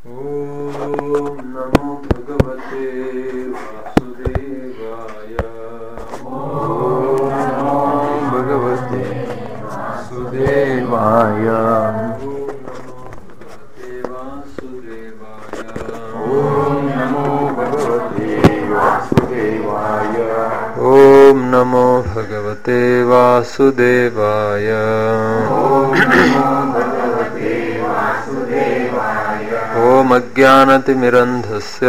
ॐ नमो भगवते वासुदेवाय भगवते वासुदेवाय ॐ नमो भगवते वासुदेवाय ॐ नमो भगवते वासुदेवाय ॐ अज्ञानतिमिरन्धस्य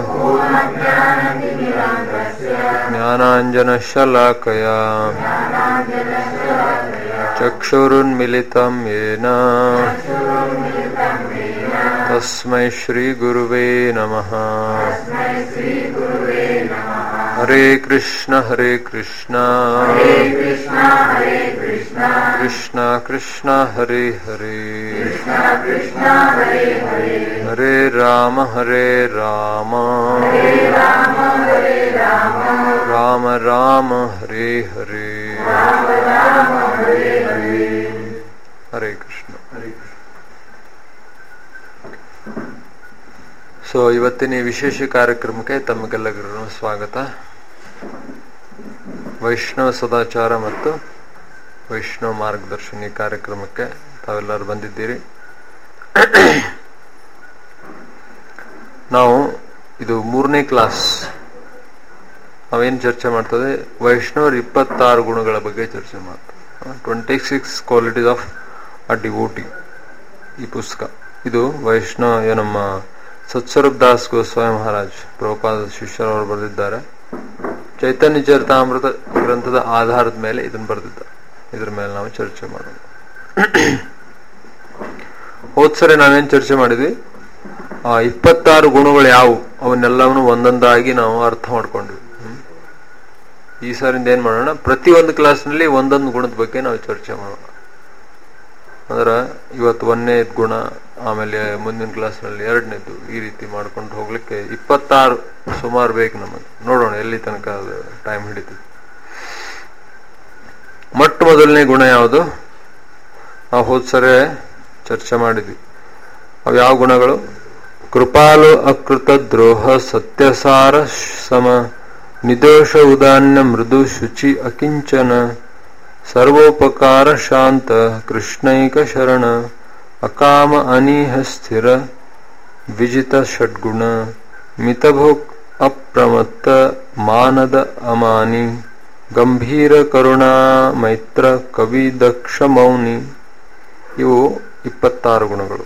ज्ञानाञ्जनशलाकया चक्षुरुन्मिलितं येन तस्मै श्रीगुरुवे नमः हरे कृष्ण हरे कृष्ण कृष्ण कृष्ण हरे हरे हरे राम हरे राम राम राम हरे हरे ಹರೇ ಕೃಷ್ಣ ಸೊ ಇವತ್ತಿನ ಈ ವಿಶೇಷ ಕಾರ್ಯಕ್ರಮಕ್ಕೆ ತಮಗೆಲ್ಲರಿಗೂ ಸ್ವಾಗತ ವೈಷ್ಣವ ಸದಾಚಾರ ಮತ್ತು ವೈಷ್ಣವ ಮಾರ್ಗದರ್ಶನಿ ಕಾರ್ಯಕ್ರಮಕ್ಕೆ ತಾವೆಲ್ಲರೂ ಬಂದಿದ್ದೀರಿ ನಾವು ಇದು ಮೂರನೇ ಕ್ಲಾಸ್ ನಾವೇನು ಚರ್ಚೆ ಮಾಡ್ತದೆ ವೈಷ್ಣವರ ಇಪ್ಪತ್ತಾರು ಗುಣಗಳ ಬಗ್ಗೆ ಚರ್ಚೆ ಮಾಡ್ತದೆ twenty six qualities of a devotee ಈ ಪುಸ್ತಕ ಇದು ವೈಷ್ಣವ ನಮ್ಮ ಸತ್ಸ್ವರೂಪ್ ದಾಸ್ ಗೋಸ್ವಾಮಿ ಮಹಾರಾಜ್ ಪ್ರಭುಪಾದ ಶಿಷ್ಯರವರು ಬರೆದಿದ್ದಾರೆ ಚೈತನ್ಯ ಚರಿತಾಮೃತ ಗ್ರಂಥದ ಆಧಾರದ ಮೇಲೆ ಇದನ್ನು ಬರೆದಿದ್ದಾರೆ ಇದ್ರ ಮೇಲೆ ನಾವು ಚರ್ಚೆ ಮಾಡೋಣ ಹೋದ್ಸರಿ ನಾವೇನ್ ಚರ್ಚೆ ಮಾಡಿದ್ವಿ ಆ ಇಪ್ಪತ್ತಾರು ಗುಣಗಳು ಯಾವುವು ಅವನ್ನೆಲ್ಲವನ್ನು ಒಂದೊಂದಾಗಿ ನಾವು ಅರ್ಥ ಮಾಡ್ಕೊಂಡ್ವಿ ಹ್ಮ್. ಈ ಸಾರಿಂದ ಏನ್ ಮಾಡೋಣ ಪ್ರತಿ ಒಂದು ಕ್ಲಾಸ್ನಲ್ಲಿ ಒಂದೊಂದು ಗುಣದ ಬಗ್ಗೆ ನಾವು ಚರ್ಚೆ ಮಾಡೋಣ ಅಂದ್ರೆ ಇವತ್ತು ಒಂದನೇ ಗುಣ ಆಮೇಲೆ ಮುಂದಿನ ಕ್ಲಾಸ್ನಲ್ಲಿ ಎರಡನೇದು ಈ ರೀತಿ ಮಾಡ್ಕೊಂಡು ಹೋಗ್ಲಿಕ್ಕೆ ಇಪ್ಪತ್ತಾರು ಸುಮಾರು ಬೇಕು ನಮಗೆ ನೋಡೋಣ ಎಲ್ಲಿ ತನಕ ಅದು ಟೈಮ್ ಹಿಡಿತದೆ ಮೊಟ್ಟ ಮೊದಲನೇ ಗುಣ ಯಾವುದು ನಾವು ಹೋದ್ಸರೆ ಚರ್ಚೆ ಮಾಡಿದ್ವಿ ಅವು ಯಾವ ಗುಣಗಳು ಕೃಪಾಲು ಅಕೃತ ದ್ರೋಹ ಸತ್ಯಸಾರ ಸಮ ನಿದೋಷ ಉದಾನ್ಯ ಮೃದು ಶುಚಿ ಅಕಿಂಚನ ಸರ್ವೋಪಕಾರ ಶಾಂತ ಕೃಷ್ಣೈಕ ಶರಣ ಅಕಾಮ ಅನೀಹ ಸ್ಥಿರ ವಿಜಿತ ಷಡ್ಗುಣ ಮಿತಭೋಕ್ ಅಪ್ರಮತ್ತ ಮಾನದ ಅಮಾನಿ ಗಂಭೀರ ಕರುಣಾ ಮೈತ್ರ ಕವಿ ದಕ್ಷ ಮೌನಿ ಇವು ಇಪ್ಪತ್ತಾರು ಗುಣಗಳು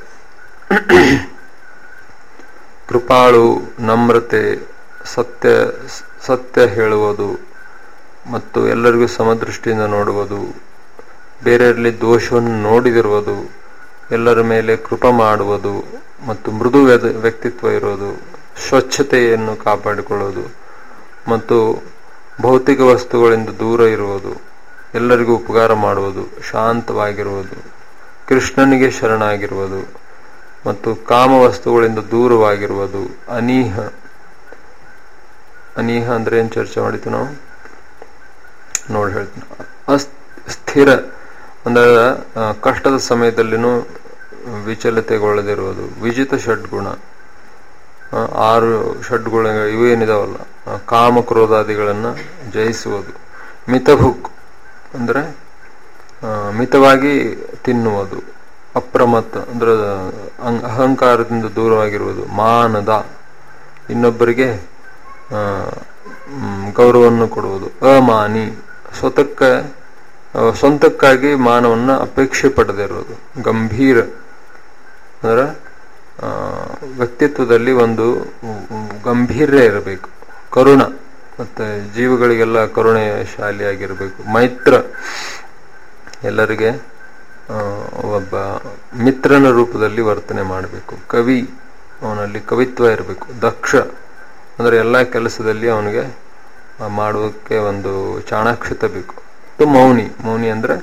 ಕೃಪಾಳು ನಮ್ರತೆ ಸತ್ಯ ಸತ್ಯ ಹೇಳುವುದು ಮತ್ತು ಎಲ್ಲರಿಗೂ ಸಮದೃಷ್ಟಿಯಿಂದ ನೋಡುವುದು ಬೇರೆಯವರಲ್ಲಿ ದೋಷವನ್ನು ನೋಡಿದಿರುವುದು ಎಲ್ಲರ ಮೇಲೆ ಕೃಪ ಮಾಡುವುದು ಮತ್ತು ಮೃದು ವ್ಯದ- ವ್ಯಕ್ತಿತ್ವ ಇರೋದು ಸ್ವಚ್ಛತೆಯನ್ನು ಕಾಪಾಡಿಕೊಳ್ಳುವುದು ಮತ್ತು ಭೌತಿಕ ವಸ್ತುಗಳಿಂದ ದೂರ ಇರುವುದು ಎಲ್ಲರಿಗೂ ಉಪಕಾರ ಮಾಡುವುದು ಶಾಂತವಾಗಿರುವುದು ಕೃಷ್ಣನಿಗೆ ಶರಣಾಗಿರುವುದು ಮತ್ತು ಕಾಮ ವಸ್ತುಗಳಿಂದ ದೂರವಾಗಿರುವುದು ಅನೀಹ ಅನೀಹ ಅಂದ್ರೆ ಏನ್ ಚರ್ಚೆ ಮಾಡಿತ್ತು ನಾವು ನೋಡಿ ಹೇಳ್ತೀನಿ ಅಸ್- ಸ್ಥಿರ ಅಂದ್ರೆ ಆ, ಕಷ್ಟದ ಸಮಯದಲ್ಲಿನೂ ವಿಚಲತೆಗೊಳ್ಳದಿರುವುದು ವಿಜಿತ ಷಡ್ಗುಣ ಆ, ಆರು ಷಡ್ಗುಣ ಇವೇನಿದಾವಲ್ಲ ಆ, ಕಾಮ ಕ್ರೋಧಾದಿಗಳನ್ನ ಜಯಿಸುವುದು ಮಿತಭುಕ್ ಅಂದ್ರೆ ಆ, ಮಿತವಾಗಿ ತಿನ್ನುವುದು ಅಪ್ರಮತ್ತ ಅಂದ್ರೆ ಅಂ- ಅಹಂಕಾರದಿಂದ ದೂರವಾಗಿರುವುದು ಮಾನದ ಇನ್ನೊಬ್ಬರಿಗೆ ಆ, ಮ್, ಗೌರವವನ್ನು ಕೊಡುವುದು ಅಮಾನಿ ಸ್ವತಕ್ಕ ಆ, ಸ್ವಂತಕ್ಕಾಗಿ ಮಾನವನ್ನ ಅಪೇಕ್ಷೆ ಪಡದೇ ಇರುವುದು ಗಂಭೀರ ಅಂದ್ರೆ ಆ, ವ್ಯಕ್ತಿತ್ವದಲ್ಲಿ ಒಂದು ಮ್, ಗಂಭೀರ್ಯ ಇರಬೇಕು ಕರುಣ ಮತ್ತೆ ಜೀವಗಳಿಗೆಲ್ಲ ಕರುಣೆಶಾಲಿಯಾಗಿರಬೇಕು ಮೈತ್ರ ಎಲ್ಲರಿಗೆ ಆ, ಒಬ್ಬ ಮಿತ್ರನ ರೂಪದಲ್ಲಿ ವರ್ತನೆ ಮಾಡಬೇಕು ಕವಿ ಅವನಲ್ಲಿ ಕವಿತ್ವ ಇರಬೇಕು ದಕ್ಷ ಅಂದ್ರೆ ಎಲ್ಲ ಕೆಲಸದಲ್ಲಿ ಅವನಿಗೆ ಆ, ಮಾಡೋದಕ್ಕೆ ಒಂದು ಚಾಣಾಕ್ಷತೆ ಬೇಕು ಮತ್ತು ಮೌನಿ ಮೌನಿ ಅಂದ್ರೆ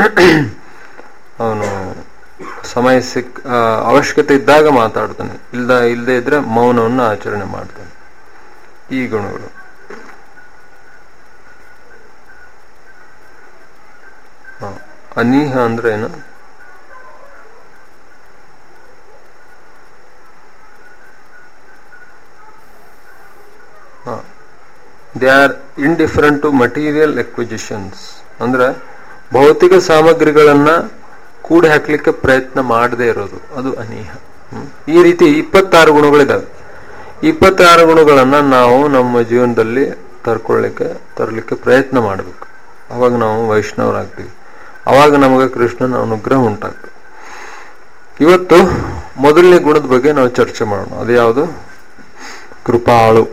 ಅವನು ಸಮಯ ಸಿಕ್ ಆ, ಅವಶ್ಯಕತೆ ಇದ್ದಾಗ ಮಾತಾಡ್ತಾನೆ ಇಲ್ದ ಇಲ್ಲದೆ ಇದ್ರೆ ಮೌನವನ್ನು ಆಚರಣೆ ಮಾಡ್ತಾನೆ ಈ ಗುಣಗಳು ಹ. ಅನೀಹ ಅಂದ್ರೆ ಏನು they are indifferent to material acquisitions ಅಂದ್ರೆ ಭೌತಿಕ ಸಾಮಗ್ರಿಗಳನ್ನ ಕೂಡಿ ಹಾಕ್ಲಿಕ್ಕೆ ಪ್ರಯತ್ನ ಮಾಡದೇ ಇರೋದು ಅದು ಅನೀಹ ಹ್ಮ್. ಈ ರೀತಿ ಇಪ್ಪತ್ತಾರು ಗುಣಗಳಿದಾವೆ ಇಪ್ಪತ್ತಾರು ಗುಣಗಳನ್ನ ನಾವು ನಮ್ಮ ಜೀವನದಲ್ಲಿ ತರ್ಕೊಳ್ಳಿಕ್ಕೆ ತರಲಿಕ್ಕೆ ಪ್ರಯತ್ನ ಮಾಡಬೇಕು ಅವಾಗ ನಾವು ವೈಷ್ಣವರಾಗ್ತೀವಿ ಅವಾಗ ನಮಗೆ ಕೃಷ್ಣನ ಅನುಗ್ರಹ ಉಂಟಾಗ್ತದೆ ಇವತ್ತು ಮೊದಲನೇ ಗುಣದ ಬಗ್ಗೆ ನಾವು ಚರ್ಚೆ ಮಾಡೋಣ ಅದು ಯಾವುದು ಕೃಪಾಳು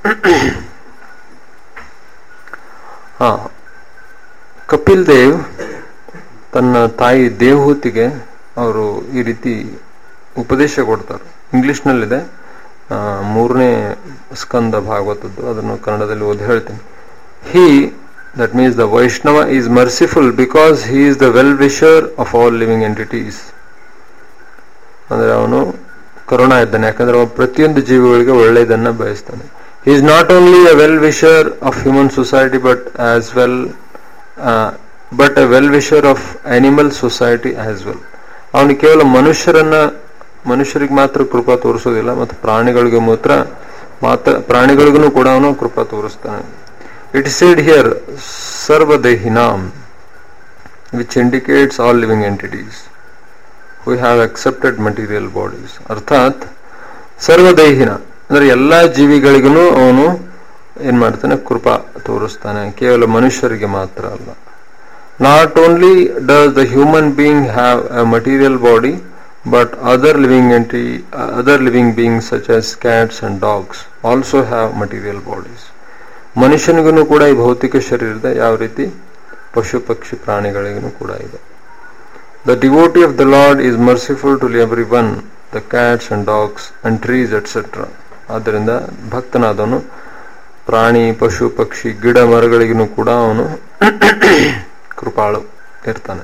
ಹಾ ಕಪಿಲ್ ದೇವ್ ತನ್ನ ತಾಯಿ ದೇವಹೂತಿಗೆ ಅವರು ಈ ರೀತಿ ಉಪದೇಶ ಕೊಡ್ತಾರೆ ಇಂಗ್ಲಿಷ್ನಲ್ಲಿದೆ ಆ, ಮೂರನೇ ಸ್ಕಂದ ಭಾಗವತದ್ದು ಅದನ್ನು ಕನ್ನಡದಲ್ಲಿ ಓದಿ ಹೇಳ್ತೀನಿ he that means the Vaishnava is merciful because he is the well wisher of all living entities ಅಂದ್ರೆ ಅವನು ಕರುಣ ಇದ್ದಾನೆ ಯಾಕಂದ್ರೆ ಅವನು ಪ್ರತಿಯೊಂದು ಜೀವಿಗಳಿಗೆ ಒಳ್ಳೆಯದನ್ನ ಬಯಸ್ತಾನೆ he is not only a well wisher of human society but as well but a well wisher of animal society as well ಅವನು ಕೇವಲ ಮನುಷ್ಯರನ್ನ ಮನುಷ್ಯರಿಗೆ ಮಾತ್ರ ಕೃಪಾ ತೋರಿಸೋದಿಲ್ಲ ಮತ್ತು ಪ್ರಾಣಿಗಳಿಗೆ ಮಾತ್ರ ಮಾತ್ರ ಪ್ರಾಣಿಗಳಿಗೂ ಕೂಡ ಅವನು ಕೃಪಾ ತೋರಿಸ್ತಾನೆ ಇಟ್ ಸೇಡ್ ಹಿಯರ್ ಸರ್ವದೇಹಿನಾಮ್ which indicates all living entities we have accepted material bodies ಅರ್ಥಾತ್ ಸರ್ವದೇಹಿನ ಅಂದ್ರೆ ಎಲ್ಲಾ ಜೀವಿಗಳಿಗೂ ಅವನು ಏನ್ ಮಾಡ್ತಾನೆ ಕೃಪಾ ತೋರಿಸ್ತಾನೆ ಕೇವಲ ಮನುಷ್ಯರಿಗೆ ಮಾತ್ರ ಅಲ್ಲ not only does the human being have a material body but other living entity other living being such as cats and dogs also have material bodies ಮನುಷ್ಯನಿಗೂ ಕೂಡ ಈ ಭೌತಿಕ ಶರೀರದ ಯಾವ ರೀತಿ ಪಶು ಪಕ್ಷಿ ಪ್ರಾಣಿಗಳಿಗೂ ಕೂಡ ಇದೆ The devotee of the Lord is merciful to everyone, the cats and dogs and trees, etc. ಆದ್ದರಿಂದ ಭಕ್ತನಾದವನು ಪ್ರಾಣಿ ಪಶು ಪಕ್ಷಿ ಗಿಡ ಮರಗಳಿಗೂ ಕೂಡ ಅವನು ಕೃಪಾಳು ಇರ್ತಾನೆ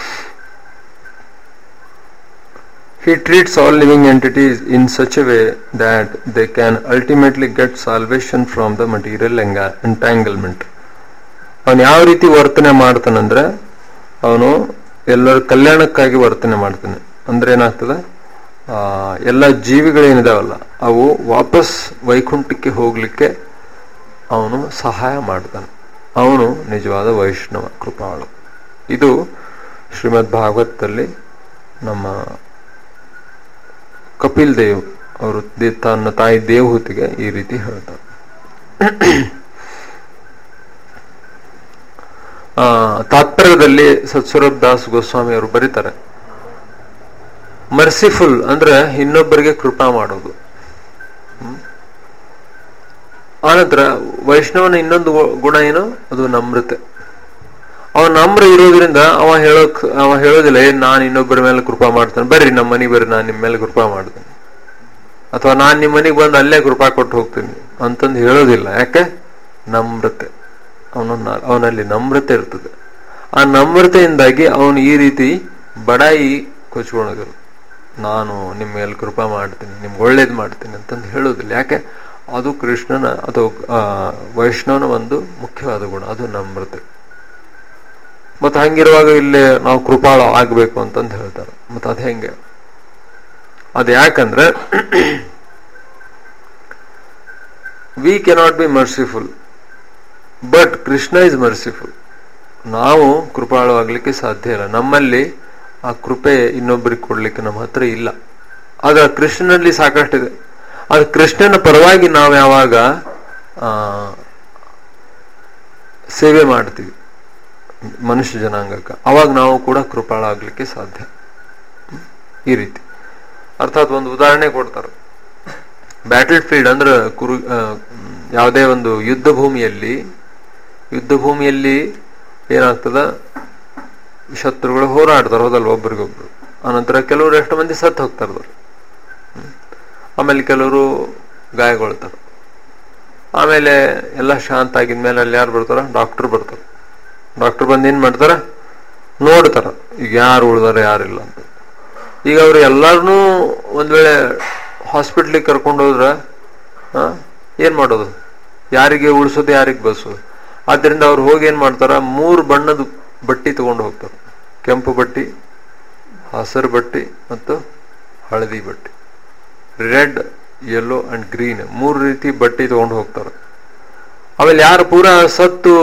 He treats all living entities in such a way that they can ultimately get salvation from the material enga- entanglement. ಅವನು ಯಾವ ರೀತಿ ವರ್ತನೆ ಮಾಡ್ತಾನಂದ್ರೆ ಅವನು ಎಲ್ಲರ ಕಲ್ಯಾಣಕ್ಕಾಗಿ ವರ್ತನೆ ಮಾಡ್ತಾನೆ ಅಂದ್ರೆ ಏನಾಗ್ತದೆ ಆ, ಎಲ್ಲ ಜೀವಿಗಳೇನಿದಾವಲ್ಲ ಅವು ವಾಪಸ್ ವೈಕುಂಠಕ್ಕೆ ಹೋಗ್ಲಿಕ್ಕೆ ಅವನು ಸಹಾಯ ಮಾಡ್ತಾನೆ ಅವನು ನಿಜವಾದ ವೈಷ್ಣವ ಕೃಪಾಳು ಇದು ಶ್ರೀಮದ್ ಭಾಗವತದಲ್ಲಿ ನಮ್ಮ ಕಪಿಲ್ ದೇವ್ ಅವರು ದೇ- ತನ್ನ ತಾಯಿ ದೇವಹೂತಿಗೆ ಈ ರೀತಿ ಹೇಳ್ತಾರೆ ಆ, ತಾತ್ಪರ್ಯದಲ್ಲಿ ಸತ್ಸ್ವರೂಪ್ ದಾಸ್ ಗೋಸ್ವಾಮಿ ಅವರು ಬರೀತಾರೆ ಮರ್ಸಿಫುಲ್ ಅಂದ್ರೆ ಇನ್ನೊಬ್ಬರಿಗೆ ಕೃಪಾ ಮಾಡೋದು ಹ್ಮ್. ಆನಂತರ ವೈಷ್ಣವನ ಇನ್ನೊಂದು ಗು- ಗುಣ ಏನು ಅದು ನಮ್ರತೆ ಅವ ನಮ್ರ ಇರೋದ್ರಿಂದ ಅವ ಹೇಳೋಕ್ ಅವ ಹೇಳೋದಿಲ್ಲ ಏನ್ ನಾನು ಇನ್ನೊಬ್ಬರ ಮೇಲೆ ಕೃಪಾ ಮಾಡ್ತೇನೆ ಬರ್ರಿ ನಮ್ಮ ಮನೆಗೆ ಬರ್ರಿ ನಾನು ನಿಮ್ಮ ಮೇಲೆ ಕೃಪಾ ಮಾಡ್ತೇನೆ ಅಥವಾ ನಾನ್ ನಿಮ್ಮ ಮನೆಗೆ ಬಂದು ಅಲ್ಲೇ ಕೃಪಾ ಕೊಟ್ಟು ಹೋಗ್ತೀನಿ ಅಂತಂದು ಹೇಳೋದಿಲ್ಲ ಯಾಕೆ ನಮ್ರತೆ ಅವನ ಅವನಲ್ಲಿ ನಮ್ರತೆ ಇರ್ತದೆ ಆ ನಮ್ರತೆಯಿಂದಾಗಿ ಅವನು ಈ ರೀತಿ ಬಡಾಯಿ ಕೊಚ್ಕೊಳೋದಿಲ್ಲ ನಾನು ನಿಮ್ಮ ಮೇಲೆ ಕೃಪಾ ಮಾಡ್ತೀನಿ ನಿಮ್ಗೆ ಒಳ್ಳೇದು ಮಾಡ್ತೀನಿ ಅಂತಂದು ಹೇಳೋದಿಲ್ಲ ಯಾಕೆ ಅದು ಕೃಷ್ಣನ ಅದು ಆ, ವೈಷ್ಣವನ ಒಂದು ಮುಖ್ಯವಾದ ಗುಣ ಅದು ನಮ್ರತೆ ಮತ್ತೆ ಹಂಗಿರುವಾಗ ಇಲ್ಲೇ ನಾವು ಕೃಪಾಳ ಆಗ್ಬೇಕು ಅಂತಂದು ಹೇಳ್ತಾರೆ ಮತ್ತೆ ಅದ್ ಹೆಂಗೆ ಅದ್ ಯಾಕಂದ್ರೆ we cannot be merciful but Krishna is merciful ನಾವು ಕೃಪಾಳವಾಗ್ಲಿಕ್ಕೆ ಸಾಧ್ಯ ಇಲ್ಲ ನಮ್ಮಲ್ಲಿ ಆ ಕೃಪೆ ಇನ್ನೊಬ್ಬರಿಗೆ ಕೊಡ್ಲಿಕ್ಕೆ ನಮ್ಮ ಹತ್ರ ಇಲ್ಲ ಆಗ ಕೃಷ್ಣನಲ್ಲಿ ಸಾಕಷ್ಟಿದೆ ಅದು ಕೃಷ್ಣನ ಪರವಾಗಿ ನಾವು ಯಾವಾಗ ಆ, ಸೇವೆ ಮಾಡ್ತೀವಿ ಮನುಷ್ಯ ಜನಾಂಗಕ್ಕೆ ಅವಾಗ ನಾವು ಕೂಡ ಕೃಪಾಳ ಆಗ್ಲಿಕ್ಕೆ ಸಾಧ್ಯ ಈ ರೀತಿ ಅರ್ಥಾತ್ ಒಂದು ಉದಾಹರಣೆ ಕೊಡ್ತಾರೆ ಬ್ಯಾಟಲ್ ಫೀಲ್ಡ್ ಅಂದ್ರೆ ಕುರು ಆ, ಯಾವುದೇ ಒಂದು ಯುದ್ಧ ಭೂಮಿಯಲ್ಲಿ ಯುದ್ಧ ಭೂಮಿಯಲ್ಲಿ ಏನಾಗ್ತದ ಶತ್ರುಗಳು ಹೋರಾಡ್ತಾರೆ ಹೋದಲ್ವ ಒಬ್ರಿಗೊಬ್ರು ಆನಂತರ ಕೆಲವರು ಎಷ್ಟು ಮಂದಿ ಸತ್ತು ಹೋಗ್ತಾರ ಆಮೇಲೆ ಕೆಲವರು ಗಾಯಗೊಳ್ತಾರೆ ಆಮೇಲೆ ಎಲ್ಲ ಶಾಂತ ಆಗಿದ್ಮೇಲೆ ಅಲ್ಲಿ ಯಾರು ಬರ್ತಾರ ಡಾಕ್ಟರ್ ಬರ್ತಾರ ಡಾಕ್ಟರ್ ಬಂದು ಏನ್ ಮಾಡ್ತಾರ ನೋಡ್ತಾರ ಈಗ ಯಾರು ಉಳ್ದಾರ ಯಾರಿಲ್ಲ ಅಂತ ಈಗ ಅವ್ರು ಎಲ್ಲಾರನ್ನೂ ಒಂದ್ ವೇಳೆ ಹಾಸ್ಪಿಟ್ಲಿಗೆ ಕರ್ಕೊಂಡು ಹೋದ್ರ ಆ, ಏನ್ ಮಾಡೋದು ಯಾರಿಗೆ ಉಳಿಸೋದು ಯಾರಿಗೆ ಬಸ್ಸೋದು ಆದ್ರಿಂದ ಅವ್ರು ಹೋಗಿ ಏನ್ ಮಾಡ್ತಾರ ಮೂರು ಬಣ್ಣದ ಬಟ್ಟಿ ತಗೊಂಡು ಹೋಗ್ತಾರೆ ಕೆಂಪು ಬಟ್ಟಿ ಹಸಿರು ಬಟ್ಟಿ ಮತ್ತು ಹಳದಿ ಬಟ್ಟಿ ರೆಡ್ ಯೆಲ್ಲೋ ಅಂಡ್ ಗ್ರೀನ್ ಮೂರು ರೀತಿ ಬಟ್ಟೆ ತಗೊಂಡು ಹೋಗ್ತಾರೆ ಆಮೇಲೆ ಯಾರು ಪೂರಾ ಸತ್ತು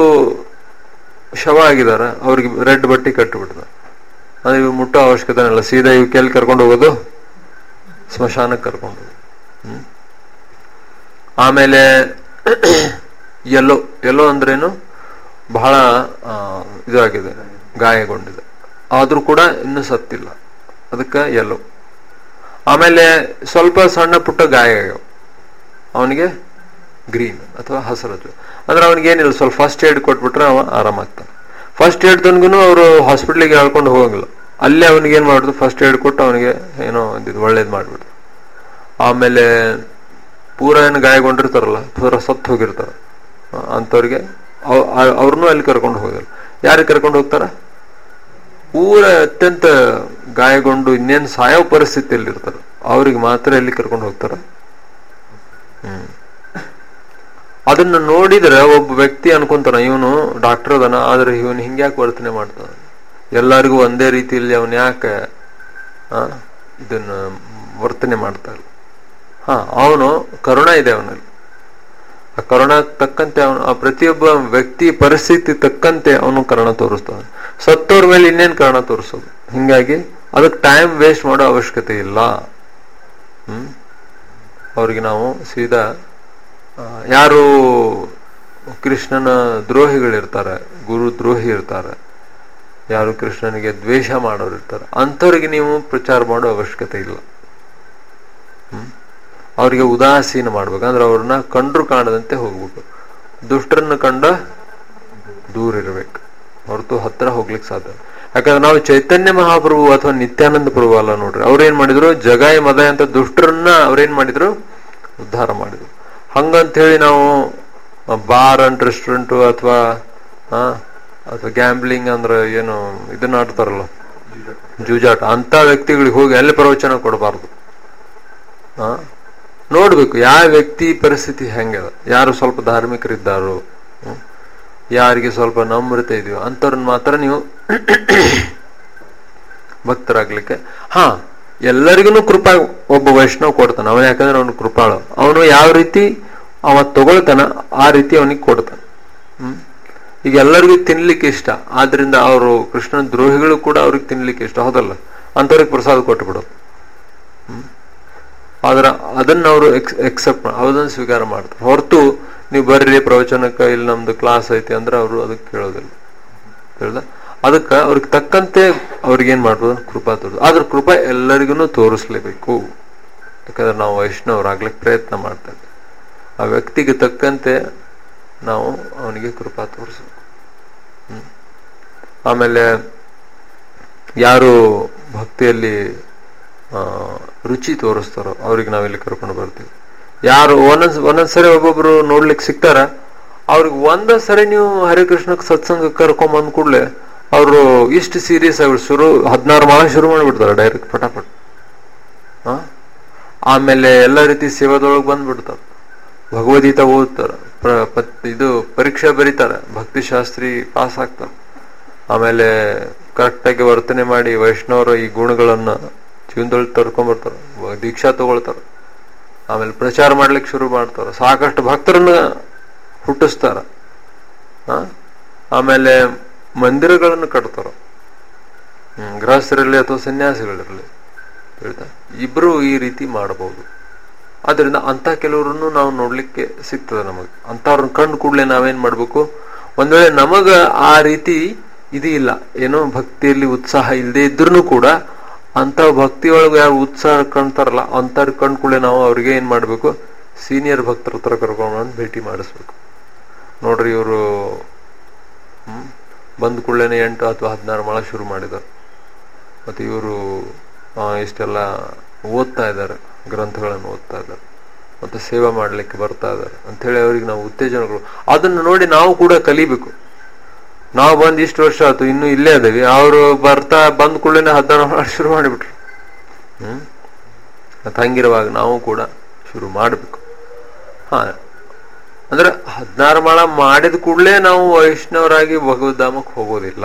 ಶವ ಆಗಿದಾರ ಅವ್ರಿಗೆ ರೆಡ್ ಬಟ್ಟೆ ಕಟ್ಟಿಬಿಡ್ತಾರೆ ಅಂದ್ರೆ ಇವ್ ಮುಟ್ಟೋ ಅವಶ್ಯಕತೆ ಇಲ್ಲ ಸೀದಾ ಇವ್ ಕೆಲ್ ಕರ್ಕೊಂಡು ಹೋಗೋದು ಸ್ಮಶಾನಕ್ಕೆ ಕರ್ಕೊಂಡು ಹೋಗೋದು ಹ್ಮ್. ಆಮೇಲೆ ಎಲ್ಲೋ ಎಲ್ಲೋ ಅಂದ್ರೇನು ಬಹಳ ಆ, ಇದಾಗಿದೆ ಗಾಯಗೊಂಡಿದೆ ಆದ್ರೂ ಕೂಡ ಇನ್ನೂ ಸತ್ತಿಲ್ಲ ಅದಕ್ಕೆ ಎಲ್ಲೋ ಆಮೇಲೆ ಸ್ವಲ್ಪ ಸಣ್ಣ ಪುಟ್ಟ ಗಾಯ ಆಗ್ಯಾವ ಅವನಿಗೆ ಗ್ರೀನ್ ಅಥವಾ ಹಸಿರದು ಅಂದ್ರೆ ಅವನಿಗೆ ಏನಿಲ್ಲ ಸ್ವಲ್ಪ ಫಸ್ಟ್ ಏಡ್ ಕೊಟ್ಬಿಟ್ರೆ ಅವ ಆರಾಮಾಗ್ತಾನೆ ಫಸ್ಟ್ ಏಡ್ ತನಗೂ ಅವರು ಹಾಸ್ಪಿಟ್ಲಿಗೆ ಹೇಳ್ಕೊಂಡು ಹೋಗಂಗಿಲ್ಲ ಅಲ್ಲೇ ಅವನಿಗೆ ಏನ್ ಮಾಡುದು ಫಸ್ಟ್ ಏಡ್ ಕೊಟ್ಟು ಅವನಿಗೆ ಏನೋ ಒಂದಿದು ಒಳ್ಳೇದು ಮಾಡ್ಬಿಡ್ತು ಆಮೇಲೆ ಪೂರ ಏನು ಗಾಯಗೊಂಡಿರ್ತಾರಲ್ಲ ಪೂರ ಸತ್ತು ಹೋಗಿರ್ತಾರ ಅಂಥವ್ರಿಗೆ ಅವ್ರನ್ನೂ ಅಲ್ಲಿ ಕರ್ಕೊಂಡು ಹೋಗಲ್ಲ ಯಾರಿಗೆ ಕರ್ಕೊಂಡು ಹೋಗ್ತಾರ ಪೂರ ಅತ್ಯಂತ ಗಾಯಗೊಂಡು ಇನ್ನೇನು ಸಾಯೋ ಪರಿಸ್ಥಿತಿಯಲ್ಲಿ ಇರ್ತಾರ ಅವ್ರಿಗೆ ಮಾತ್ರ ಎಲ್ಲಿ ಕರ್ಕೊಂಡು ಹೋಗ್ತಾರ ಹ್ಮ್ ಅದನ್ನ ನೋಡಿದ್ರೆ ಒಬ್ಬ ವ್ಯಕ್ತಿ ಅನ್ಕೊಂತಾನ ಇವನು ಡಾಕ್ಟರ್ ಅದನ ಆದ್ರೆ ಇವನು ಹಿಂಗ್ಯಾಕೆ ವರ್ತನೆ ಮಾಡ್ತಾನ ಎಲ್ಲರಿಗೂ ಒಂದೇ ರೀತಿಯಲ್ಲಿ ಅವನ್ ಯಾಕೆ ಆ, ಇದನ್ನ ವರ್ತನೆ ಮಾಡ್ತಾನೆ ಹಾ ಅವನು ಕರುಣ ಇದೆ ಅವನಲ್ಲಿ ಆ ಕರುಣ ತಕ್ಕಂತೆ ಅವನು ಆ ಪ್ರತಿಯೊಬ್ಬ ವ್ಯಕ್ತಿ ಪರಿಸ್ಥಿತಿ ತಕ್ಕಂತೆ ಅವನು ಕರುಣ ತೋರಿಸ್ತಾನೆ ಸತ್ತೋರ್ ಮೇಲೆ ಇನ್ನೇನ್ ಕರುಣ ತೋರಿಸೋದು ಹಿಂಗಾಗಿ ಅದಕ್ಕೆ ಟೈಮ್ ವೇಸ್ಟ್ ಮಾಡೋ ಅವಶ್ಯಕತೆ ಇಲ್ಲ ಹ್ಮ್ ಅವ್ರಿಗೆ ನಾವು ಸೀದಾ ಆ, ಯಾರು ಕೃಷ್ಣನ ದ್ರೋಹಿಗಳಿರ್ತಾರೆ ಗುರು ದ್ರೋಹಿ ಇರ್ತಾರೆ ಯಾರು ಕೃಷ್ಣನಿಗೆ ದ್ವೇಷ ಮಾಡೋರು ಇರ್ತಾರೆ ಅಂಥವ್ರಿಗೆ ನೀವು ಪ್ರಚಾರ ಮಾಡೋ ಅವಶ್ಯಕತೆ ಇಲ್ಲ ಹ್ಮ್ ಅವ್ರಿಗೆ ಉದಾಸೀನ ಮಾಡ್ಬೇಕು ಅಂದ್ರೆ ಅವ್ರನ್ನ ಕಂಡ್ರು ಕಾಣದಂತೆ ಹೋಗ್ಬೇಕು ದುಷ್ಟರನ್ನ ಕಂಡ ದೂರ ಇರ್ಬೇಕು ಹೊರತು ಹತ್ರ ಹೋಗ್ಲಿಕ್ಕೆ ಸಾಧ್ಯ ಯಾಕಂದ್ರೆ ನಾವು ಚೈತನ್ಯ ಮಹಾಪ್ರಭು ಅಥವಾ ನಿತ್ಯಾನಂದ ಪ್ರಭು ಅಲ್ಲ ನೋಡ್ರಿ ಅವ್ರೇನ್ ಮಾಡಿದ್ರು ಜಗಾಯಿ ಮದ ಅಂತ ದುಷ್ಟರನ್ನ ಅವ್ರೇನ್ ಮಾಡಿದ್ರು ಉದ್ಧಾರ ಮಾಡಿದ್ರು ಹಂಗಂತ ಹೇಳಿ ನಾವು ಬಾರ್ ಅಂಡ್ ರೆಸ್ಟೋರೆಂಟ್ ಅಥವಾ ಅಥವಾ ಗ್ಯಾಂಬ್ಲಿಂಗ್ ಅಂದ್ರೆ ಏನು ಇದನ್ನ ಆಡ್ತಾರಲ್ಲ ಜೂಜಾಟ ಅಂತ ವ್ಯಕ್ತಿಗಳಿಗೆ ಹೋಗಿ ಅಲ್ಲಿ ಪ್ರವಚನ ಕೊಡಬಾರ್ದು ಆ ನೋಡ್ಬೇಕು ಯಾವ ವ್ಯಕ್ತಿ ಪರಿಸ್ಥಿತಿ ಹೆಂಗದ ಯಾರು ಸ್ವಲ್ಪ ಧಾರ್ಮಿಕರಿದ್ದಾರೋ ಹ್ಮ್, ಯಾರಿಗೆ ಸ್ವಲ್ಪ ನಮ್ರತೆ ಇದೆಯೋ ಅಂಥವ್ರನ್ನ ಮಾತ್ರ ನೀವು ಭಕ್ತರಾಗ್ಲಿಕ್ಕೆ ಹಾ ಎಲ್ಲರಿಗೂ ಕೃಪಾ ಒಬ್ಬ ವೈಷ್ಣವ್ ಕೊಡ್ತಾನೆ ಅವನು ಯಾಕಂದ್ರೆ ಅವನು ಕೃಪಾಳು ಅವನು ಯಾವ ರೀತಿ ಅವ ತಗೊಳ್ತಾನ ಆ ರೀತಿ ಅವನಿಗೆ ಕೊಡ್ತಾನೆ ಹ್ಮ್ ಈಗ ಎಲ್ಲರಿಗೂ ತಿನ್ಲಿಕ್ಕೆ ಇಷ್ಟ ಆದ್ರಿಂದ ಅವರು ಕೃಷ್ಣನ ದ್ರೋಹಿಗಳು ಕೂಡ ಅವ್ರಿಗೆ ತಿನ್ಲಿಕ್ಕೆ ಇಷ್ಟ ಹೌದಲ್ಲ ಅಂಥವ್ರಿಗೆ ಪ್ರಸಾದ ಕೊಟ್ಟು ಬಿಡೋದು ಆದ್ರ ಅದನ್ನ ಅವರು ಎಕ್ಸೆಪ್ಟ್ ಅದನ್ನ ಸ್ವೀಕಾರ ಮಾಡ್ತಾರೆ ಹೊರತು ನೀವು ಬರ್ರಿ ಪ್ರವಚನಕ್ಕೆ ಇಲ್ಲಿ ನಮ್ದು ಕ್ಲಾಸ್ ಐತಿ ಅಂದ್ರೆ ಅವರು ಅದಕ್ಕೆ ಕೇಳೋದಿಲ್ಲ ಹೇಳ್ದ ಅದಕ್ಕೆ ಅವ್ರಿಗೆ ತಕ್ಕಂತೆ ಅವ್ರಿಗೆ ಏನ್ ಮಾಡ್ಬೋದು ಕೃಪಾ ತೋರಿಸ್ ಆದ್ರ ಕೃಪಾ ಎಲ್ಲರಿಗೂ ತೋರಿಸ್ಲೇಬೇಕು ಯಾಕಂದ್ರೆ ನಾವು ವೈಷ್ಣವರಾಗ್ಲಿಕ್ಕೆ ಪ್ರಯತ್ನ ಮಾಡ್ತಾ ಇದ್ದೀವಿ ಆ ವ್ಯಕ್ತಿಗೆ ತಕ್ಕಂತೆ ನಾವು ಅವನಿಗೆ ಕೃಪಾ ತೋರಿಸ್ಬೇಕು ಹ್ಮ್. ಆಮೇಲೆ ಯಾರು ಭಕ್ತಿಯಲ್ಲಿ ಆ, ರುಚಿ ತೋರಿಸ್ತಾರೋ ಅವ್ರಿಗೆ ನಾವಿಲ್ಲಿ ಕರ್ಕೊಂಡು ಬರ್ತೀವಿ ಯಾರು ಒಂದೊಂದ್ ಒಂದೊಂದ್ಸರಿ ಒಬ್ಬೊಬ್ರು ನೋಡ್ಲಿಕ್ಕೆ ಸಿಗ್ತಾರ ಅವ್ರಿಗೆ ಒಂದ ಸರಿ ನೀವು ಹರಿಕೃಷ್ಣಕ್ ಸತ್ಸಂಗ ಕರ್ಕೊಂಡ್ ಬಂದ್ ಕೂಡ್ಲೆ ಅವರು ಇಷ್ಟು ಸೀರಿಯಸ್ ಆಗಿ ಶುರು ಹದಿನಾರು ಮಾಳ ಶುರು ಮಾಡಿಬಿಡ್ತಾರೆ ಡೈರೆಕ್ಟ್ ಪಟಾಪಟ್ ಆ? ಆಮೇಲೆ ಎಲ್ಲ ರೀತಿ ಸೇವಾದೊಳಗೆ ಬಂದ್ಬಿಡ್ತಾರೆ ಭಗವದ್ಗೀತಾ ಓದ್ತಾರ ಪ್ರ- ಪತ್- ಇದು ಪರೀಕ್ಷೆ ಬರೀತಾರೆ ಭಕ್ತಿ ಶಾಸ್ತ್ರಿ ಪಾಸ್ ಆಗ್ತಾರೆ ಆಮೇಲೆ ಕರೆಕ್ಟಾಗಿ ವರ್ತನೆ ಮಾಡಿ ವೈಷ್ಣವರ ಈ ಗುಣಗಳನ್ನ ಜೀವನದೊಳಗೆ ತರ್ಕೊಂಡ್ಬರ್ತಾರ ವ- ದೀಕ್ಷಾ ತಗೊಳ್ತಾರ ಆಮೇಲೆ ಪ್ರಚಾರ ಮಾಡ್ಲಿಕ್ಕೆ ಶುರು ಮಾಡ್ತಾರ ಸಾಕಷ್ಟು ಭಕ್ತರನ್ನ ಹುಟ್ಟಿಸ್ತಾರ ಆ? ಆಮೇಲೆ ಮಂದಿರಗಳನ್ನು ಕಟ್ತಾರ ಹ್ಮ್ ಗೃಹಸ್ಥರಲ್ಲಿ ಅಥವಾ ಸನ್ಯಾಸಿಗಳಿರಲಿ ಹೇಳ್ತಾ ಇಬ್ರು ಈ ರೀತಿ ಮಾಡಬಹುದು ಆದ್ರಿಂದ ಅಂತ ಕೆಲವರನ್ನು ನಾವು ನೋಡ್ಲಿಕ್ಕೆ ಸಿಗ್ತದೆ ನಮಗೆ ಅಂತವ್ರನ್ನ ಕಂಡು ಕೂಡಲೇ ನಾವೇನ್ ಮಾಡ್ಬೇಕು ಒಂದ್ ವೇಳೆ ನಮಗ ಆ ರೀತಿ ಇದು ಇಲ್ಲ ಏನೋ ಭಕ್ತಿಯಲ್ಲಿ ಉತ್ಸಾಹ ಇಲ್ಲದೆ ಇದ್ರೂ ಕೂಡ ಅಂತ ಭಕ್ತಿಯೊಳಗೆ ಯಾರು ಉತ್ಸಾಹ ಕಾಣ್ತಾರಲ್ಲ ಅಂತವ್ರ ಕಂಡು ಕೂಡಲೇ ನಾವು ಅವ್ರಿಗೆ ಏನ್ ಮಾಡ್ಬೇಕು ಸೀನಿಯರ್ ಭಕ್ತರ ಹತ್ರ ಕರ್ಕೊಂಡು ಬಂದು ಭೇಟಿ ಮಾಡಿಸ್ಬೇಕು ನೋಡ್ರಿ ಇವರು ಹ್ಮ್ ಬಂದ ಕೂಡಲೇನೆ ಎಂಟು ಅಥವಾ ಹದಿನಾರು ಮಳ ಶುರು ಮಾಡಿದ್ದಾರೆ ಮತ್ತೆ ಇವರು ಇಷ್ಟೆಲ್ಲ ಓದ್ತಾ ಇದ್ದಾರೆ ಗ್ರಂಥಗಳನ್ನು ಓದ್ತಾ ಇದ್ದಾರೆ ಮತ್ತೆ ಸೇವೆ ಮಾಡ್ಲಿಕ್ಕೆ ಬರ್ತಾ ಇದ್ದಾರೆ ಅಂತೇಳಿ ಅವ್ರಿಗೆ ನಾವು ಉತ್ತೇಜನಗಳು ಅದನ್ನು ನೋಡಿ ನಾವು ಕೂಡ ಕಲಿಬೇಕು ನಾವು ಬಂದ್ ಇಷ್ಟು ವರ್ಷ ಆಯ್ತು ಇನ್ನು ಇಲ್ಲೇ ಅದೇವಿ ಅವರು ಬರ್ತಾ ಬಂದ್ ಕೂಡಲೇ ಹದಿನಾರು ಮಳ ಶುರು ಮಾಡಿಬಿಟ್ರು ಹ್ಮ್ ಮತ್ತ್ ಹಂಗಿರುವಾಗ ನಾವು ಕೂಡ ಶುರು ಮಾಡಬೇಕು ಹಾ ಅಂದ್ರೆ ಹದಿನಾರು ಮಾಳ ಮಾಡಿದ ಕೂಡಲೇ ನಾವು ವೈಷ್ಣವರಾಗಿ ಭಗವದ್ಧಾಮಕ್ಕೆ ಹೋಗೋದಿಲ್ಲ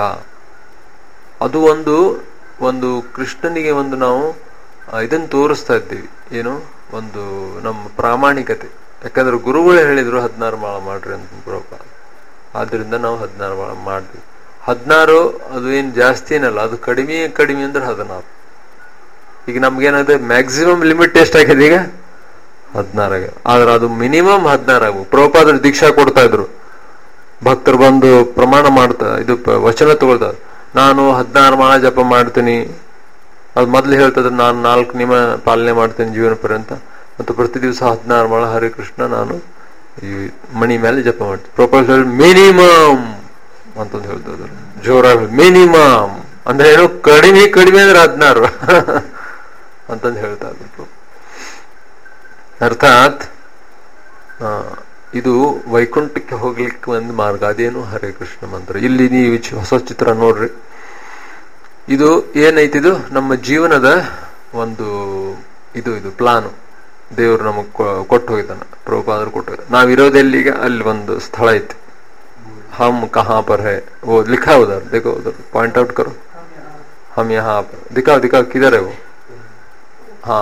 ಅದು ಒಂದು ಒಂದು ಕೃಷ್ಣನಿಗೆ ಒಂದು ನಾವು ಆ, ಇದನ್ನ ತೋರಿಸ್ತಾ ಇದ್ದೀವಿ ಏನು ಒಂದು ನಮ್ಮ ಪ್ರಾಮಾಣಿಕತೆ ಯಾಕಂದ್ರೆ ಗುರುಗಳೇ ಹೇಳಿದ್ರು ಹದಿನಾರು ಮಾಳ ಮಾಡ್ರಿ ಅಂತ ಪ್ರಭುಪಾದ ಆದ್ರಿಂದ ನಾವು ಹದಿನಾರು ಮಾಳ ಮಾಡ್ತೀವಿ ಹದಿನಾರು ಅದು ಏನ್ ಜಾಸ್ತಿ ಏನಲ್ಲ ಅದು ಕಡಿಮೆ ಕಡಿಮೆ ಅಂದ್ರೆ ಹದಿನಾರು ಈಗ ನಮ್ಗೇನಾದ್ರೆ ಮ್ಯಾಕ್ಸಿಮಮ್ ಲಿಮಿಟ್ ಎಷ್ಟಾಗಿದೆ ಈಗ ಹದಿನಾರು ಆಗ್ಯಾವ ಆದ್ರೆ ಅದು ಮಿನಿಮಮ್ ಹದಿನಾರು ಆಗ್ಬೇಕು ಪ್ರಭುಪಾದರು ದೀಕ್ಷಾ ಕೊಡ್ತಾ ಇದ್ರು ಭಕ್ತರು ಬಂದು ಪ್ರಮಾಣ ಮಾಡ್ತಾ ಇದು ಪ- ವಚನ ತಗೊಳ್ತಾರೆ ನಾನು ಹದಿನಾರು ಮಾಳ ಜಪ ಮಾಡ್ತೀನಿ ಅದು ಮೊದ್ಲು ಹೇಳ್ತದ್ರೆ ನಾನು ನಾಲ್ಕು ನಿಮ ಪಾಲನೆ ಮಾಡ್ತೇನೆ ಜೀವನ ಪರ್ಯಂತ ಮತ್ತು ಪ್ರತಿ ದಿವಸ ಹದಿನಾರು ಮಾಳ ಹರೇ ಕೃಷ್ಣ ನಾನು ಈ ಮಣಿ ಮೇಲೆ ಜಪ ಮಾಡ್ತೀನಿ ಪ್ರೊಪೋಸಲ್ ಮಿನಿಮಮ್ ಅಂತಂದು ಹೇಳ್ತದ್ರು ಜೋರಾಗಿ ಮಿನಿಮಮ್ ಅಂದ್ರೆ ಏನು ಕಡಿಮೆ ಕಡಿಮೆ ಅಂದ್ರೆ ಹದಿನಾರು ಅಂತಂದು ಹೇಳ್ತಾ ಇದ್ರು ಅರ್ಥಾತ್ ಆ, ಇದು ವೈಕುಂಠಕ್ಕೆ ಹೋಗ್ಲಿಕ್ಕೆ ಒಂದು ಮಾರ್ಗ ಅದೇನು ಹರೇ ಕೃಷ್ಣ ಮಂತ್ರ ಇಲ್ಲಿ ನೀವು ಈ ಚಿ- ಹೊಸ ಚಿತ್ರ ನೋಡ್ರಿ ಇದು ಏನೈತಿ ಇದು ನಮ್ಮ ಜೀವನದ ಒಂದು ಇದು ಇದು ಪ್ಲಾನು ದೇವರು ನಮಗ್ ಕೊ- ಕೊಟ್ಟು ಹೋಗಿದ್ದಾನ ಪ್ರಭುಪಾದರು ಕೊಟ್ಟು ಹೋಗಿದ್ದಾನೆ ನಾವಿರೋದೆಲ್ಲಿಗ ಅಲ್ಲಿ ಒಂದು ಸ್ಥಳ ಐತಿ हम कहाँ पर है वो लिखा है उधर देखो उधर पॉइंट आउट करो हम यहाँ पर दिखाओ दिखाओ किधर है वो हाँ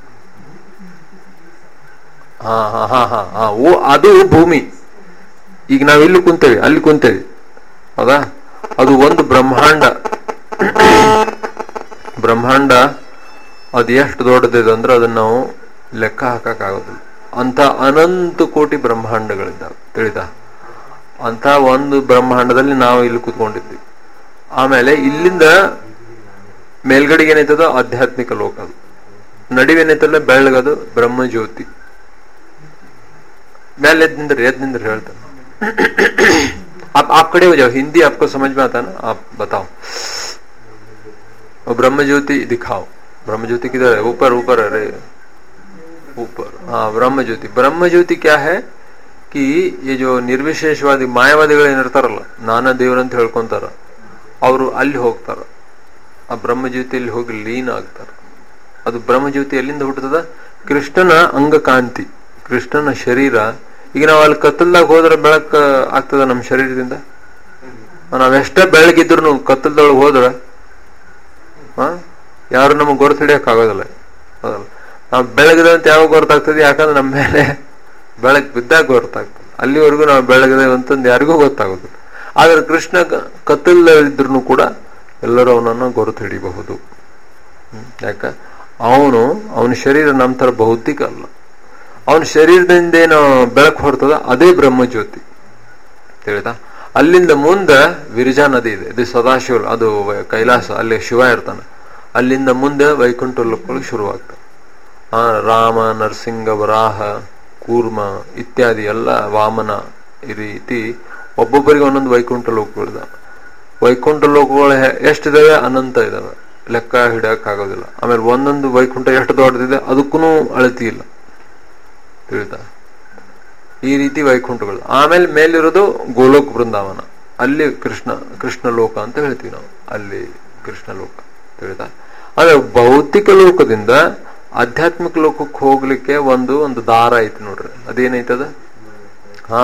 ಹಾ ಹಾ ಹಾ ಹಾ ಹಾ ಓ ಅದು ಭೂಮಿ ಈಗ ನಾವ್ ಇಲ್ಲಿ ಕುಂತೇವಿ ಅಲ್ಲಿ ಕುಂತೇವಿ ಹೌದಾ ಅದು ಒಂದು ಬ್ರಹ್ಮಾಂಡ ಬ್ರಹ್ಮಾಂಡ ಅದು ಎಷ್ಟು ದೊಡ್ಡದಿದೆ ಅಂದ್ರೆ ಅದನ್ನ ನಾವು ಲೆಕ್ಕ ಹಾಕಕ್ ಆಗೋದಿಲ್ಲ ಅಂತ ಅನಂತ ಕೋಟಿ ಬ್ರಹ್ಮಾಂಡಗಳಿದ್ದಾವೆ ತಿಳಿತಾ ಅಂತ ಒಂದು ಬ್ರಹ್ಮಾಂಡದಲ್ಲಿ ನಾವು ಇಲ್ಲಿ ಕೂತ್ಕೊಂಡಿದ್ವಿ ಆಮೇಲೆ ಇಲ್ಲಿಂದ ಮೇಲ್ಗಡೆಗೆ ಏನೈತದ ಆಧ್ಯಾತ್ಮಿಕ ಲೋಕ ಅದು ನಡುವೇನೈತಲ್ಲ ಬೆಳಗದು ಬ್ರಹ್ಮ ಜ್ಯೋತಿ ಮೇಲೆ एद निंद्र एद निंद्र ಹೇಳ್ತಾನೆ आप आप खड़े हो जाओ हिंदी आपको समझ में आता है ना आप बताओ वो ब्रह्म ज्योति दिखाओ ब्रह्म ज्योति किधर है ऊपर ऊपर अरे ऊपर हाँ ब्रह्म ज्योति ब्रह्म ज्योति क्या है कि ये जो ನಿರ್ವಿಶೇಷವಾದಿ ಮಾಯಾವಾದಿಗಳು ಏನಿರ್ತಾರಲ್ಲ ನಾನಾ ದೇವರಂತ ಹೇಳ್ಕೊಂತಾರ ಅವರು ಅಲ್ಲಿ ಹೋಗ್ತಾರ ಆ ಬ್ರಹ್ಮಜ್ಯೋತಿಯಲ್ಲಿ ಹೋಗಿ ಲೀನ್ ಆಗ್ತಾರ ಅದು ಬ್ರಹ್ಮಜ್ಯೋತಿ ಎಲ್ಲಿಂದ ಹುಟ್ಟುತ್ತದ ಕೃಷ್ಣನ ಅಂಗಕಾಂತಿ ಕೃಷ್ಣನ ಶರೀರ ಈಗ ನಾವು ಅಲ್ಲಿ ಕತ್ತಲ್ದಾಗ ಹೋದ್ರೆ ಬೆಳಕ ಆಗ್ತದ ನಮ್ಮ ಶರೀರದಿಂದ ನಾವೆಷ್ಟೇ ಬೆಳಗಿದ್ರು ಕತ್ತಲ್ದೊಳಗೆ ಹೋದ್ರ ಆ, ಯಾರು ನಮಗೆ ಗೊರತು ಹಿಡಿಯಕ್ ಆಗೋದಿಲ್ಲ ಹೌದಲ್ಲ ನಾವು ಬೆಳಗಿದೆ ಅಂತ ಯಾವಾಗ ಗೊತ್ತಾಗ್ತದೆ ಯಾಕಂದ್ರೆ ನಮ್ಮ ಮೇಲೆ ಬೆಳಕು ಬಿದ್ದಾಗ ಗೊತ್ತಾಗ್ತದೆ ಅಲ್ಲಿವರೆಗೂ ನಾವು ಬೆಳಗಿದೆ ಅಂತಂದು ಯಾರಿಗೂ ಗೊತ್ತಾಗೋದಿಲ್ಲ ಆದ್ರೆ ಕೃಷ್ಣ ಕ- ಕತ್ತಲಲ್ಲಿದ್ರು ಕೂಡ ಎಲ್ಲರೂ ಅವನನ್ನು ಗುರುತು ಹಿಡಿಬಹುದು ಹ್ಮ್. ಯಾಕ ಅವನು ಅವನ ಶರೀರ ನಮ್ಮ ತರ ಭೌತಿಕ ಅಲ್ಲ ಅವನ ಶರೀರದಿಂದ ಏನು ಬೆಳಕು ಹೊರತದ ಅದೇ ಬ್ರಹ್ಮಜ್ಯೋತಿ ತಿಳಿತಾ ಅಲ್ಲಿಂದ ಮುಂದೆ ವಿರಜಾ ನದಿ ಇದೆ ಇದು ಸದಾಶಿವ ಅದು ವ- ಕೈಲಾಸ ಅಲ್ಲಿ ಶಿವ ಇರ್ತಾನೆ ಅಲ್ಲಿಂದ ಮುಂದೆ ವೈಕುಂಠ ಲೋಕಗಳು ಶುರುವಾಗ್ತವೆ ಆ ರಾಮ ನರಸಿಂಗ ವರಾಹ ಕೂರ್ಮ ಇತ್ಯಾದಿ ಎಲ್ಲ ವಾಮನ ಈ ರೀತಿ ಒಬ್ಬೊಬ್ಬರಿಗೆ ಒಂದೊಂದು ವೈಕುಂಠ ಲೋಕಗಳಿದಾವೆ ವೈಕುಂಠ ಲೋಕಗಳು ಹೆ- ಎಷ್ಟಿದಾವೆ ಅನಂತ ಇದಾವೆ ಲೆಕ್ಕ ಹಿಡಿಯಕ್ ಆಗೋದಿಲ್ಲ ಆಮೇಲೆ ಒಂದೊಂದು ವೈಕುಂಠ ಎಷ್ಟು ದೊಡ್ಡದಿದೆ ಅದಕ್ಕೂ ಅಳತಿ ಇಲ್ಲ ತಿಳಿತಾ ಈ ರೀತಿ ವೈಕುಂಠಗಳು ಆಮೇಲೆ ಮೇಲಿರೋದು ಗೋಲೋಕ್ ಬೃಂದಾವನ ಅಲ್ಲಿ ಕೃಷ್ಣ ಕೃಷ್ಣ ಲೋಕ ಅಂತ ಹೇಳ್ತೀವಿ ನಾವು ಅಲ್ಲಿ ಕೃಷ್ಣ ಲೋಕ ತಿಳಿತಾ ಆದ್ರೆ ಭೌತಿಕ ಲೋಕದಿಂದ ಆಧ್ಯಾತ್ಮಿಕ ಲೋಕಕ್ಕೆ ಹೋಗ್ಲಿಕ್ಕೆ ಒಂದು ಒಂದು ದಾರ ಐತಿ ನೋಡ್ರಿ ಅದೇನೈತದ ಹಾ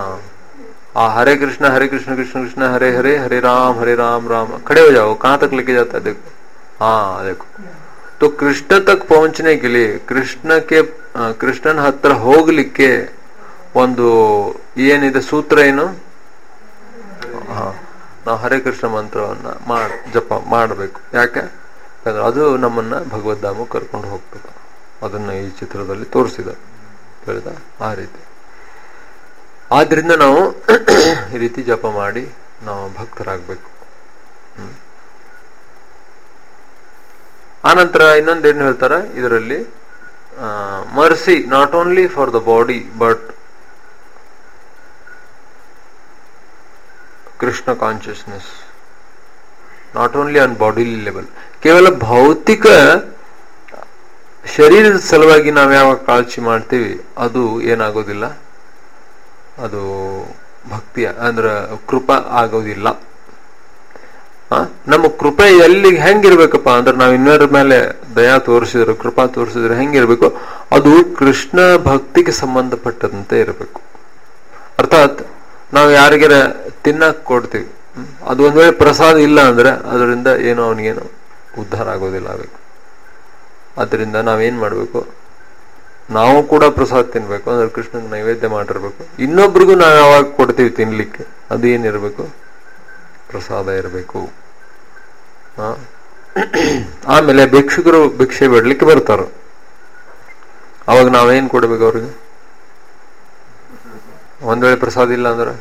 ಆ हरे कृष्ण हरे कृष्ण कृष्ण कृष्ण हरे हरे हरे राम हरे राम राम खड़े हो जाओ कहां तक लेके जाता है देखो हाँ देखो तो कृष्ण तक पहुंचने के लिए कृष्ण के ಆ, ಕೃಷ್ಣನ ಹತ್ರ ಹೋಗ್ಲಿಕ್ಕೆ ಒಂದು ಏನಿದೆ ಸೂತ್ರ ಏನು ಹಾ ನಾವು ಹರೇ ಕೃಷ್ಣ ಮಂತ್ರವನ್ನ ಮಾಡ್ ಜಪ ಮಾಡಬೇಕು ಯಾಕೆ ಯಾಕಂದ್ರೆ ಅದು ನಮ್ಮನ್ನ ಭಗವದ್ಧಾಮ ಕರ್ಕೊಂಡು ಹೋಗ್ತದೆ ಅದನ್ನ ಈ ಚಿತ್ರದಲ್ಲಿ ತೋರಿಸಿದ ಹೇಳಿದ ಆ ರೀತಿ ಆದ್ರಿಂದ ನಾವು ಈ ರೀತಿ ಜಪ ಮಾಡಿ ನಾವು ಭಕ್ತರಾಗಬೇಕು ಆನಂತರ ಇನ್ನೊಂದೇನು ಹೇಳ್ತಾರೆ ಇದರಲ್ಲಿ mercy not only for the body but Krishna consciousness not only on body level ಕೇವಲ ಭೌತಿಕ ಶರೀರದ ಸಲುವಾಗಿ ನಾವು ಯಾವಾಗ ಕಾಳಜಿ ಮಾಡ್ತೀವಿ ಅದು ಏನಾಗೋದಿಲ್ಲ ಅದು ಭಕ್ತಿಯ ಅಂದ್ರ ಕೃಪಾ ಆಗೋದಿಲ್ಲ ಆ, ನಮ್ಮ ಕೃಪೆ ಎಲ್ಲಿ ಹೆಂಗಿರ್ಬೇಕಪ್ಪ ಅಂದ್ರೆ ನಾವು ಇನ್ನೊರ ಮೇಲೆ ದಯಾ ತೋರಿಸಿದ್ರೆ ಕೃಪಾ ತೋರಿಸಿದ್ರೆ ಹೆಂಗಿರ್ಬೇಕು ಅದು ಕೃಷ್ಣ ಭಕ್ತಿಗೆ ಸಂಬಂಧಪಟ್ಟಂತೆ ಇರಬೇಕು ಅರ್ಥಾತ್ ನಾವು ಯಾರಿಗಾರ ತಿನ್ನಕ್ ಕೊಡ್ತೀವಿ ಹ್ಮ್. ಅದು ಒಂದ್ ವೇಳೆ ಪ್ರಸಾದ ಇಲ್ಲ ಅಂದ್ರೆ ಅದರಿಂದ ಏನೋ ಅವನಿಗೇನು ಉದ್ಧಾರ ಆಗೋದಿಲ್ಲ ಆಗಬೇಕು ಅದರಿಂದ ನಾವೇನ್ ಮಾಡ್ಬೇಕು ನಾವು ಕೂಡ ಪ್ರಸಾದ ತಿನ್ಬೇಕು ಅಂದ್ರೆ ಕೃಷ್ಣನ್ ನೈವೇದ್ಯ ಮಾಡಿರ್ಬೇಕು ಇನ್ನೊಬ್ರಿಗೂ ನಾವು ಯಾವಾಗ ಕೊಡ್ತೀವಿ ತಿನ್ಲಿಕ್ಕೆ ಅದು ಏನಿರ್ಬೇಕು ಪ್ರಸಾದ ಇರಬೇಕು ಆಮೇಲೆ ಭಿಕ್ಷುಕರು ಭಿಕ್ಷೆ ಬಿಡ್ಲಿಕ್ಕೆ ಬರ್ತಾರ ಅವಾಗ ನಾವೇನ್ ಕೊಡ್ಬೇಕು ಅವ್ರಿಗೆ ಒಂದ್ ವೇಳೆ ಪ್ರಸಾದ ಇಲ್ಲ ಅಂದ್ರೆ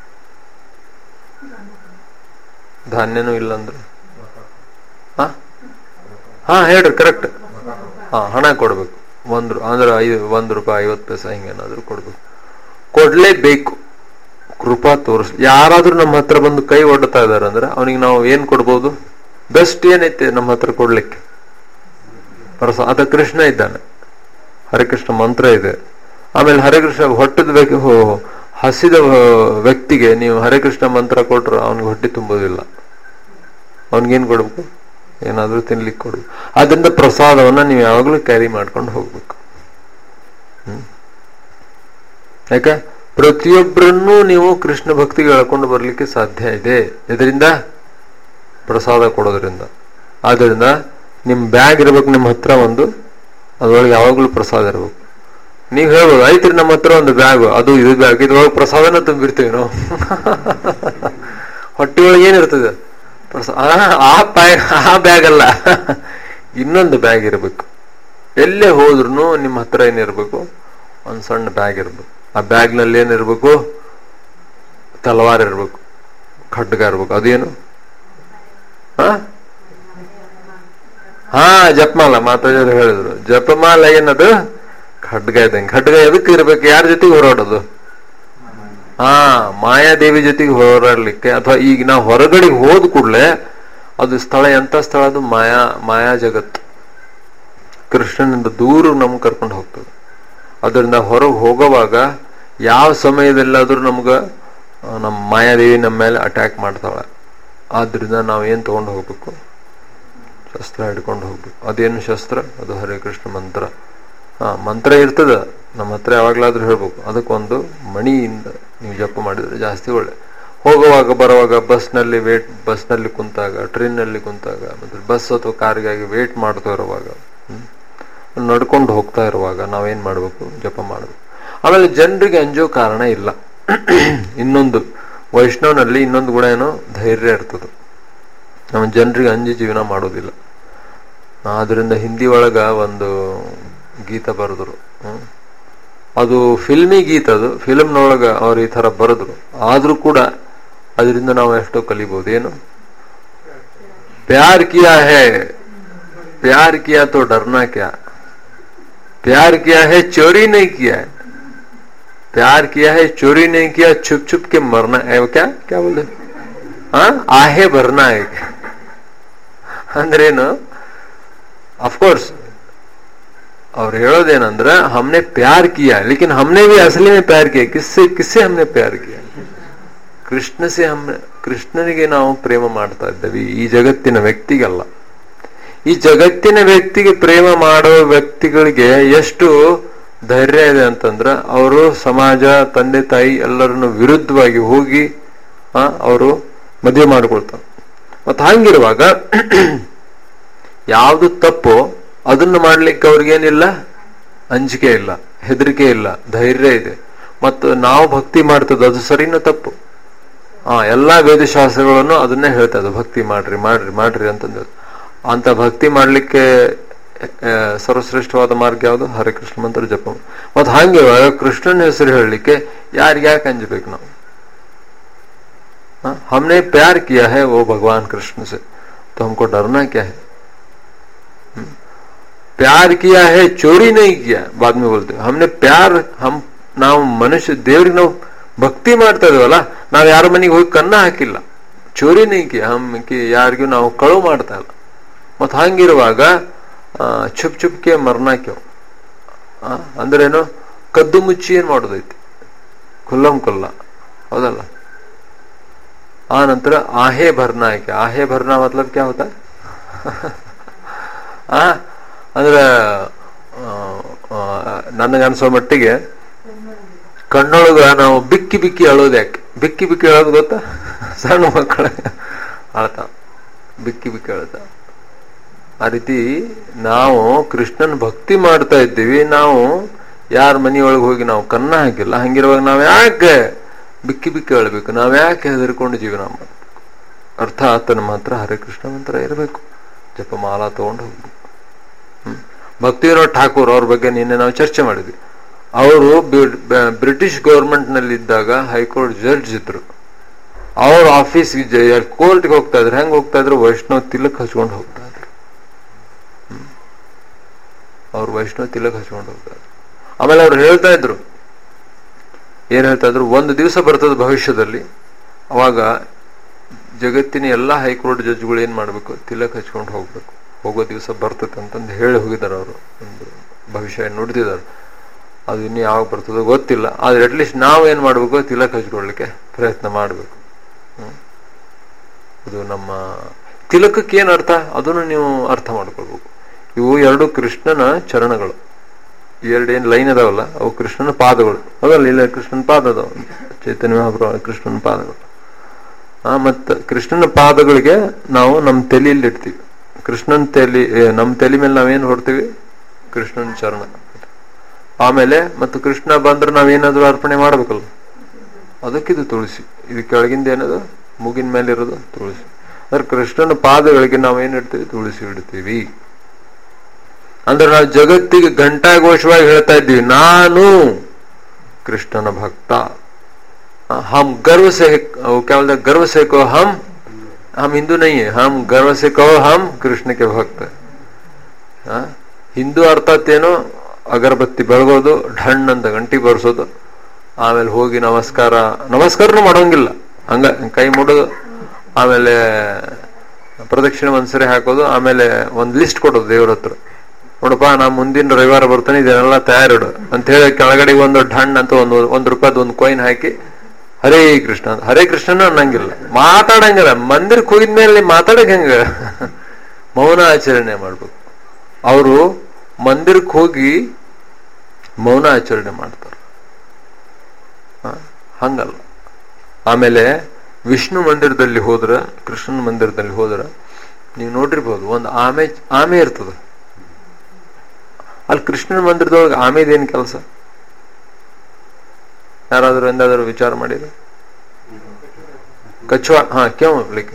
ಧಾನ್ಯನೂ ಇಲ್ಲ ಅಂದ್ರೆ ಹಾ ಹಾ ಹೇಳ್ರಿ ಕರೆಕ್ಟ್ ಹಾ ಹಣ ಕೊಡ್ಬೇಕು ಒಂದ್ ರೂ- ಅಂದ್ರೆ ಐದು ಒಂದ್ ರೂಪಾಯಿ ಐವತ್ತು ಪೈಸೆ ಹಿಂಗೇನಾದ್ರೂ ಕೊಡ್ಬೇಕು ಕೊಡ್ಲೇಬೇಕು ಕೃಪಾ ತೋರಿಸ್ ಯಾರಾದ್ರೂ ನಮ್ಮ ಹತ್ರ ಬಂದು ಕೈ ಒಡ್ತಾ ಇದಾರೆ ಅಂದ್ರೆ ಅವನಿಗೆ ನಾವು ಏನ್ ಕೊಡ್ಬೋದು ಬೆಸ್ಟ್ ಏನೈತೆ ನಮ್ಮ ಹತ್ರ ಕೊಡ್ಲಿಕ್ಕೆ ಪ್ರಸ ಅದ ಕೃಷ್ಣ ಇದ್ದಾನೆ ಹರಿಕೃಷ್ಣ ಮಂತ್ರ ಇದೆ ಆಮೇಲೆ ಹರಿಕೃಷ್ಣ ಹೊಟ್ಟದ ವ್ಯಕ್ತಿ ಹೋ- ಹಸಿದ ಆ, ವ್ಯಕ್ತಿಗೆ ನೀವು ಹರಿಕೃಷ್ಣ ಮಂತ್ರ ಕೊಟ್ರು ಅವನಿಗೆ ಹೊಟ್ಟೆ ತುಂಬೋದಿಲ್ಲ ಅವನಿಗೇನ್ ಕೊಡ್ಬೇಕು ಏನಾದ್ರೂ ತಿನ್ಲಿಕ್ಕೆ ಕೊಡ್ಬೇಕು ಅದರಿಂದ ಪ್ರಸಾದವನ್ನ ನೀವು ಯಾವಾಗಲೂ ಕ್ಯಾರಿ ಮಾಡ್ಕೊಂಡು ಹೋಗ್ಬೇಕು ಹ್ಮ್ ಯಾಕೆ ಪ್ರತಿಯೊಬ್ಬರನ್ನೂ ನೀವು ಕೃಷ್ಣ ಭಕ್ತಿಗೆ ಎಳ್ಕೊಂಡು ಬರ್ಲಿಕ್ಕೆ ಸಾಧ್ಯ ಇದೆ ಇದರಿಂದ ಪ್ರಸಾದ ಕೊಡೋದ್ರಿಂದ ಆದ್ರಿಂದ ನಿಮ್ ಬ್ಯಾಗ್ ಇರ್ಬೇಕು ನಿಮ್ಮ ಹತ್ರ ಒಂದು ಅದ್ರೊಳಗೆ ಯಾವಾಗ್ಲೂ ಪ್ರಸಾದ ಇರ್ಬೇಕು ನೀವ್ ಹೇಳ್ಬೋದು ಐತ್ರಿ ನಮ್ಮ ಹತ್ರ ಒಂದು ಬ್ಯಾಗ್ ಅದು ಇದು ಬ್ಯಾಗ್ ಇದ್ರೊಳಗೆ ಪ್ರಸಾದನ ತುಂಬಿರ್ತೀವಿ ನಾವು ಹೊಟ್ಟೆ ಒಳಗೆ ಏನಿರ್ತದೆ ಪ್ರಸಾ ಆ- ಆ ಬ್ಯಾಗ್ ಆ ಬ್ಯಾಗ್ ಅಲ್ಲ ಇನ್ನೊಂದು ಬ್ಯಾಗ್ ಇರಬೇಕು ಎಲ್ಲೇ ಹೋದ್ರು ನಿಮ್ಮ ಹತ್ರ ಏನಿರ್ಬೇಕು ಒಂದ್ ಸಣ್ಣ ಬ್ಯಾಗ್ ಇರ್ಬೇಕು ಆ ಬ್ಯಾಗ್ ನಲ್ಲಿ ಏನಿರ್ಬೇಕು ತಲವಾರ್ ಇರ್ಬೇಕು ಖಡ್ಗ ಇರ್ಬೇಕು ಅದೇನು ಹಾ ಹಾ ಜಪಮಾಲ ಮಾತಾಜರು ಹೇಳಿದ್ರು ಜಪಮಾಲ ಏನದು ಖಡ್ಗ ಇದ್ದಂಗೆ ಖಡ್ಗ ಎದಕ್ಕೆ ಇರ್ಬೇಕು ಯಾರ ಜೊತೆಗೆ ಹೋರಾಡೋದು ಹಾ ಮಾಯಾದೇವಿ ಜೊತೆಗೆ ಹೋರಾಡ್ಲಿಕ್ಕೆ ಅಥವಾ ಈಗ ನಾವು ಹೊರಗಡೆ ಹೋದ ಕೂಡಲೇ ಅದು ಸ್ಥಳ ಎಂತ ಸ್ಥಳ ಅದು ಮಾಯಾ ಮಾಯಾ ಜಗತ್ತು ಕೃಷ್ಣನಿಂದ ದೂರ ನಮ್ಗೆ ಕರ್ಕೊಂಡು ಹೋಗ್ತದೆ ಅದರಿಂದ ಹೊರಗೆ ಹೋಗೋವಾಗ ಯಾವ ಸಮಯದಲ್ಲಾದ್ರೂ ನಮ್ಗ ಆ, ನಮ್ಮ ಮಾಯಾದೇವಿ ನಮ್ಮ ಮೇಲೆ ಅಟ್ಯಾಕ್ ಮಾಡ್ತಾಳೆ ಆದ್ರಿಂದ ನಾವು ಏನ್ ತಗೊಂಡು ಹೋಗ್ಬೇಕು ಶಸ್ತ್ರ ಹಿಡ್ಕೊಂಡು ಹೋಗ್ಬೇಕು ಅದೇನು ಶಸ್ತ್ರ ಅದು ಹರೇ ಕೃಷ್ಣ ಮಂತ್ರ ಹಾ ಮಂತ್ರ ಇರ್ತದ ನಮ್ಮ ಹತ್ರ ಯಾವಾಗ್ಲಾದ್ರೂ ಹೇಳ್ಬೇಕು ಅದಕ್ಕೊಂದು ಮಣಿಯಿಂದ ನೀವು ಜಪ ಮಾಡಿದ್ರೆ ಜಾಸ್ತಿ ಒಳ್ಳೆ ಹೋಗುವಾಗ ಬರುವಾಗ ಬಸ್ನಲ್ಲಿ ವೇಟ್ ಬಸ್ನಲ್ಲಿ ಕುಂತಾಗ ಟ್ರೈನ್ನಲ್ಲಿ ಕುಂತಾಗ ಮತ್ತೆ ಬಸ್ ಅಥವಾ ಕಾರ್ಗಾಗಿ ವೇಟ್ ಮಾಡ್ತಾ ಇರುವಾಗ ಹ್ಮ್, ನಡ್ಕೊಂಡು ಹೋಗ್ತಾ ಇರುವಾಗ ನಾವೇನ್ ಮಾಡ್ಬೇಕು ಜಪ ಮಾಡ್ಬೇಕು ಆಮೇಲೆ ಜನರಿಗೆ ಅಂಜೋ ಕಾರಣ ಇಲ್ಲ ಇನ್ನೊಂದು ವೈಷ್ಣವನಲ್ಲಿ ಇನ್ನೊಂದು ಗುಣ ಏನು ಧೈರ್ಯ ಇರ್ತದೆ ನಮ್ಮ ಜನರಿಗೆ ಅಂಜಿ ಜೀವನ ಮಾಡೋದಿಲ್ಲ ಆದ್ರಿಂದ ಹಿಂದಿ ಒಳಗ ಒಂದು ಗೀತ ಬರೆದ್ರು ಹ್ಮ್. ಅದು ಫಿಲ್ಮಿ ಗೀತ ಅದು ಫಿಲ್ಮ್ನೊಳಗ ಅವ್ರು ಈ ತರ ಬರೆದ್ರು ಆದ್ರೂ ಕೂಡ ಅದರಿಂದ ನಾವು ಎಷ್ಟೋ ಕಲಿಬಹುದು ಏನು ಪ್ಯಾರ್ ಕಿಯಾ ಹೇ प्यार किया तो डरना क्या प्यार किया है चोरी नहीं किया है प्यार किया है चोरी नहीं किया छुप छुप के मरना है वो क्या क्या बोले हाँ आहे भरना है ಅಂದ್ರೇನು ಅಫ್ಕೋರ್ಸ್ ಅವ್ರು ಹೇಳೋದೇನಂದ್ರೆ हमने प्यार किया लेकिन हमने भी असली में प्यार किया किससे किससे हमने प्यार किया ಕೃಷ್ಣ ಸೆ ಹಮ್ ಕೃಷ್ಣನಿಗೆ ನಾವು ಪ್ರೇಮ ಮಾಡ್ತಾ ಇದ್ದೇವೆ ಈ ಜಗತ್ತಿನ ವ್ಯಕ್ತಿಗಲ್ಲ ಈ ಜಗತ್ತಿನ ವ್ಯಕ್ತಿಗೆ ಪ್ರೇಮ ಮಾಡೋ ವ್ಯಕ್ತಿಗಳಿಗೆ ಎಷ್ಟು ಧೈರ್ಯ ಇದೆ ಅಂತಂದ್ರ ಅವರು ಸಮಾಜ ತಂದೆ ತಾಯಿ ಎಲ್ಲರನ್ನು ವಿರುದ್ಧವಾಗಿ ಹೋಗಿ ಅವರು ಮದುವೆ ಮಾಡಿಕೊಳ್ತಾರೆ ಮತ್ ಹಂಗಿರುವಾಗ ಯಾವುದು ತಪ್ಪು ಅದನ್ನು ಮಾಡ್ಲಿಕ್ಕೆ ಅವ್ರಿಗೇನಿಲ್ಲ ಅಂಜಿಕೆ ಇಲ್ಲ ಹೆದರಿಕೆ ಇಲ್ಲ ಧೈರ್ಯ ಇದೆ ಮತ್ತು ನಾವು ಭಕ್ತಿ ಮಾಡ್ತದ ಅದು ಸರಿನ ತಪ್ಪು ಆ ಎಲ್ಲಾ ವೇದಶಾಸ್ತ್ರಗಳನ್ನು ಅದನ್ನೇ ಹೇಳ್ತಾ ಇದ್ದು ಭಕ್ತಿ ಮಾಡ್ರಿ ಮಾಡ್ರಿ ಮಾಡ್ರಿ ಅಂತಂದ ಅಂತ ಭಕ್ತಿ ಮಾಡ್ಲಿಕ್ಕೆ ಆ, ಸರ್ವಶ್ರೇಷ್ಠವಾದ ಮಾರ್ಗ ಯಾವುದು ಹರಿಕೃಷ್ಣ ಮಂತ್ರ ಜಪ ಮತ್ ಹಂಗೆ ಕೃಷ್ಣನ ಹೆಸರು ಹೇಳಲಿಕ್ಕೆ ಯಾರಿಗೆ ಯಾಕೆ ಅಂಜಬೇಕು ನಾವು हाँ, हमने प्यार किया है वो भगवान कृष्ण से तो हमको डरना क्या है हम्म? प्यार किया है चोरी नहीं किया बाद में बोलते हैं। हमने प्यार हम ನಾವು ಮನುಷ್ಯ ದೇವ್ರಿಗೆ ನಾವು ಭಕ್ತಿ ಮಾಡ್ತಾ ಇದೀವಲ್ಲ ನಾವು ಯಾರ ಮನೆಗೆ ಹೋಗಿ ಕನ್ನ ಹಾಕಿಲ್ಲ ಚೋರಿ ನೈಕಿ ಹಮ್ಮಕಿ ಯಾರಿಗೂ ನಾವು ಕಳುವು ಮಾಡ್ತಾ ಇಲ್ಲ ಮತ್ ಹಂಗಿರುವಾಗ ಆ, ಚುಪ್ ಚುಪ್ಕೆ ಮರ್ನಾಕ್ಯವ್ ಅಂದ್ರೇನು ಕದ್ದು ಮುಚ್ಚಿ ಏನ್ ಮಾಡೋದೈತಿ ಖುಲ್ಲಂ ಖುಲ್ಲ ಹೌದಲ್ಲ ಆ ನಂತರ आहे भरना है क्या आहे भरना मतलब क्या होता है ಆ ಅಂದ್ರೆ ನನಗನ್ಸೋ ಮಟ್ಟಿಗೆ ಕಣ್ಣೊಳಗ ನಾವು ಬಿಕ್ಕಿ ಬಿಕ್ಕಿ ಅಳೋದು ಯಾಕೆ ಬಿಕ್ಕಿ ಬಿಕ್ಕಿ ಅಳೋದು ಗೊತ್ತಾ ಸಣ್ಣ ಮಕ್ಕಳ ಅಳ್ತಾವ ಬಿಕ್ಕಿ ಬಿಕ್ಕಿ ಅಳ್ತಾವ ಆ ರೀತಿ ನಾವು ಕೃಷ್ಣನ್ ಭಕ್ತಿ ಮಾಡ್ತಾ ಇದ್ದೀವಿ ನಾವು ಯಾರ ಮನೆಯೊಳಗೆ ಹೋಗಿ ನಾವು ಕನ್ನ ಹಾಕಿಲ್ಲ ಹಂಗಿರುವಾಗ ನಾವ್ ಯಾಕೆ ಬಿಕ್ಕಿ ಬಿಕ್ಕಿ ಹೇಳ್ಬೇಕು ನಾವ್ ಯಾಕೆ ಹೆದರ್ಕೊಂಡು ಜೀವನ ಮಾಡ್ಬೇಕು ಅರ್ಥಾತ್ ನಮ್ಮ ಹತ್ರ ಹರೇ ಕೃಷ್ಣ ಮಂತ್ರ ಇರಬೇಕು ಜಪಮಾಲಾ ತಗೊಂಡು ಹೋಗ್ಬೇಕು ಹ್ಮ್ ಭಕ್ತಿವಿನೋದ್ ಠಾಕೂರ್ ಅವ್ರ ಬಗ್ಗೆ ನಿನ್ನೆ ನಾವು ಚರ್ಚೆ ಮಾಡಿದ್ವಿ ಅವರು ಬ್ರಿಟಿಷ್ ಗೌರ್ಮೆಂಟ್ ನಲ್ಲಿ ಇದ್ದಾಗ ಹೈಕೋರ್ಟ್ ಜಡ್ಜ್ ಇದ್ರು ಅವ್ರ ಆಫೀಸ್ ಕೋರ್ಟ್ಗೆ ಹೋಗ್ತಾ ಇದ್ರು ಹೆಂಗ್ ಹೋಗ್ತಾ ಇದ್ರು ವೈಷ್ಣವ್ ತಿಲಕ್ ಹಚ್ಕೊಂಡು ಹೋಗ್ತಾ ಇದ್ರು ಹ್ಮ್. ಅವ್ರು ವೈಷ್ಣವ್ ತಿಲಕ್ ಹಚ್ಕೊಂಡು ಹೋಗ್ತಾ ಇದ್ರು ಆಮೇಲೆ ಅವ್ರು ಹೇಳ್ತಾ ಇದ್ರು ಏನ್ ಹೇಳ್ತಾ ಇದ್ರು ಒಂದು ದಿವಸ ಬರ್ತದೆ ಭವಿಷ್ಯದಲ್ಲಿ ಅವಾಗ ಜಗತ್ತಿನ ಎಲ್ಲಾ ಹೈಕೋರ್ಟ್ ಜಡ್ಜ್ಗಳು ಏನ್ ಮಾಡ್ಬೇಕು ತಿಲಕ್ ಹಚ್ಕೊಂಡು ಹೋಗ್ಬೇಕು ಹೋಗೋ ದಿವಸ ಬರ್ತದೆ ಅಂತಂದು ಹೇಳಿ ಹೋಗಿದ್ದಾರೆ ಅವರು ಒಂದು ಭವಿಷ್ಯ ನುಡಿದಿದ್ದಾರೆ ಅದು ಇನ್ನು ಯಾವಾಗ ಬರ್ತದೋ ಗೊತ್ತಿಲ್ಲ ಆದ್ರೆ ಅಟ್ಲೀಸ್ಟ್ ನಾವು ಏನ್ ಮಾಡ್ಬೇಕು ತಿಲಕ್ ಹಚ್ಕೊಳ್ಲಿಕ್ಕೆ ಪ್ರಯತ್ನ ಮಾಡ್ಬೇಕು ಹ್ಮ್. ಇದು ನಮ್ಮ ತಿಲಕಕ್ಕೆ ಏನ್ ಅರ್ಥ ಅದನ್ನು ನೀವು ಅರ್ಥ ಮಾಡ್ಕೊಳ್ಬೇಕು ಇವು ಎರಡು ಕೃಷ್ಣನ ಚರಣಗಳು ಎರಡು ಏನ್ ಲೈನ್ ಅದಾವಲ್ಲ ಅವು ಕೃಷ್ಣನ ಪಾದಗಳು ಹೌದಲ್ಲ ಇಲ್ಲ ಕೃಷ್ಣನ ಪಾದ ಅದಾವ ಚೈತನ್ಯ ಮಹಾಪ್ರಭು ಕೃಷ್ಣನ ಪಾದಗಳು ಆ ಮತ್ತ ಕೃಷ್ಣನ ಪಾದಗಳಿಗೆ ನಾವು ನಮ್ಮ ತಲೆಯಲ್ಲಿ ಇಡ್ತೀವಿ ಕೃಷ್ಣನ್ ತಲೆ ಏ, ನಮ್ಮ ತಲೆ ಮೇಲೆ ನಾವೇನ್ ಹೊಡ್ತೀವಿ ಕೃಷ್ಣನ ಚರಣ ಆಮೇಲೆ ಮತ್ತು ಕೃಷ್ಣ ಬಂದ್ರೆ ನಾವೇನಾದ್ರೂ ಅರ್ಪಣೆ ಮಾಡ್ಬೇಕಲ್ಲ ಅದಕ್ಕಿದು ತುಳಸಿ ಇದು ಕೆಳಗಿಂದ ಏನದು ಮೂಗಿನ ಮೇಲೆ ಇರೋದು ತುಳಸಿ ಅಂದ್ರೆ ಕೃಷ್ಣನ ಪಾದಗಳಿಗೆ ನಾವೇನ್ ಇಡ್ತೀವಿ ತುಳಸಿ ಇಡ್ತೀವಿ ಅಂದ್ರೆ ನಾವು ಜಗತ್ತಿಗೆ ಘಂಟಾಘೋಷವಾಗಿ ಹೇಳ್ತಾ ಇದ್ದೀವಿ ನಾನು ಕೃಷ್ಣನ ಭಕ್ತ हम गर्व से वो क्या बोलते हैं गर्व से कहो हम हम हिंदू नहीं है हम गर्व से कहो हम कृष्ण के भक्त हैं हाँ? ಹಿಂದೂ ಅರ್ಥಾತ್ ಏನು ಅಗರಬತ್ತಿ ಬೆಳಗೋದು ಢಣ್ ಅಂತ ಗಂಟಿ ಬರ್ಸೋದು ಆಮೇಲೆ ಹೋಗಿ ನಮಸ್ಕಾರ ನಮಸ್ಕಾರನು ಮಾಡೋಂಗಿಲ್ಲ ಹಂಗ ಕೈ ಮುಡೋದು ಆಮೇಲೆ ಪ್ರದಕ್ಷಿಣೆ ಒಂದ್ಸರಿ ಹಾಕೋದು ಆಮೇಲೆ ಒಂದ್ ಲಿಸ್ಟ್ ಕೊಡೋದು ದೇವ್ರ ಹತ್ರ ನೋಡಪ್ಪ ನಾ ಮುಂದಿನ ರವಿವಾರ ಬರ್ತಾನೆ ಇದನ್ನೆಲ್ಲ ತಯಾರಿಡು ಅಂತ ಹೇಳಿ ಕೆಳಗಡೆ ಒಂದು ಢಣ್ ಅಂತ ಒಂದು ಒಂದ್ ರೂಪಾಯ್ದು ಒಂದು ಕಾಯಿನ್ ಹಾಕಿ ಹರೇ ಕೃಷ್ಣ ಅಂತ ಹರೇ ಕೃಷ್ಣನ ಅನ್ನಂಗಿಲ್ಲ ಮಾತಾಡಂಗಿಲ್ಲ ಮಂದಿರಕ್ಕೆ ಹೋಗಿದ್ಮೇಲೆ ಮಾತಾಡಕ್ ಹೆಂಗ ಮೌನ ಆಚರಣೆ ಮಾಡ್ಬೇಕು ಅವರು ಮಂದಿರಕ್ಕೆ ಹೋಗಿ ಮೌನ ಆಚರಣೆ ಮಾಡ್ತಾರೆ ಹ? ಹಂಗಲ್ಲ ಆಮೇಲೆ ವಿಷ್ಣು ಮಂದಿರದಲ್ಲಿ ಹೋದ್ರ ಕೃಷ್ಣನ ಮಂದಿರದಲ್ಲಿ ಹೋದ್ರ ನೀವು ನೋಡಿರ್ಬೋದು ಒಂದು ಆಮೆ ಆಮೆ ಇರ್ತದ ಅಲ್ಲಿ ಕೃಷ್ಣನ ಮಂದಿರದೊಳಗೆ ಆಮೆದೇನ್ ಕೆಲಸ ಯಾರಾದ್ರೂ ಎಂದಾದ್ರೂ ವಿಚಾರ ಮಾಡಿದ್ರೆ ಕಚ್ಚುವ ಹಾ ಕ್ಯೂ ಲೈಕ್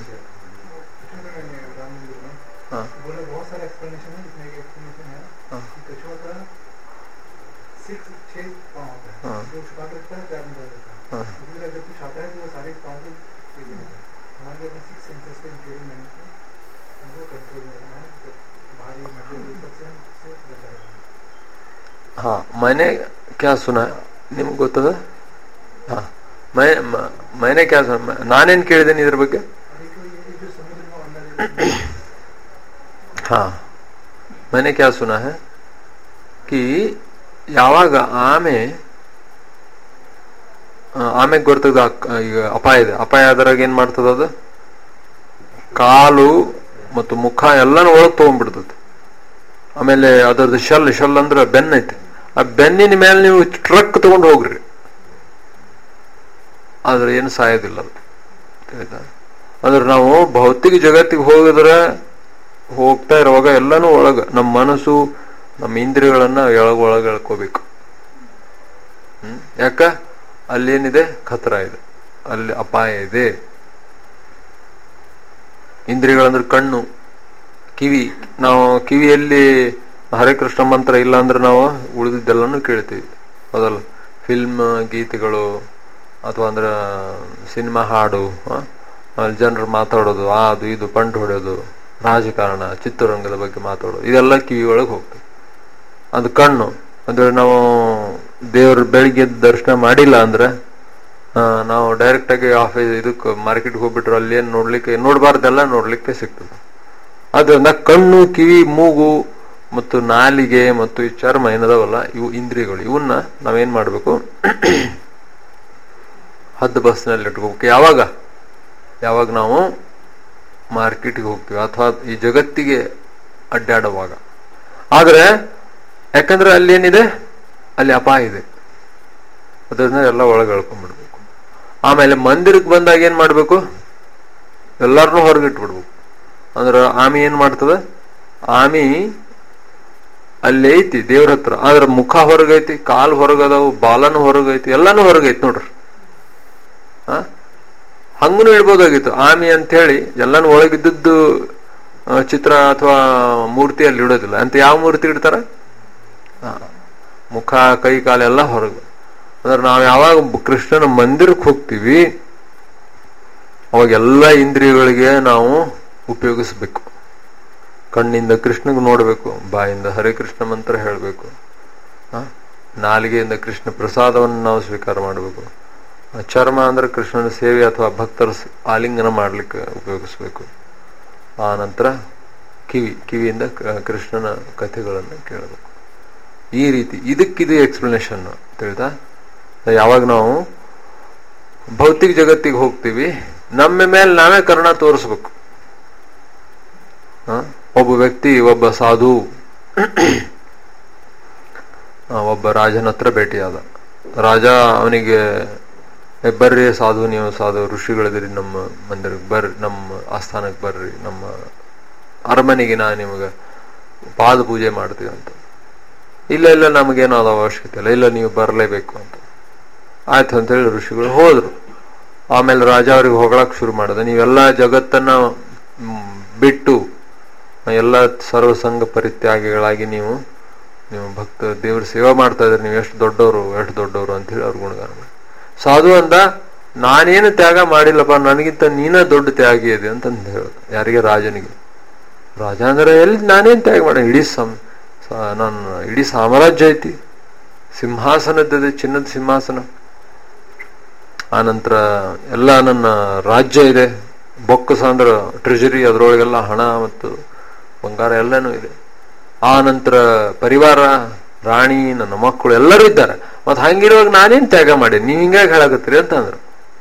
हाँ। बोले बहुत सारे एक्सप्लेनेशन है इसमें एक एक्सप्लेनेशन है हाँ। कि कछुआ का सिक्स छह पाँव होता है हाँ। जो छुपा के रखता है पैर में डाल देता है हाँ। उसमें अगर कुछ आता है तो वो सारे पाँव को ले लेता है हमारे अपने सिक्स सेंसेस को इंक्लूडिंग मैंने हमको कंट्रोल में रखना है तो भारी मध्य ये सब से से बचा रहना है हाँ मैंने क्या सुना ನಿಮ್ಗೆ ಗೊತ್ತದ ಹಾ ಮೈ ಮ- मैंने क्या सुना ನಾನೇನ್ ಕೇಳಿದ್ದೇನೆ ಇದ್ರ ಬಗ್ಗೆ और एक ये ये जो समुद्र में अंदर हाँ मैंने क्या सुना है कि ಯಾವಾಗ ಆಮೆ ಆ, ಆಮೆಗೆ ಗೊತ್ತದ ಈಗ ಅಪಾಯ ಇದೆ ಅಪಾಯ ಆದ್ರಾಗ ಏನ್ ಮಾಡ್ತದ ಅದು ಕಾಲು ಮತ್ತು ಮುಖ ಎಲ್ಲಾನು ಒಳಗ್ ತಗೊಂಡ್ಬಿಡ್ತದೆ ಆಮೇಲೆ ಅದರದ್ದು ಶೆಲ್ ಶೆಲ್ ಅಂದ್ರೆ ಬೆನ್ ಐತಿ ಆ ಬೆನ್ನಿನ ಮೇಲೆ ನೀವು ಟ್ರಕ್ ತಗೊಂಡು ಹೋಗ್ರಿ ಆದ್ರೆ ಏನು ಸಾಯೋದಿಲ್ಲ ಅದು ಆಯ್ತಾ ಅಂದ್ರೆ ನಾವು ಭೌತಿಕ ಜಗತ್ತಿಗೆ ಹೋಗಿದ್ರೆ ಹೋಗ್ತಾ ಇರುವಾಗ ಎಲ್ಲಾನು ಒಳಗ ನಮ್ಮ ಮನಸ್ಸು ನಮ್ಮ ಇಂದ್ರಿಯಗಳನ್ನ ಎಳಗ ಒಳಗ ಎಳ್ಕೋಬೇಕು ಹ್ಮ್ ಯಾಕ ಅಲ್ಲೇನಿದೆ ಖತರ ಇದೆ ಅಲ್ಲಿ ಅಪಾಯ ಇದೆ ಇಂದ್ರಿಯಗಳಂದ್ರೆ ಕಣ್ಣು ಕಿವಿ ನಾವು ಕಿವಿಯಲ್ಲಿ ಹರೇ ಕೃಷ್ಣ ಮಂತ್ರ ಇಲ್ಲ ಅಂದ್ರೆ ನಾವು ಉಳಿದಿದ್ದೆಲ್ಲನೂ ಕೇಳ್ತೀವಿ ಹೌದಲ್ಲ ಫಿಲ್ಮ್ ಗೀತೆಗಳು ಅಥವಾ ಅಂದ್ರೆ ಸಿನಿಮಾ ಹಾಡು ಆ? ಆಮೇಲೆ ಜನರು ಮಾತಾಡೋದು ಆ ಅದು ಇದು ಪಂಡು ಹೊಡೆಯೋದು ರಾಜಕಾರಣ ಚಿತ್ರರಂಗದ ಬಗ್ಗೆ ಮಾತಾಡೋದು ಇದೆಲ್ಲ ಕಿವಿ ಒಳಗೆ ಹೋಗ್ತದೆ ಅದು ಕಣ್ಣು ಅಂದ್ರೆ ನಾವು ದೇವ್ರ ಬೆಳಿಗ್ಗೆ ಎದ್ದು ದರ್ಶನ ಮಾಡಿಲ್ಲ ಅಂದ್ರೆ ಆ, ನಾವು ಡೈರೆಕ್ಟ್ ಆಗಿ ಆಫೀಸ್ ಇದಕ್ಕೆ ಮಾರ್ಕೆಟ್ಗೆ ಹೋಗ್ಬಿಟ್ರೆ ಅಲ್ಲಿ ಏನ್ ನೋಡ್ಲಿಕ್ಕೆ ನೋಡ್ಬಾರ್ದೆಲ್ಲ ನೋಡ್ಲಿಕ್ಕೆ ಸಿಗ್ತದೆ ಅದರಿಂದ ಕಣ್ಣು ಕಿವಿ ಮೂಗು ಮತ್ತು ನಾಲಿಗೆ ಮತ್ತು ಈ ಚರ್ಮ ಏನದಾವಲ್ಲ ಇವು ಇಂದ್ರಿಯಗಳು ಇವನ್ನ ನಾವೇನ್ ಮಾಡ್ಬೇಕು ಹದ್ದು ಬಸ್ನಲ್ಲಿ ಇಟ್ಕೋಬೇಕು ಯಾವಾಗ ಯಾವಾಗ ನಾವು ಮಾರ್ಕೆಟ್ಗೆ ಹೋಗ್ತೀವಿ ಅಥವಾ ಈ ಜಗತ್ತಿಗೆ ಅಡ್ಡಾಡುವಾಗ ಆದ್ರೆ ಯಾಕಂದ್ರೆ ಅಲ್ಲಿ ಏನಿದೆ ಅಲ್ಲಿ ಅಪಾಯ ಇದೆ ಅದನ್ನ ಎಲ್ಲ ಒಳಗೆ ಎಳ್ಕೊಂಡ್ಬಿಡ್ಬೇಕು ಆಮೇಲೆ ಮಂದಿರಕ್ಕೆ ಬಂದಾಗ ಏನ್ ಮಾಡ್ಬೇಕು ಎಲ್ಲಾರನ್ನೂ ಹೊರಗಿಟ್ಬಿಡ್ಬೇಕು ಅಂದ್ರೆ ಆಮಿ ಏನ್ ಮಾಡ್ತದ ಆಮಿ ಅಲ್ಲಿ ಐತಿ ದೇವ್ರ ಹತ್ರ ಆದ್ರ ಮುಖ ಹೊರಗೈತಿ ಕಾಲ್ ಹೊರಗದಾವು ಬಾಲನು ಹೊರಗೈತಿ ಎಲ್ಲಾನು ಹೊರಗೈತಿ ನೋಡ್ರಿ ಆ ಹಂಗನು ಇಡ್ಬೋದಾಗಿತ್ತು ಆಮಿ ಅಂತ ಹೇಳಿ ಎಲ್ಲಾನು ಒಳಗಿದ್ದದ್ದು ಆ, ಚಿತ್ರ ಅಥವಾ ಮೂರ್ತಿ ಅಲ್ಲಿ ಇಡೋದಿಲ್ಲ ಅಂತ ಯಾವ ಮೂರ್ತಿ ಇಡ್ತಾರ ಆ, ಮುಖ ಕೈ ಕಾಲೆಲ್ಲ ಹೊರಗೆ ಅಂದ್ರೆ ನಾವು ಯಾವಾಗ ಕೃಷ್ಣನ ಮಂದಿರಕ್ಕೆ ಹೋಗ್ತೀವಿ ಅವಾಗ ಎಲ್ಲ ಇಂದ್ರಿಯಗಳಿಗೆ ನಾವು ಉಪಯೋಗಿಸ್ಬೇಕು ಕಣ್ಣಿಂದ ಕೃಷ್ಣಗ್ ನೋಡಬೇಕು ಬಾಯಿಂದ ಹರೇ ಕೃಷ್ಣ ಮಂತ್ರ ಹೇಳಬೇಕು ನಾಲಿಗೆಯಿಂದ ಕೃಷ್ಣ ಪ್ರಸಾದವನ್ನು ನಾವು ಸ್ವೀಕಾರ ಮಾಡಬೇಕು ಚರ್ಮ ಅಂದ್ರೆ ಕೃಷ್ಣನ ಸೇವೆ ಅಥವಾ ಭಕ್ತರ ಸ- ಆಲಿಂಗನ ಮಾಡ್ಲಿಕ್ಕೆ ಉಪಯೋಗಿಸ್ಬೇಕು ಆ ನಂತರ ಕಿವಿ ಕಿವಿಯಿಂದ ಕ- ಕೃಷ್ಣನ ಕಥೆಗಳನ್ನು ಕೇಳಬೇಕು ಈ ರೀತಿ ಇದಕ್ಕಿದು ಎಕ್ಸ್ಪ್ಲನೇಷನ್ ತಿಳಿತಾ ಯಾವಾಗ ನಾವು ಭೌತಿಕ ಜಗತ್ತಿಗೆ ಹೋಗ್ತೀವಿ ನಮ್ಮ ಮೇಲೆ ನಾವೇ ಕರ್ಣ ತೋರಿಸ್ಬೇಕು ಹ? ಒಬ್ಬ ವ್ಯಕ್ತಿ ಒಬ್ಬ ಸಾಧು ಆ, ಒಬ್ಬ ರಾಜನ ಹತ್ರ ಭೇಟಿಯಾದ ರಾಜ ಅವನಿಗೆ "ಏ, ಬರ್ರಿ ಸಾಧು ನೀವು ಸಾಧು ಋಷಿಗಳಿದಿರಿ ನಮ್ಮ ಮಂದಿರಕ್ಕೆ ಬರ್ರಿ ನಮ್ಮ ಆಸ್ಥಾನಕ್ಕೆ ಬರ್ರಿ ನಮ್ಮ ಅರಮನೆಗೆ ನಾ ನಿಮಗೆ ಪಾದ ಪೂಜೆ ಮಾಡ್ತೀವಿ ಅಂತ ಇಲ್ಲ ಇಲ್ಲ ನಮಗೇನೋ ಅದು ಅವಶ್ಯಕತೆ ಇಲ್ಲ ಇಲ್ಲ ನೀವು ಬರಲೇಬೇಕು ಅಂತ ಆಯ್ತು ಅಂತೇಳಿ ಋಷಿಗಳು ಹೋದ್ರು ಆಮೇಲೆ ರಾಜ ಅವ್ರಿಗೆ ಹೊಗಳಕ್ ಶುರು ಮಾಡಿದ ನೀವೆಲ್ಲ ಜಗತ್ತನ್ನ ಮ್, ಬಿಟ್ಟು ಎಲ್ಲ ಸರ್ವಸಂಗ ಪರಿತ್ಯಾಗಿಗಳಾಗಿ ನೀವು ನೀವು ಭಕ್ತ ದೇವ್ರ ಸೇವೆ ಮಾಡ್ತಾ ಇದ್ರಿ ನೀವು ಎಷ್ಟು ದೊಡ್ಡವರು ಎಷ್ಟು ದೊಡ್ಡವರು ಅಂತ ಹೇಳಿ ಅವ್ರ ಗುಣಗಾನ ಮಾಡಿ ಸಾಧು ಅಂದ ನಾನೇನು ತ್ಯಾಗ ಮಾಡಿಲ್ಲಪ್ಪ ನನಗಿಂತ ನೀನ ದೊಡ್ಡ ತ್ಯಾಗಿ ಇದೆ ಅಂತ ಹೇಳ ಯಾರಿಗೆ ರಾಜನಿಗೆ ರಾಜ ಅಂದ್ರೆ ಎಲ್ಲಿ ನಾನೇನ್ ತ್ಯಾಗ ಮಾಡ ಇಡೀ ಸಂ ಸ- ನನ್ನ ಇಡೀ ಸಾಮ್ರಾಜ್ಯ ಐತಿ ಸಿಂಹಾಸನದ ಚಿನ್ನದ ಸಿಂಹಾಸನ ಆ ನಂತರ ಎಲ್ಲ ನನ್ನ ರಾಜ್ಯ ಇದೆ ಬೊಕ್ಕಸ ಅಂದ್ರೆ ಟ್ರೆಜರಿ ಅದರೊಳಗೆಲ್ಲ ಹಣ ಮತ್ತು ಬಂಗಾರ ಎಲ್ಲನೂ ಇದೆ ಆ ನಂತರ ಪರಿವಾರ ರಾಣಿ ನನ್ನ ಮಕ್ಕಳು ಎಲ್ಲರೂ ಇದ್ದಾರೆ ಮತ್ ಹಂಗಿರುವಾಗ ನಾನೇನ್ ತ್ಯಾಗ ಮಾಡಿ ನೀವ್ ಹಿಂಗಾಗಿ ಹೇಳಕತ್ತೀರಿ ಅಂತ ಅಂದ್ರು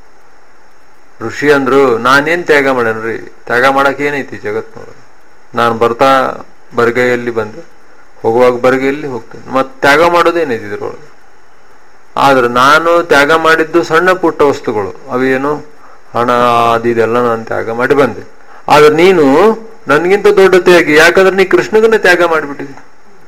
ಋಷಿ ಅಂದ್ರು ನಾನೇನ್ ತ್ಯಾಗ ಮಾಡೇನ್ರಿ ತ್ಯಾಗ ಮಾಡಕ್ ಏನೈತಿ ಜಗತ್ನೊಳಗೆ ನಾನು ಬರ್ತಾ ಬರಿಗೈಯಲ್ಲಿ ಬಂದೆ ಹೋಗುವಾಗ ಬರಿಗೈಯಲ್ಲಿ ಹೋಗ್ತೇನೆ ಮತ್ ತ್ಯಾಗ ಮಾಡೋದೇನೈತಿ ಇದ್ರೊಳಗೆ ಆದ್ರೆ ನಾನು ತ್ಯಾಗ ಮಾಡಿದ್ದು ಸಣ್ಣ ಪುಟ್ಟ ವಸ್ತುಗಳು ಅವೇನು ಹಣ ಅದು ಇದೆಲ್ಲ ನಾನು ತ್ಯಾಗ ಮಾಡಿ ಬಂದೆ ಆದ್ರೆ ನೀನು ನನ್ಗಿಂತ ದೊಡ್ಡ ತ್ಯಾಗಿ ಯಾಕಂದ್ರೆ ನೀ ಕೃಷ್ಣಗನ್ನ ತ್ಯಾಗ ಮಾಡಿಬಿಟ್ಟಿದ್ದಿ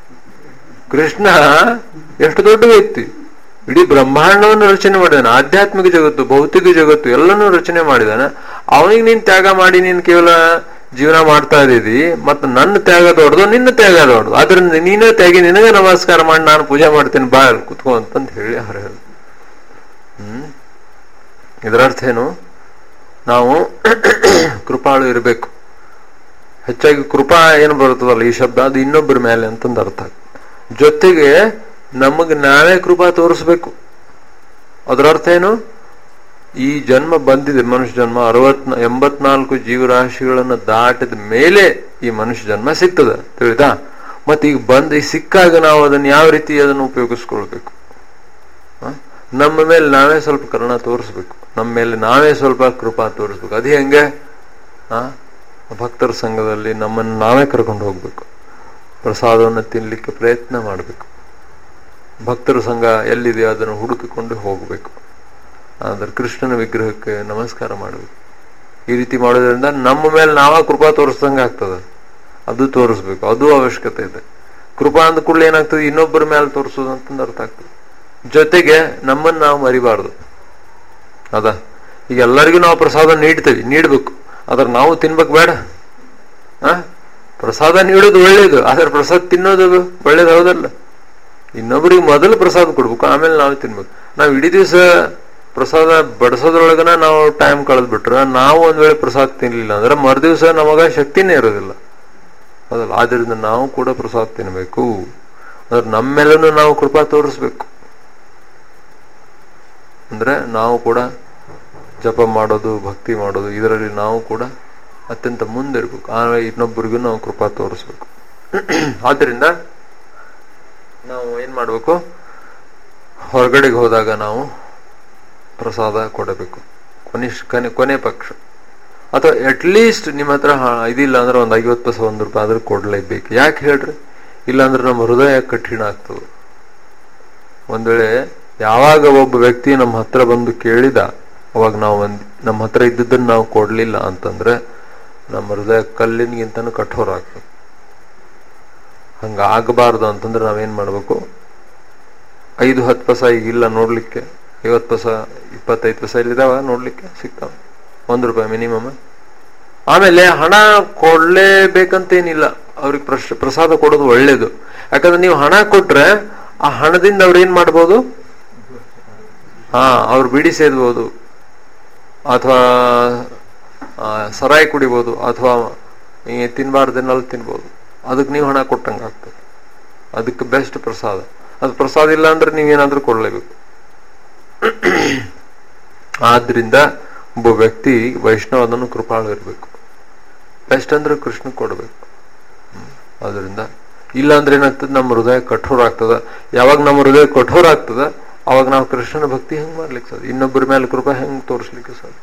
ಕೃಷ್ಣ ಎಷ್ಟು ದೊಡ್ಡ ವ್ಯಕ್ತಿ ಇಡೀ ಬ್ರಹ್ಮಾಂಡವನ್ನು ರಚನೆ ಮಾಡಿದಾನೆ ಆಧ್ಯಾತ್ಮಿಕ ಜಗತ್ತು ಭೌತಿಕ ಜಗತ್ತು ಎಲ್ಲನೂ ರಚನೆ ಮಾಡಿದಾನೆ ಅವನಿಗೆ ನೀನ್ ತ್ಯಾಗ ಮಾಡಿ ನೀನ್ ಕೇವಲ ಜೀವನ ಮಾಡ್ತಾ ಇದ್ದೀವಿ ಮತ್ತು ನನ್ನ ತ್ಯಾಗ ದೊಡ್ಡದು ನಿನ್ನ ತ್ಯಾಗ ದೊಡ್ಡದು ಆದ್ರಿಂದ ನೀನೇ ತ್ಯಾಗಿ ನಿನಗೆ ನಮಸ್ಕಾರ ಮಾಡಿ ನಾನು ಪೂಜೆ ಮಾಡ್ತೀನಿ ಬಾ ಅಲ್ಲಿ ಕುತ್ಕೋ ಅಂತಂದು ಹೇಳಿ ಅವ್ರು ಹೇಳಿ ಹ್ಮ್ ಇದರ ಅರ್ಥ ಏನು ನಾವು ಕೃಪಾಳು ಇರಬೇಕು ಹೆಚ್ಚಾಗಿ ಕೃಪಾ ಏನು ಬರುತ್ತದಲ್ಲ ಈ ಶಬ್ದ ಅದು ಇನ್ನೊಬ್ಬರ ಮೇಲೆ ಅಂತಂದು ಅರ್ಥ ಜೊತೆಗೆ ನಮಗ್ ನಾವೇ ಕೃಪಾ ತೋರಿಸ್ಬೇಕು ಅದರ ಅರ್ಥ ಏನು ಈ ಜನ್ಮ ಬಂದಿದೆ ಮನುಷ್ಯ ಜನ್ಮ ಅರವತ್ ಎಂಬತ್ನಾಲ್ಕು ಜೀವರಾಶಿಗಳನ್ನ ದಾಟಿದ ಮೇಲೆ ಈ ಮನುಷ್ಯ ಜನ್ಮ ಸಿಗ್ತದ ತಿಳಿದಾ ಮತ್ತೆ ಈಗ ಬಂದ್ ಈ ಸಿಕ್ಕಾಗ ನಾವು ಅದನ್ನ ಯಾವ ರೀತಿ ಅದನ್ನು ಉಪಯೋಗಿಸ್ಕೊಳ್ಬೇಕು ಹ? ನಮ್ಮ ಮೇಲೆ ನಾವೇ ಸ್ವಲ್ಪ ಕರುಣ ತೋರಿಸ್ಬೇಕು ನಮ್ಮ ಮೇಲೆ ನಾವೇ ಸ್ವಲ್ಪ ಕೃಪಾ ತೋರಿಸ್ಬೇಕು ಅದು ಹೆಂಗೆ ಆ ಭಕ್ತರ ಸಂಘದಲ್ಲಿ ನಮ್ಮನ್ನು ನಾವೇ ಕರ್ಕೊಂಡು ಹೋಗ್ಬೇಕು ಪ್ರಸಾದವನ್ನು ತಿನ್ಲಿಕ್ಕೆ ಪ್ರಯತ್ನ ಮಾಡಬೇಕು ಭಕ್ತರ ಸಂಘ ಎಲ್ಲಿದೆ ಅದನ್ನು ಹುಡುಕಿಕೊಂಡು ಹೋಗಬೇಕು ಅಂದ್ರೆ ಕೃಷ್ಣನ ವಿಗ್ರಹಕ್ಕೆ ನಮಸ್ಕಾರ ಮಾಡಬೇಕು ಈ ರೀತಿ ಮಾಡೋದ್ರಿಂದ ನಮ್ಮ ಮೇಲೆ ನಾವ ಕೃಪಾ ತೋರಿಸ್ದಂಗೆ ಆಗ್ತದೆ ಅದು ತೋರಿಸ್ಬೇಕು ಅದು ಅವಶ್ಯಕತೆ ಇದೆ ಕೃಪಾ ಅಂದ ಕೂಡಲೇ ಏನಾಗ್ತದೆ ಇನ್ನೊಬ್ಬರ ಮೇಲೆ ತೋರಿಸೋದು ಅಂತಂದು ಅರ್ಥ ಆಗ್ತದೆ ಜೊತೆಗೆ ನಮ್ಮನ್ನು ನಾವು ಮರಿಬಾರ್ದು ಅದ ಈಗ ಎಲ್ಲರಿಗೂ ನಾವು ಪ್ರಸಾದ ನೀಡ್ತೇವೆ ನೀಡ್ಬೇಕು ಆದ್ರೆ ನಾವು ತಿನ್ಬೇಕು ಬೇಡ ಆ ಪ್ರಸಾದ ನೀಡೋದು ಒಳ್ಳೇದು ಆದ್ರೆ ಪ್ರಸಾದ ತಿನ್ನೋದು ಒಳ್ಳೇದು ಹೌದಲ್ಲ ಇನ್ನೊಬ್ರಿಗೆ ಮೊದಲು ಪ್ರಸಾದ ಕೊಡ್ಬೇಕು ಆಮೇಲೆ ನಾವು ತಿನ್ಬೇಕು ನಾವು ಇಡೀ ದಿವಸ ಪ್ರಸಾದ ಬಡಿಸೋದ್ರೊಳಗನ ನಾವು ಟೈಮ್ ಕಳೆದ್ ಬಿಟ್ರೆ ನಾವು ಒಂದ್ ವೇಳೆ ಪ್ರಸಾದ ತಿನ್ಲಿಲ್ಲ ಅಂದ್ರೆ ಮರುದಿವ್ಸ ನಮಗ ಶಕ್ತಿನೇ ಇರೋದಿಲ್ಲ ಹೌದಲ್ಲ ಆದ್ರಿಂದ ನಾವು ಕೂಡ ಪ್ರಸಾದ ತಿನ್ಬೇಕು ಅಂದ್ರೆ ನಮ್ಮೆಲ್ಲೂ ನಾವು ಕೃಪಾ ತೋರಿಸ್ಬೇಕು ಅಂದ್ರೆ ನಾವು ಕೂಡ ಜಪ ಮಾಡೋದು ಭಕ್ತಿ ಮಾಡೋದು ಇದರಲ್ಲಿ ನಾವು ಕೂಡ ಅತ್ಯಂತ ಮುಂದಿರ್ಬೇಕು ಆಮೇಲೆ ಇನ್ನೊಬ್ಬರಿಗೂ ನಾವು ಕೃಪಾ ತೋರಿಸ್ಬೇಕು ಆದ್ರಿಂದ ನಾವು ಏನ್ ಮಾಡ್ಬೇಕು ಹೊರಗಡೆಗೆ ಹೋದಾಗ ನಾವು ಪ್ರಸಾದ ಕೊಡಬೇಕು ಕೊನಿಷ್ ಕೊನೆ ಕೊನೆ ಪಕ್ಷ ಅಥವಾ ಅಟ್ ಲೀಸ್ಟ್ ನಿಮ್ಮ ಹತ್ರ ಹ- ಇದಿಲ್ಲ ಅಂದ್ರೆ ಒಂದು ಐವತ್ತು ಪೈಸೆ ಒಂದು ರೂಪಾಯಿ ಆದ್ರೂ ಕೊಡ್ಲೇಬೇಕು ಯಾಕೆ ಹೇಳ್ರಿ ಇಲ್ಲಾಂದ್ರೆ ನಮ್ಮ ಹೃದಯ ಕಠಿಣ ಆಗ್ತದೆ ಒಂದ್ ವೇಳೆ ಯಾವಾಗ ಒಬ್ಬ ವ್ಯಕ್ತಿ ನಮ್ಮ ಹತ್ರ ಬಂದು ಕೇಳಿದ ಅವಾಗ ನಾವು ಒಂದ್ ನಮ್ಮ ಹತ್ರ ಇದ್ದದನ್ನ ನಾವು ಕೊಡ್ಲಿಲ್ಲ ಅಂತಂದ್ರೆ ನಮ್ಮ ಹೃದಯ ಕಲ್ಲಿನ್ಗಿಂತನೂ ಕಠೋರ ಆಗ್ತದೆ ಹಂಗ ಆಗಬಾರ್ದು ಅಂತಂದ್ರೆ ನಾವೇನ್ ಮಾಡ್ಬೇಕು ಐದು ಹತ್ತು ಪೈಸ ಈಗ ಇಲ್ಲ ನೋಡ್ಲಿಕ್ಕೆ ಐವತ್ತು ಪೈಸ ಇಪ್ಪತ್ತೈದು ಪೈಸ ಇಲ್ಲಿದಾವ ನೋಡ್ಲಿಕ್ಕೆ ಸಿಗ್ತಾವ ಒಂದ್ ರೂಪಾಯಿ ಮಿನಿಮಮ್ ಆಮೇಲೆ ಹಣ ಕೊಡ್ಲೇಬೇಕಂತೇನಿಲ್ಲ ಅವ್ರಿಗೆ ಪ್ರಶ್ ಪ್ರಸಾದ ಕೊಡೋದು ಒಳ್ಳೇದು ಯಾಕಂದ್ರೆ ನೀವು ಹಣ ಕೊಟ್ರೆ ಆ ಹಣದಿಂದ ಅವ್ರು ಏನ್ ಮಾಡ್ಬೋದು ಹಾ ಅವ್ರು ಬಿಡಿ ಸೇದ್ಬೋದು ಅಥವಾ ಸರಾಯಿ ಕುಡಿಬೋದು ಅಥವಾ ತಿನ್ಬಾರ್ದನ್ನೆಲ್ಲ ತಿನ್ಬೋದು ಅದಕ್ಕೆ ನೀವು ಹಣ ಕೊಟ್ಟಂಗೆ ಆಗ್ತದೆ ಅದಕ್ಕೆ ಬೆಸ್ಟ್ ಪ್ರಸಾದ ಅದು ಪ್ರಸಾದ ಇಲ್ಲ ಅಂದ್ರೆ ನೀವೇನಾದ್ರೂ ಕೊಡ್ಲೇಬೇಕು ಆದ್ರಿಂದ ಒಬ್ಬ ವ್ಯಕ್ತಿ ವೈಷ್ಣವದನ್ನು ಕೃಪಾಳು ಇರಬೇಕು ಬೆಸ್ಟ್ ಅಂದ್ರೆ ಕೃಷ್ಣ ಕೊಡ್ಬೇಕು ಅದರಿಂದ ಇಲ್ಲ ಅಂದ್ರೆ ಏನಾಗ್ತದೆ ನಮ್ಮ ಹೃದಯ ಕಠೋರ ಆಗ್ತದ ಯಾವಾಗ ನಮ್ಮ ಹೃದಯ ಕಠೋರ ಆಗ್ತದ ಅವಾಗ ನಾವು ಕೃಷ್ಣನ ಭಕ್ತಿ ಹೆಂಗ್ ಮಾಡ್ಲಿಕ್ಕೆ ಸಾಧ್ಯ ಇನ್ನೊಬ್ಬರ ಮೇಲೆ ಕೃಪಾ ಹೆಂಗ್ ತೋರಿಸ್ಲಿಕ್ಕೆ ಸಾಧ್ಯ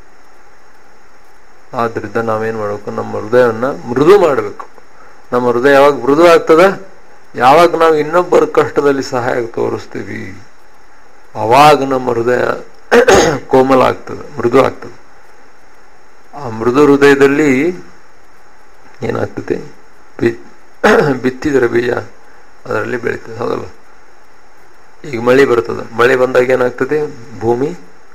ಆದ್ರಿಂದ ನಾವೇನ್ ಮಾಡ್ಬೇಕು ನಮ್ಮ ಹೃದಯವನ್ನ ಮೃದು ಮಾಡಬೇಕು ನಮ್ಮ ಹೃದಯ ಯಾವಾಗ ಮೃದು ಆಗ್ತದ ಯಾವಾಗ ನಾವು ಇನ್ನೊಬ್ಬರ ಕಷ್ಟದಲ್ಲಿ ಸಹಾಯ ತೋರಿಸ್ತೀವಿ ಅವಾಗ ನಮ್ಮ ಹೃದಯ ಕೋಮಲ ಆಗ್ತದೆ ಮೃದು ಆಗ್ತದೆ ಆ ಮೃದು ಹೃದಯದಲ್ಲಿ ಏನಾಗ್ತದೆ ಬಿತ್ತಿದ್ರೆ ಬೀಜ ಅದರಲ್ಲಿ ಬೆಳೀತದೆ ಹೌದಲ್ಲ ಈಗ ಮಳೆ ಬರ್ತದೆ ಮಳೆ ಬಂದಾಗ ಏನಾಗ್ತದೆ ಭೂಮಿ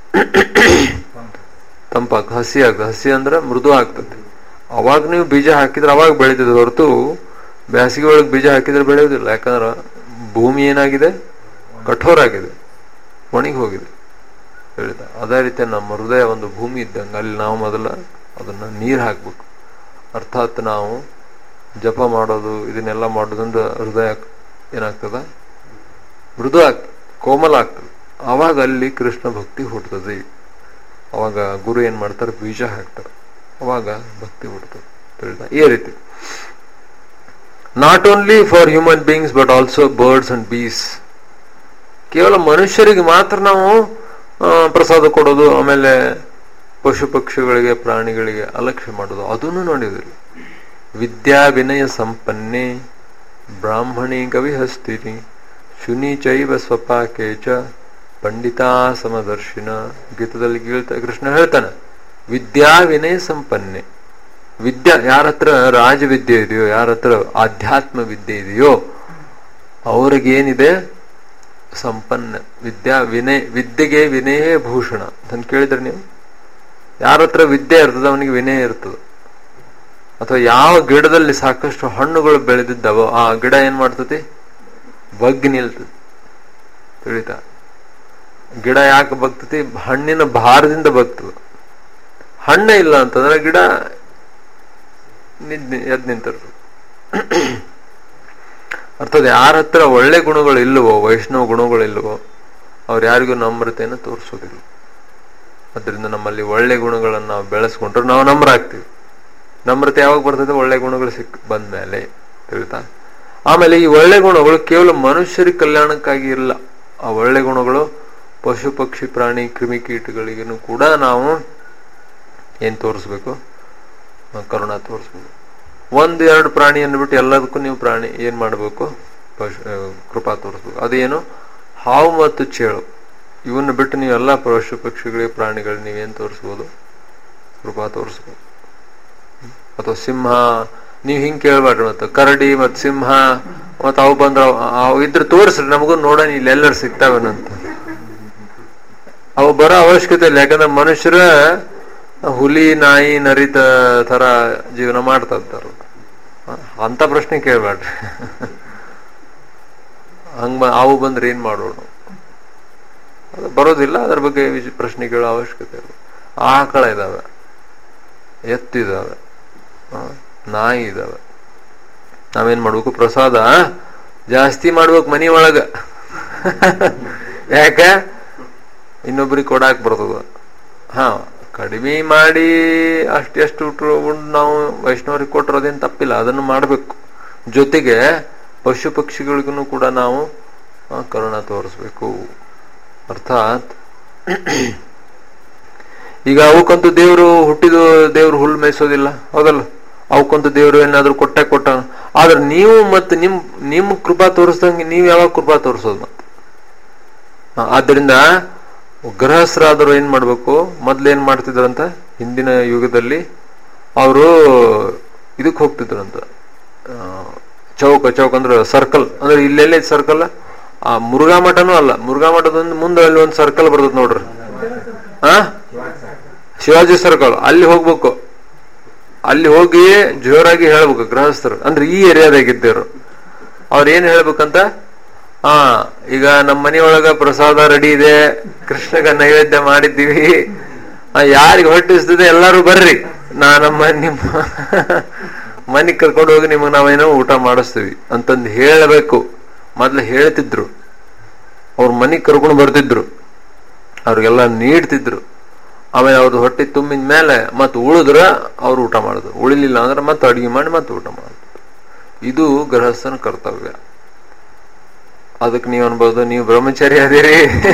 ತಂಪಾಗ್ತದೆ ಹಸಿ ಆಗ್ತದೆ ಹಸಿ ಅಂದ್ರೆ ಮೃದು ಆಗ್ತದೆ ಅವಾಗ ನೀವು ಬೀಜ ಹಾಕಿದ್ರೆ ಅವಾಗ ಬೆಳೀತದೆ ಹೊರತು ಬೇಸಿಗೆ ಒಳಗೆ ಬೀಜ ಹಾಕಿದ್ರೆ ಬೆಳೆಯೋದಿಲ್ಲ ಯಾಕಂದ್ರೆ ಭೂಮಿ ಏನಾಗಿದೆ ಕಠೋರ ಆಗಿದೆ ಒಣಗಿ ಹೋಗಿದೆ ಹೇಳಿದ ಅದೇ ರೀತಿ ನಮ್ಮ ಹೃದಯ ಒಂದು ಭೂಮಿ ಇದ್ದಂಗೆ ಅಲ್ಲಿ ನಾವು ಮೊದಲ ಅದನ್ನ ನೀರು ಹಾಕ್ಬೇಕು ಅರ್ಥಾತ್ ನಾವು ಜಪ ಮಾಡೋದು ಇದನ್ನೆಲ್ಲ ಮಾಡೋದ್ರಿಂದ ಹೃದಯ ಏನಾಗ್ತದ ಮೃದು ಆಗ್ತದೆ ಕೋಮಲ ಆಗ್ತದೆ ಅವಾಗ ಅಲ್ಲಿ ಕೃಷ್ಣ ಭಕ್ತಿ ಹುಟ್ಟುತ್ತದೆ ಅವಾಗ ಗುರು ಏನ್ ಮಾಡ್ತಾರೆ ಬೀಜ ಹಾಕ್ತಾರೆ ಅವಾಗ ಭಕ್ತಿ ಹುಟ್ಟುತ್ತದೆ ತಿಳಿದ ಈ ರೀತಿ not only for human beings but also birds and bees ಕೇವಲ ಮನುಷ್ಯರಿಗೆ ಮಾತ್ರ ನಾವು ಪ್ರಸಾದ ಕೊಡೋದು ಆಮೇಲೆ ಪಶು ಪಕ್ಷಿಗಳಿಗೆ ಪ್ರಾಣಿಗಳಿಗೆ ಅಲಕ್ಷ್ಯ ಮಾಡೋದು ಅದನ್ನು ನೋಡಿದಿಲ್ಲ ವಿದ್ಯಾ ವಿನಯ ಸಂಪನ್ನೆ ಬ್ರಾಹ್ಮಣಿ ಕವಿ ಹಸ್ತಿರಿ ಶುನಿ ಚೈವ ಸ್ವಪಾಕೆ ಚ ಪಂಡಿತಾ ಸಮದರ್ಶಿನ ಗೀತದಲ್ಲಿ ಗೀಳ್ತಾ ಕೃಷ್ಣ ಹೇಳ್ತಾನೆ ವಿದ್ಯಾ ವಿನಯ ಸಂಪನ್ನೆ ವಿದ್ಯಾ ಯಾರ ಹತ್ರ ರಾಜವಿದ್ಯೆ ಇದೆಯೋ ಯಾರ ಹತ್ರ ಆಧ್ಯಾತ್ಮ ವಿದ್ಯೆ ಇದೆಯೋ ಅವ್ರಿಗೇನಿದೆ ಸಂಪನ್ನ ವಿದ್ಯಾ ವಿನಯ ವಿದ್ಯೆಗೆ ವಿನಯೇ ಭೂಷಣ ಅಂತ ಕೇಳಿದ್ರೆ ನೀವು ಯಾರ ಹತ್ರ ವಿದ್ಯೆ ಇರ್ತದೆ ಅವನಿಗೆ ವಿನಯ ಇರ್ತದೆ ಅಥವಾ ಯಾವ ಗಿಡದಲ್ಲಿ ಸಾಕಷ್ಟು ಹಣ್ಣುಗಳು ಬೆಳೆದಿದ್ದಾವೋ ಆ ಗಿಡ ಏನ್ ಮಾಡ್ತತಿ ಬಗ್ಗಿ ನಿಲ್ತದೆ ತಿಳಿತಾ ಗಿಡ ಯಾಕೆ ಬಗ್ತತಿ ಹಣ್ಣಿನ ಭಾರದಿಂದ ಬಗ್ತದ ಹಣ್ಣ ಇಲ್ಲ ಅಂತಂದ್ರೆ ಗಿಡ ಎದ್ ನಿಂತಿರ್ತದೆ ಅರ್ಥಾತ್ ಯಾರ ಹತ್ರ ಒಳ್ಳೆ ಗುಣಗಳು ಇಲ್ಲವೋ ವೈಷ್ಣವ ಗುಣಗಳು ಇಲ್ಲವೋ ಅವ್ರು ಯಾರಿಗೂ ನಮ್ರತೆಯನ್ನು ತೋರಿಸೋದಿಲ್ಲ ಅದರಿಂದ ನಮ್ಮಲ್ಲಿ ಒಳ್ಳೆ ಗುಣಗಳನ್ನು ನಾವು ಬೆಳೆಸ್ಕೊಂಡ್ರೆ ನಾವು ನಮ್ರಾಗ್ತೀವಿ ನಮ್ರತೆ ಯಾವಾಗ ಬರ್ತದೆ ಒಳ್ಳೆ ಗುಣಗಳು ಸಿಕ್ ಬಂದ್ಮೇಲೆ ತಿಳಿತಾ ಆಮೇಲೆ ಈ ಒಳ್ಳೆ ಗುಣಗಳು ಕೇವಲ ಮನುಷ್ಯರ ಕಲ್ಯಾಣಕ್ಕಾಗಿ ಇಲ್ಲ ಆ ಒಳ್ಳೆ ಗುಣಗಳು ಪಶು ಪಕ್ಷಿ ಪ್ರಾಣಿ ಕ್ರಿಮಿಕೀಟಗಳಿಗೂ ಕೂಡ ನಾವು ಏನ್ ತೋರಿಸ್ಬೇಕು ಕರುಣ ತೋರಿಸ್ಬೇಕು ಒಂದ್ ಎರಡು ಪ್ರಾಣಿಯನ್ನು ಬಿಟ್ಟು ಎಲ್ಲದಕ್ಕೂ ನೀವು ಪ್ರಾಣಿ ಏನ್ ಮಾಡಬೇಕು ಪಶು ಕೃಪಾ ತೋರಿಸ್ಬೇಕು ಅದೇನು ಹಾವು ಮತ್ತು ಚೇಳು ಇವನ್ನ ಬಿಟ್ಟು ನೀವೆಲ್ಲ ಪಶು ಪಕ್ಷಿಗಳಿಗೆ ಪ್ರಾಣಿಗಳಿಗೆ ನೀವೇನ್ ತೋರಿಸ್ಬೋದು ಕೃಪಾ ತೋರಿಸ್ಬೋದು ಅಥವಾ ಸಿಂಹ ನೀವ್ ಹಿಂಗ್ ಕೇಳ್ಬೇಡ್ರಿ ಮತ್ತೆ ಕರಡಿ ಮತ್ ಸಿಂಹ ಮತ್ ಅವು ಬಂದ್ರ ಅವು ಇದ್ರೆ ತೋರಿಸ್ರಿ ನಮಗೂ ನೋಡೋಣ ಇಲ್ಲಿ ಎಲ್ಲರೂ ಸಿಗ್ತಾವೇನಂತ ಅವು ಬರೋ ಅವಶ್ಯಕತೆ ಇಲ್ಲ ಯಾಕಂದ್ರೆ ಮನುಷ್ಯರ ಹುಲಿ ನಾಯಿ ನರಿತ ತರ ಜೀವನ ಮಾಡ್ತಾ ಇರ್ತಾರ ಅಂತ ಪ್ರಶ್ನೆ ಕೇಳ್ಬೇಡ್ರಿ ಹಂಗ ಅವು ಬಂದ್ರೆ ಏನ್ ಮಾಡೋಣ ಅದು ಬರೋದಿಲ್ಲ ಅದ್ರ ಬಗ್ಗೆ ಪ್ರಶ್ನೆ ಕೇಳೋ ಅವಶ್ಯಕತೆ ಇಲ್ಲ ಆಕಳ ಇದಾವೆ ಎತ್ತಿದಾವೆ ನಾಯಿ ಇದಾವೆ ನಾವೇನ್ ಮಾಡ್ಬೇಕು ಪ್ರಸಾದ ಜಾಸ್ತಿ ಮಾಡ್ಬೇಕು ಮನಿ ಒಳಗ ಯಾಕ ಇನ್ನೊಬ್ರಿಗೆ ಕೊಡಾಕ್ ಬರ್ತದ ಹಾ ಕಡಿಮೆ ಮಾಡಿ ಅಷ್ಟೆಷ್ಟು ಉಂಡು ನಾವು ವೈಷ್ಣವರಿಗೆ ಕೊಟ್ಟಿರೋದೇನು ತಪ್ಪಿಲ್ಲ ಅದನ್ನು ಮಾಡಬೇಕು ಜೊತೆಗೆ ಪಶು ಪಕ್ಷಿಗಳಿಗೂ ಕೂಡ ನಾವು ಕರುಣ ತೋರಿಸ್ಬೇಕು ಅರ್ಥಾತ್ ಈಗ ಅವಕ್ಕಂತೂ ದೇವರು ಹುಟ್ಟಿದ ದೇವ್ರು ಹುಲ್ಲು ಮೇಯಿಸೋದಿಲ್ಲ ಹೌದಲ್ಲ ಅವಕ್ಕಂತೂ ದೇವ್ರು ಏನಾದ್ರು ಕೊಟ್ಟ ಕೊಟ್ಟ ಆದ್ರೆ ನೀವು ಮತ್ತೆ ನಿಮ್ ನಿಮ್ ಕೃಪಾ ತೋರಿಸ್ದಂಗೆ ನೀವು ಯಾವಾಗ ಕೃಪಾ ತೋರಿಸೋದು ಮತ್ತೆ ಆದ್ದರಿಂದ ಗೃಹಸ್ಥರಾದರು ಏನ್ ಮಾಡ್ಬೇಕು ಮೊದ್ಲು ಏನ್ ಮಾಡ್ತಿದ್ರಂತ ಹಿಂದಿನ ಯುಗದಲ್ಲಿ ಅವರು ಇದಕ್ಕೆ ಹೋಗ್ತಿದ್ರಂತ ಚೌಕ ಚೌಕ ಅಂದ್ರೆ ಸರ್ಕಲ್ ಅಂದ್ರೆ ಇಲ್ಲೆಲ್ಲಿ ಸರ್ಕಲ್ ಆ ಮುರುಘಾ ಮಠನೂ ಅಲ್ಲ ಮುರುಘಾ ಮಠದೊಂದು ಮುಂದೆ ಅಲ್ಲಿ ಒಂದು ಸರ್ಕಲ್ ಬರ್ತದ ನೋಡ್ರಿ ಆ ಶಿವಾಜಿ ಸರ್ಕಲ್ ಅಲ್ಲಿ ಹೋಗ್ಬೇಕು ಅಲ್ಲಿ ಹೋಗಿ ಜೋರಾಗಿ ಹೇಳ್ಬೇಕು ಗೃಹಸ್ಥರು ಅಂದ್ರೆ ಈ ಏರಿಯಾದಾಗಿದ್ದೇರು ಅವ್ರ ಏನ್ ಹೇಳ್ಬೇಕಂತ ಹಾ ಈಗ ನಮ್ಮ ಮನೆಯೊಳಗ ಪ್ರಸಾದ ರೆಡಿ ಇದೆ ಕೃಷ್ಣಗ ನೈವೇದ್ಯ ಮಾಡಿದ್ದೀವಿ ಯಾರಿಗೆ ಹೊಟ್ಟಿಸ್ತದೆ ಎಲ್ಲಾರು ಬರ್ರಿ ನಾ ನಮ್ಮ ನಿಮ್ಮ ಮನೆಗ್ ಕರ್ಕೊಂಡು ಹೋಗಿ ನಿಮಗೆ ನಾವೇನೋ ಊಟ ಮಾಡಿಸ್ತೀವಿ ಅಂತಂದು ಹೇಳಬೇಕು ಮೊದ್ಲು ಹೇಳ್ತಿದ್ರು ಅವ್ರ ಮನೆಗ್ ಕರ್ಕೊಂಡು ಬರ್ತಿದ್ರು ಅವ್ರಿಗೆಲ್ಲ ನೀಡ್ತಿದ್ರು ಆಮೇಲೆ ಅವ್ರದ್ದು ಹೊಟ್ಟೆ ತುಂಬಿದ ಮೇಲೆ ಮತ್ತೆ ಉಳಿದ್ರ ಅವ್ರು ಊಟ ಮಾಡಿದ್ರು ಉಳಿಲಿಲ್ಲ ಅಂದ್ರೆ ಮತ್ತೆ ಅಡಿಗೆ ಮಾಡಿ ಮತ್ತೆ ಊಟ ಮಾಡಿದ್ರು ಇದು ಗೃಹಸ್ಥನ ಕರ್ತವ್ಯ ಅದಕ್ಕೆ ನೀವು ಅನ್ಬೋದು ನೀವು ಬ್ರಹ್ಮಚಾರಿ ಅದಿರಿ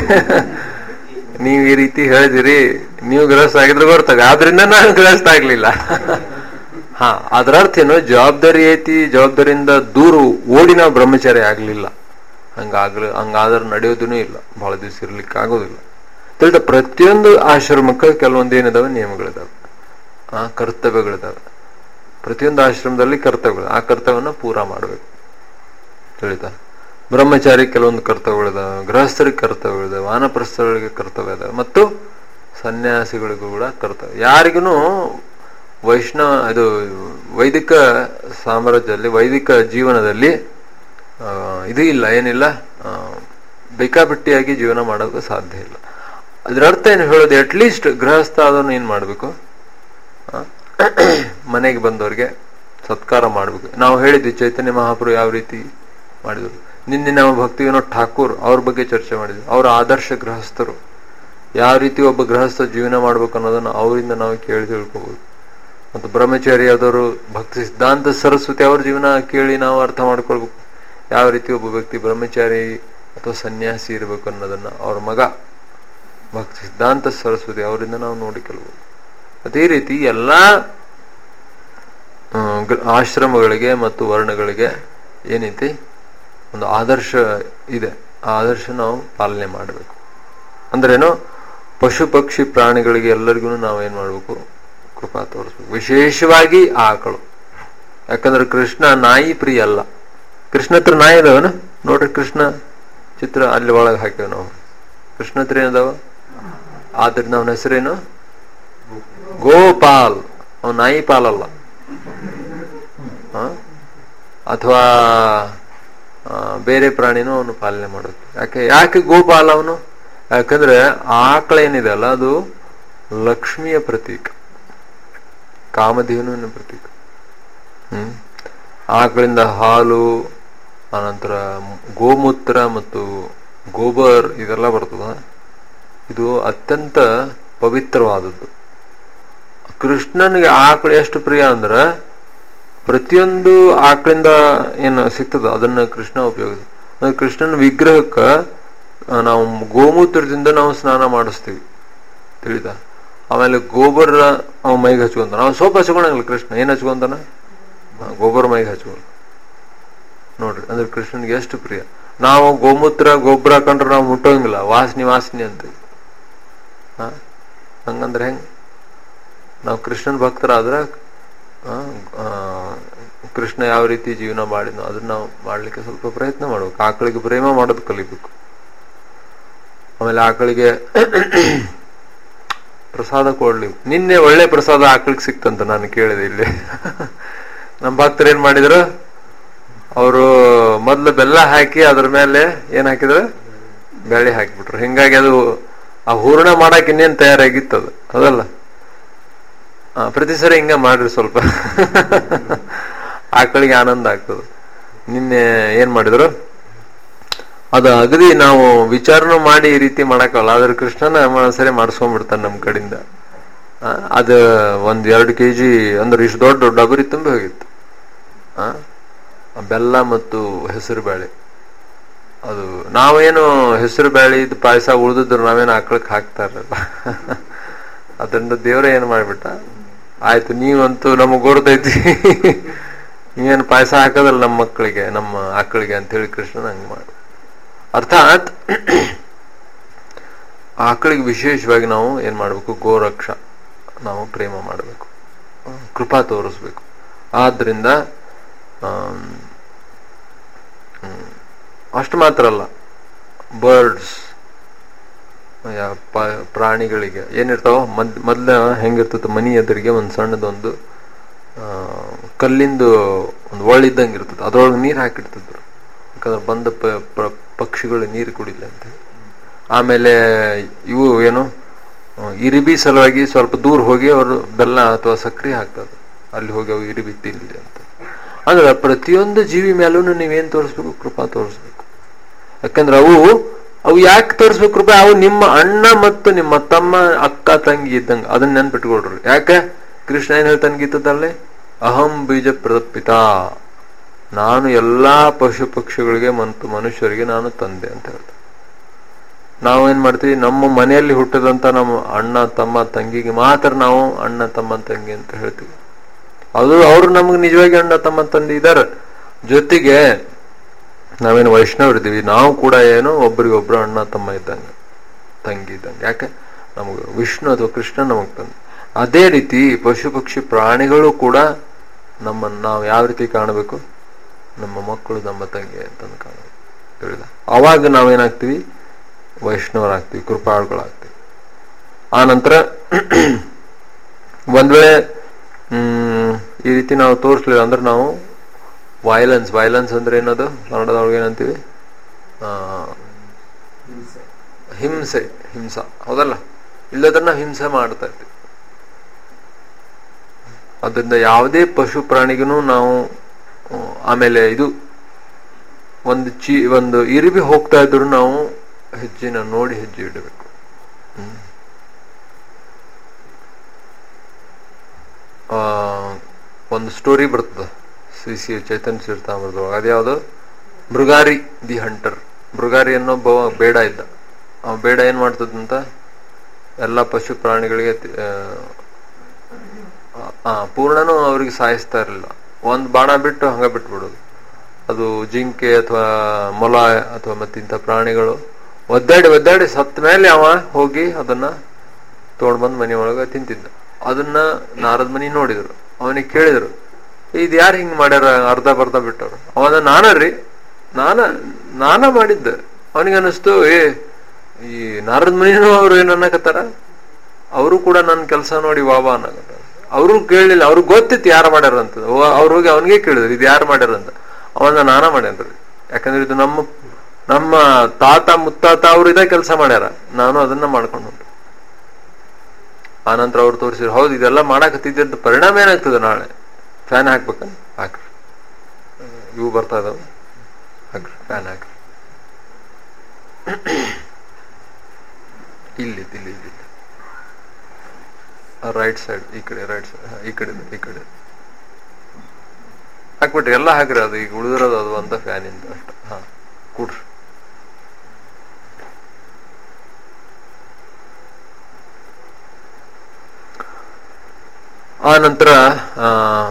ನೀವು ಈ ರೀತಿ ಹೇಳಿದಿರಿ ನೀವು ಗೃಹಸ್ಥ ಆಗಿದ್ರೆ ಗೊತ್ತಾಗ ಆದ್ರಿಂದ ನಾನು ಗೃಹಸ್ಥ ಆಗ್ಲಿಲ್ಲ ಹಾ ಅದರ ಅರ್ಥ ಏನು ಜವಾಬ್ದಾರಿ ಐತಿ ಜವಾಬ್ದಾರಿಯಿಂದ ದೂರ ಓಡಿ ನಾವು ಬ್ರಹ್ಮಚಾರಿ ಆಗ್ಲಿಲ್ಲ ಹಂಗಾಗ್ಲಿ ಹಂಗಾದ್ರೆ ನಡೆಯೋದೂ ಇಲ್ಲ ಬಹಳ ದಿವಸ ಇರ್ಲಿಕ್ಕೆ ಆಗೋದಿಲ್ಲ ತಿಳಿದ ಪ್ರತಿಯೊಂದು ಆಶ್ರಮಕ್ಕೆ ಕೆಲವೊಂದು ಏನಿದಾವೆ ನಿಯಮಗಳಿದಾವೆ ಆ ಕರ್ತವ್ಯಗಳಿದಾವೆ ಪ್ರತಿಯೊಂದು ಆಶ್ರಮದಲ್ಲಿ ಕರ್ತವ್ಯಗಳು ಆ ಕರ್ತವ್ಯನ ಪೂರ ಮಾಡಬೇಕು ತಿಳಿತಾ ಬ್ರಹ್ಮಚಾರಿ ಕೆಲವೊಂದು ಕರ್ತವ್ಯಗಳಿದಾವೆ ಗೃಹಸ್ಥರಿಗೆ ಕರ್ತವ್ಯಗಳಿದಾವೆ ವಾನಪ್ರಸ್ಥಗಳಿಗೆ ಕರ್ತವ್ಯ ಇದಾವೆ ಮತ್ತು ಸನ್ಯಾಸಿಗಳಿಗೂ ಕೂಡ ಕರ್ತವ್ಯ ಯಾರಿಗೂ ವೈಷ್ಣವ ಇದು ವೈದಿಕ ಸಾಮ್ರಾಜ್ಯದಲ್ಲಿ ವೈದಿಕ ಜೀವನದಲ್ಲಿ ಆ, ಇದು ಇಲ್ಲ ಏನಿಲ್ಲ ಆ, ಬೇಕಾಬಿಟ್ಟಿಯಾಗಿ ಜೀವನ ಮಾಡೋದಕ್ಕೆ ಸಾಧ್ಯ ಇಲ್ಲ ಅದ್ರ ಅರ್ಥ ಏನು ಹೇಳೋದು ಅಟ್ಲೀಸ್ಟ್ ಗೃಹಸ್ಥ ಆದವನು ಏನ್ ಮಾಡ್ಬೇಕು ಆ, ಮನೆಗೆ ಬಂದವ್ರಿಗೆ ಸತ್ಕಾರ ಮಾಡ್ಬೇಕು ನಾವು ಹೇಳಿದ್ವಿ ಚೈತನ್ಯ ಮಹಾಪ್ರಭು ಯಾವ ರೀತಿ ಮಾಡಿದ್ರು ನಿನ್ನೆ ನಾವು ಭಕ್ತಿ ವಿನೋದ್ ಠಾಕೂರ್ ಅವ್ರ ಬಗ್ಗೆ ಚರ್ಚೆ ಮಾಡಿದ್ವಿ ಅವರ ಆದರ್ಶ ಗೃಹಸ್ಥರು ಯಾವ ರೀತಿ ಒಬ್ಬ ಗೃಹಸ್ಥ ಜೀವನ ಮಾಡ್ಬೇಕು ಅನ್ನೋದನ್ನ ಅವರಿಂದ ನಾವು ಕೇಳಿ ತಿಳ್ಕೋಬಹುದು ಮತ್ತು ಬ್ರಹ್ಮಚಾರಿ ಆದವರು ಭಕ್ತಿ ಸಿದ್ಧಾಂತ ಸರಸ್ವತಿ ಅವ್ರ ಜೀವನ ಕೇಳಿ ನಾವು ಅರ್ಥ ಮಾಡ್ಕೊಳ್ಬೇಕು ಯಾವ ರೀತಿ ಒಬ್ಬ ವ್ಯಕ್ತಿ ಬ್ರಹ್ಮಚಾರಿ ಅಥವಾ ಸನ್ಯಾಸಿ ಇರಬೇಕು ಅನ್ನೋದನ್ನ ಅವ್ರ ಮಗ ಭಕ್ತಿ ಸಿದ್ಧಾಂತ ಸರಸ್ವತಿ ಅವರಿಂದ ನಾವು ನೋಡಿ ಕಲ್ಬೋದು ಅದೇ ರೀತಿ ಎಲ್ಲಾ ಆ, ಗ- ಆಶ್ರಮಗಳಿಗೆ ಮತ್ತು ವರ್ಣಗಳಿಗೆ ಏನೈತಿ ಒಂದು ಆದರ್ಶ ಇದೆ ಆ ಆದರ್ಶ ನಾವು ಪಾಲನೆ ಮಾಡಬೇಕು ಅಂದ್ರೇನು ಪಶು ಪಕ್ಷಿ ಪ್ರಾಣಿಗಳಿಗೆ ಎಲ್ಲರಿಗೂ ನಾವೇನ್ ಮಾಡ್ಬೇಕು ಕೃಪಾ ತೋರಿಸ್ಬೇಕು ವಿಶೇಷವಾಗಿ ಆಕಳು ಯಾಕಂದ್ರೆ ಕೃಷ್ಣ ನಾಯಿ ಪ್ರಿಯ ಅಲ್ಲ ಕೃಷ್ಣ ಹತ್ರ ನಾಯಿ ಇದಾವನ ನೋಡ್ರಿ ಕೃಷ್ಣ ಚಿತ್ರ ಅಲ್ಲಿ ಒಳಗೆ ಹಾಕಿವ್ ನಾವು ಕೃಷ್ಣ ಹತ್ರ ಏನದಾವ ಆದ್ರಿಂದ ಅವನ ಹೆಸರೇನು ಗೋಪಾಲ್ ಅವನ ನಾಯಿ ಪಾಲಲ್ಲ ಅಥವಾ ಬೇರೆ ಪ್ರಾಣಿನೂ ಅವನು ಪಾಲನೆ ಮಾಡುತ್ತೆ ಯಾಕೆ ಯಾಕೆ ಗೋಪಾಲ ಅವನು ಯಾಕಂದ್ರೆ ಆಕಳ ಏನಿದೆ ಅಲ್ಲ ಅದು ಲಕ್ಷ್ಮಿಯ ಪ್ರತೀಕ ಕಾಮಧೇನುವಿನ ಪ್ರತೀಕ ಹ್ಮ್ ಆಕಳಿಂದ ಹಾಲು ಅನಂತರ ಗೋಮೂತ್ರ ಮತ್ತು ಗೋಬರ್ ಇದೆಲ್ಲ ಬರ್ತದ ಇದು ಅತ್ಯಂತ ಪವಿತ್ರವಾದದ್ದು ಕೃಷ್ಣನಿಗೆ ಆಕಳು ಎಷ್ಟು ಪ್ರಿಯ ಅಂದ್ರ ಪ್ರತಿಯೊಂದು ಆಕಳಿಂದ ಏನು ಸಿಗ್ತದ ಅದನ್ನ ಕೃಷ್ಣ ಉಪಯೋಗಿಸ ಅಂದ್ರೆ ಕೃಷ್ಣನ ವಿಗ್ರಹಕ್ಕ ಆ, ನಾವು ಗೋಮೂತ್ರದಿಂದ ನಾವು ಸ್ನಾನ ಮಾಡಿಸ್ತೀವಿ ತಿಳಿದ ಆಮೇಲೆ ಗೋಬರ್ ಅವ ಮೈಗೆ ಹಚ್ಕೊಂತಾನ ಅವ ಸೋಪ್ ಹಚ್ಕೊಳಂಗಿಲ್ಲ ಕೃಷ್ಣ ಏನ್ ಹಚ್ಕೊಂತಾನ ಆ, ಗೋಬರ್ ಮೈಗೆ ಹಚ್ಕೊಂಡ ನೋಡ್ರಿ ಅಂದ್ರೆ ಕೃಷ್ಣನಿಗೆ ಎಷ್ಟು ಪ್ರಿಯ ನಾವು ಗೋಮೂತ್ರ ಗೊಬ್ಬರ ಹಾಕೊಂಡ್ರೆ ನಾವು ಮುಟ್ಟೋಂಗಿಲ್ಲ ವಾಸನೆ ವಾಸನೆ ಅಂತ ಹಾ ಹಂಗಂದ್ರೆ ಹೆಂಗ್ ನಾವು ಕೃಷ್ಣನ್ ಭಕ್ತರಾದ್ರ ಆ, ಆ, ಕೃಷ್ಣ ಯಾವ ರೀತಿ ಜೀವನ ಮಾಡಿದ್ನೋ ಅದನ್ನ ನಾವು ಮಾಡ್ಲಿಕ್ಕೆ ಸ್ವಲ್ಪ ಪ್ರಯತ್ನ ಮಾಡ್ಬೇಕು ಆಕಳಿಗೆ ಪ್ರೇಮ ಮಾಡೋದು ಕಲಿಬೇಕು ಆಮೇಲೆ ಆಕಳಿಗೆ ಪ್ರಸಾದ ಕೊಡ್ಲಿ ನಿನ್ನೆ ಒಳ್ಳೆ ಪ್ರಸಾದ ಆಕಳಿಗೆ ಸಿಕ್ತಂತ ನಾನು ಕೇಳಿದೆ ಇಲ್ಲಿ ನಮ್ಮ ಭಕ್ತರು ಏನ್ ಮಾಡಿದ್ರು ಅವರು ಮೊದ್ಲು ಬೆಲ್ಲ ಹಾಕಿ ಅದ್ರ ಮೇಲೆ ಏನ್ ಹಾಕಿದ್ರು ಬೇಳೆ ಹಾಕಿಬಿಟ್ರು ಹಿಂಗಾಗಿ ಅದು ಆ ಹೂರಣ ಮಾಡಕ್ ಇನ್ನೇನ್ ತಯಾರಾಗಿತ್ತು ಅದು ಅದಲ್ಲ ಆ, ಪ್ರತಿ ಸರಿ ಹಿಂಗ ಮಾಡ್ರಿ ಸ್ವಲ್ಪ ಆಕಳಿಗೆ ಆನಂದ ಆಗ್ತದೆ ನಿನ್ನೆ ಏನ್ ಮಾಡಿದ್ರು ಅದು ಅಗದಿ ನಾವು ವಿಚಾರನೂ ಮಾಡಿ ಈ ರೀತಿ ಮಾಡಕ್ಕಲ್ಲ ಆದ್ರೆ ಕೃಷ್ಣನ ಮ- ಸರಿ ಮಾಡಿಸ್ಕೊಂಡ್ಬಿಡ್ತಾನೆ ನಮ್ ಕಡೆಯಿಂದ ಆ, ಅದು ಒಂದ್ ಎರಡು ಕೆ ಜಿ ಅಂದ್ರೆ ಇಷ್ಟು ದೊಡ್ಡ ಡಬರಿ ತುಂಬಿ ಹೋಗಿತ್ತು ಆ, ಆ ಬೆಲ್ಲ ಮತ್ತು ಹೆಸರು ಬೇಳೆ ಅದು ನಾವೇನು ಹೆಸರು ಬೇಳೆ ಇದು ಪಾಯಸ ಉಳಿದಿದ್ರು ನಾವೇನು ಆಕಳಕ್ಕೆ ಹಾಕ್ತಾರಲ್ಲ ಅದರಿಂದ ದೇವರೇ ಏನ್ ಮಾಡ್ಬಿಟ್ಟ ಆಯ್ತು ನೀವಂತೂ ನಮಗ್ ಗೊತ್ತೈತಿ ನೀವೇನು ಪಾಯಸ ಹಾಕೋದಲ್ಲ ನಮ್ಮ ಮಕ್ಕಳಿಗೆ ನಮ್ಮ ಆಕಳಿಗೆ ಅಂತ ಹೇಳಿ ಕೃಷ್ಣನ ಹಂಗ್ ಮಾಡು ಅರ್ಥಾತ್ ಆಕಳಿಗೆ ವಿಶೇಷವಾಗಿ ನಾವು ಏನ್ ಮಾಡ್ಬೇಕು ಗೋರಕ್ಷ ನಾವು ಪ್ರೇಮ ಮಾಡಬೇಕು ಕೃಪಾ ತೋರಿಸ್ಬೇಕು ಆದ್ರಿಂದ ಆಮ್, ಅಷ್ಟು ಮಾತ್ರ ಅಲ್ಲ ಬರ್ಡ್ಸ್ ಪ್ರಾಣಿಗಳಿಗೆ ಏನಿರ್ತಾವ ಮದ್ ಮೊದ್ಲ ಹೆಂಗಿರ್ತದ ಮನಿ ಎದುರಿಗೆ ಒಂದು ಸಣ್ಣದೊಂದು ಆ, ಕಲ್ಲಿಂದು ಒಂದು ಒಳ್ಳಿದ್ದಂಗೆ ಇರ್ತದೆ ಅದ್ರೊಳಗೆ ನೀರು ಹಾಕಿಡ್ತಿದ್ರು ಯಾಕಂದ್ರೆ ಬಂದ ಪ- ಪ- ಪಕ್ಷಿಗಳು ನೀರು ಕುಡಿಲ್ಲ ಅಂತ ಆಮೇಲೆ ಇವು ಏನು ಆ, ಇರಿಬಿ ಸಲುವಾಗಿ ಸ್ವಲ್ಪ ದೂರ ಹೋಗಿ ಅವರು ಬೆಲ್ಲ ಅಥವಾ ಸಕ್ಕರೆ ಹಾಕ್ತದೆ ಅಲ್ಲಿ ಹೋಗಿ ಅವು ಇರಿಬಿ ತಿನ್ಲಿ ಅಂತ ಅಂದ್ರೆ ಪ್ರತಿಯೊಂದು ಜೀವಿ ಮೇಲೂ ನೀವೇನ್ ತೋರಿಸ್ಬೇಕು ಕೃಪಾ ತೋರಿಸ್ಬೇಕು ಯಾಕಂದ್ರೆ ಅವು ಅವು ಯಾಕೆ ತೋರಿಸ್ಬೇಕು ಕೃಪಾ ಅವು ನಿಮ್ಮ ಅಣ್ಣ ಮತ್ತು ನಿಮ್ಮ ತಮ್ಮ ಅಕ್ಕ ತಂಗಿ ಇದ್ದಂಗ ಅದನ್ನ ನೆನ್ಪಿಟ್ಕೊಳ್ರಿ ಯಾಕೆ ಕೃಷ್ಣ ಏನ್ ಹೇಳ್ತಾನೆ ಗೀತದಲ್ಲಿ ಅಹಂ ಬೀಜ ಪ್ರಪಿತ ನಾನು ಎಲ್ಲಾ ಪಶು ಪಕ್ಷಿಗಳಿಗೆ ಮತ್ತು ಮನುಷ್ಯರಿಗೆ ನಾನು ತಂದೆ ಅಂತ ಹೇಳ್ತಾನೆ ನಾವೇನ್ ಮಾಡ್ತೀವಿ ನಮ್ಮ ಮನೆಯಲ್ಲಿ ಹುಟ್ಟಿದಂತ ನಮ್ಮ ಅಣ್ಣ ತಮ್ಮ ತಂಗಿಗೆ ಮಾತ್ರ ನಾವು ಅಣ್ಣ ತಮ್ಮ ತಂಗಿ ಅಂತ ಹೇಳ್ತೀವಿ ಅದು ಅವರು ನಮ್ಗೆ ನಿಜವಾಗಿ ಅಣ್ಣ ತಮ್ಮ ತಂದೆ ಇದಾರೆ ಜೊತೆಗೆ ನಾವೇನು ವೈಷ್ಣವರಿದ್ದೀವಿ ನಾವು ಕೂಡ ಏನು ಒಬ್ರಿಗೊಬ್ರು ಅಣ್ಣ ತಮ್ಮ ಇದ್ದಂಗೆ ತಂಗಿ ಇದ್ದಂಗೆ ಯಾಕೆ ನಮಗೆ ವಿಷ್ಣು ಅಥವಾ ಕೃಷ್ಣ ನಮಗ್ ತಂದೆ ಅದೇ ರೀತಿ ಪಶು ಪಕ್ಷಿ ಪ್ರಾಣಿಗಳು ಕೂಡ ನಮ್ಮನ್ನು ನಾವು ಯಾವ ರೀತಿ ಕಾಣಬೇಕು ನಮ್ಮ ಮಕ್ಕಳು ನಮ್ಮ ತಂಗಿ ಅಂತಂದು ಕಾಣಬೇಕು ಹೇಳಿದ ಅವಾಗ ನಾವೇನಾಗ್ತೀವಿ ವೈಷ್ಣವರಾಗ್ತೀವಿ ಕೃಪಾಳುಗಳಾಗ್ತೀವಿ ಆ ನಂತರ ಒಂದ್ ವೇಳೆ ಹ್ಮ್ ಈ ರೀತಿ ನಾವು ತೋರಿಸ್ಲಿಲ್ಲ ಅಂದ್ರೆ ನಾವು ವೈಲೆನ್ಸ್ ವೈಲೆನ್ಸ್ ಅಂದ್ರೆ ಏನದು ಕನ್ನಡದೊಳಗೆ ಏನಂತೀವಿ ಆ, ಹಿಂಸೆ ಹಿಂಸ ಹೌದಲ್ಲ ಇಲ್ಲದನ್ನ ಹಿಂಸೆ ಮಾಡ್ತಾ ಇರ್ತೀವಿ ಅದರಿಂದ ಯಾವುದೇ ಪಶು ಪ್ರಾಣಿಗೂ ನಾವು ಆ, ಆಮೇಲೆ ಇದು ಒಂದು ಚಿ ಒಂದು ಇರಿಬಿ ಹೋಗ್ತಾ ಇದ್ರು ನಾವು ಹೆಜ್ಜೆನ ನೋಡಿ ಹೆಜ್ಜೆ ಇಡಬೇಕು ಹ್ಮ್. ಆ, ಒಂದು ಸ್ಟೋರಿ ಬರ್ತದ ಶ್ರೀ ಸಿ ಚೈತನ್ಯ ಚರಿತಾಮೃತದೊಳಗೆ ಅದ್ಯಾವುದು ಮೃಗಾರಿ ದಿ ಹಂಟರ್ ಮೃಗಾರಿ ಅನ್ನೊಬ್ಬ ಬೇಡ ಇದ್ದ ಅವ ಬೇಡ ಏನ್ ಮಾಡ್ತದಂತ ಎಲ್ಲ ಪಶು ಪ್ರಾಣಿಗಳಿಗೆ ತಿ- ಆ, ಆ ಪೂರ್ಣನೂ ಅವ್ರಿಗೆ ಸಾಯಿಸ್ತಾ ಇರಲಿಲ್ಲ ಒಂದ್ ಬಾಣ ಬಿಟ್ಟು ಹಂಗ ಬಿಟ್ಬಿಡೋದು ಅದು ಜಿಂಕೆ ಅಥವಾ ಮೊಲ ಅಥವಾ ಮತ್ತಿಂಥ ಪ್ರಾಣಿಗಳು ಒದ್ದಾಡಿ ಒದ್ದಾಡಿ ಸತ್ತ ಮೇಲೆ ಅವ ಹೋಗಿ ಅದನ್ನ ತೊಗೊಂಡ್ ಬಂದ್ ಮನೆ ಒಳಗ ತಿಂತಿದ್ದ ಅದನ್ನ ನಾರದ ಮನಿ ನೋಡಿದ್ರು ಅವನಿಗೆ ಕೇಳಿದ್ರು ಇದು ಯಾರು ಹಿಂಗ್ ಮಾಡ್ಯಾರ ಅರ್ಧ ಬರ್ಧ ಬಿಟ್ಟವ್ರು ಅವನ ನಾನರಿ ನಾನ ನಾನ ಮಾಡಿದ್ದೆ ಅವನಿಗೆ ಅನಿಸ್ತು ಏ ಈ ನಾರದ ಮನಿನೂ ಅವ್ರು ಏನ್ ಅನ್ನಕತ್ತಾರ ಅವರು ಕೂಡ ನನ್ನ ಕೆಲಸ ನೋಡಿ ವಾವ ಅನ್ನಕತ್ತಾರ ಅವರು ಕೇಳಲಿಲ್ಲ ಅವ್ರಿಗೆ ಗೊತ್ತಿತ್ತು ಯಾರು ಮಾಡ್ಯಾರ ಅಂತ ಅವ್ರು ಹೋಗಿ ಅವನಿಗೆ ಕೇಳಿದ್ರು ಇದು ಯಾರು ಮಾಡ್ಯಾರ ಅಂತ ಅವನ ನಾನ ಮಾಡ್ಯಾನ್ರಿ ಯಾಕಂದ್ರೆ ಇದು ನಮ್ಮ ನಮ್ಮ ತಾತ ಮುತ್ತಾತ ಅವ್ರು ಇದೇ ಕೆಲಸ ಮಾಡ್ಯಾರ ನಾನು ಅದನ್ನ ಮಾಡ್ಕೊಂಡು ಹೊಂಟೆ ಆನಂತರ ಅವ್ರು ತೋರಿಸಿದ್ರು ಹೌದು ಇದೆಲ್ಲ ಮಾಡಾಕತ್ತಿದ್ದ ಪರಿಣಾಮ ಏನಾಗ್ತದೆ ನಾಳೆ ಫ್ಯಾನ್ ಹಾಕ್ಬೇಕ ಹಾಕ್ರಿ ಇವು ಬರ್ತಾ ಇದಾವ ಹಾಕ್ರಿ ಫ್ಯಾನ್ ಹಾಕ್ರಿ ಇಲ್ಲಿ ಇಲ್ಲಿ ಇಲ್ಲಿ ರೈಟ್ ಸೈಡ್ ಈ ಕಡೆ ರೈಟ್ ಸೈಡ್ ಈ ಕಡೆ ಈ ಕಡೆ ಹಾಕ್ಬಿಟ್ರಿ ಎಲ್ಲ ಹಾಕ್ರಿ ಅದು ಈಗ ಉಳಿದಿರೋದು ಅದು ಅಂತ ಫ್ಯಾನ್ ಇಂದ ಅಷ್ಟ ಹಾ ಕೂಡ್ರಿ ಆ ನಂತರ ಆ,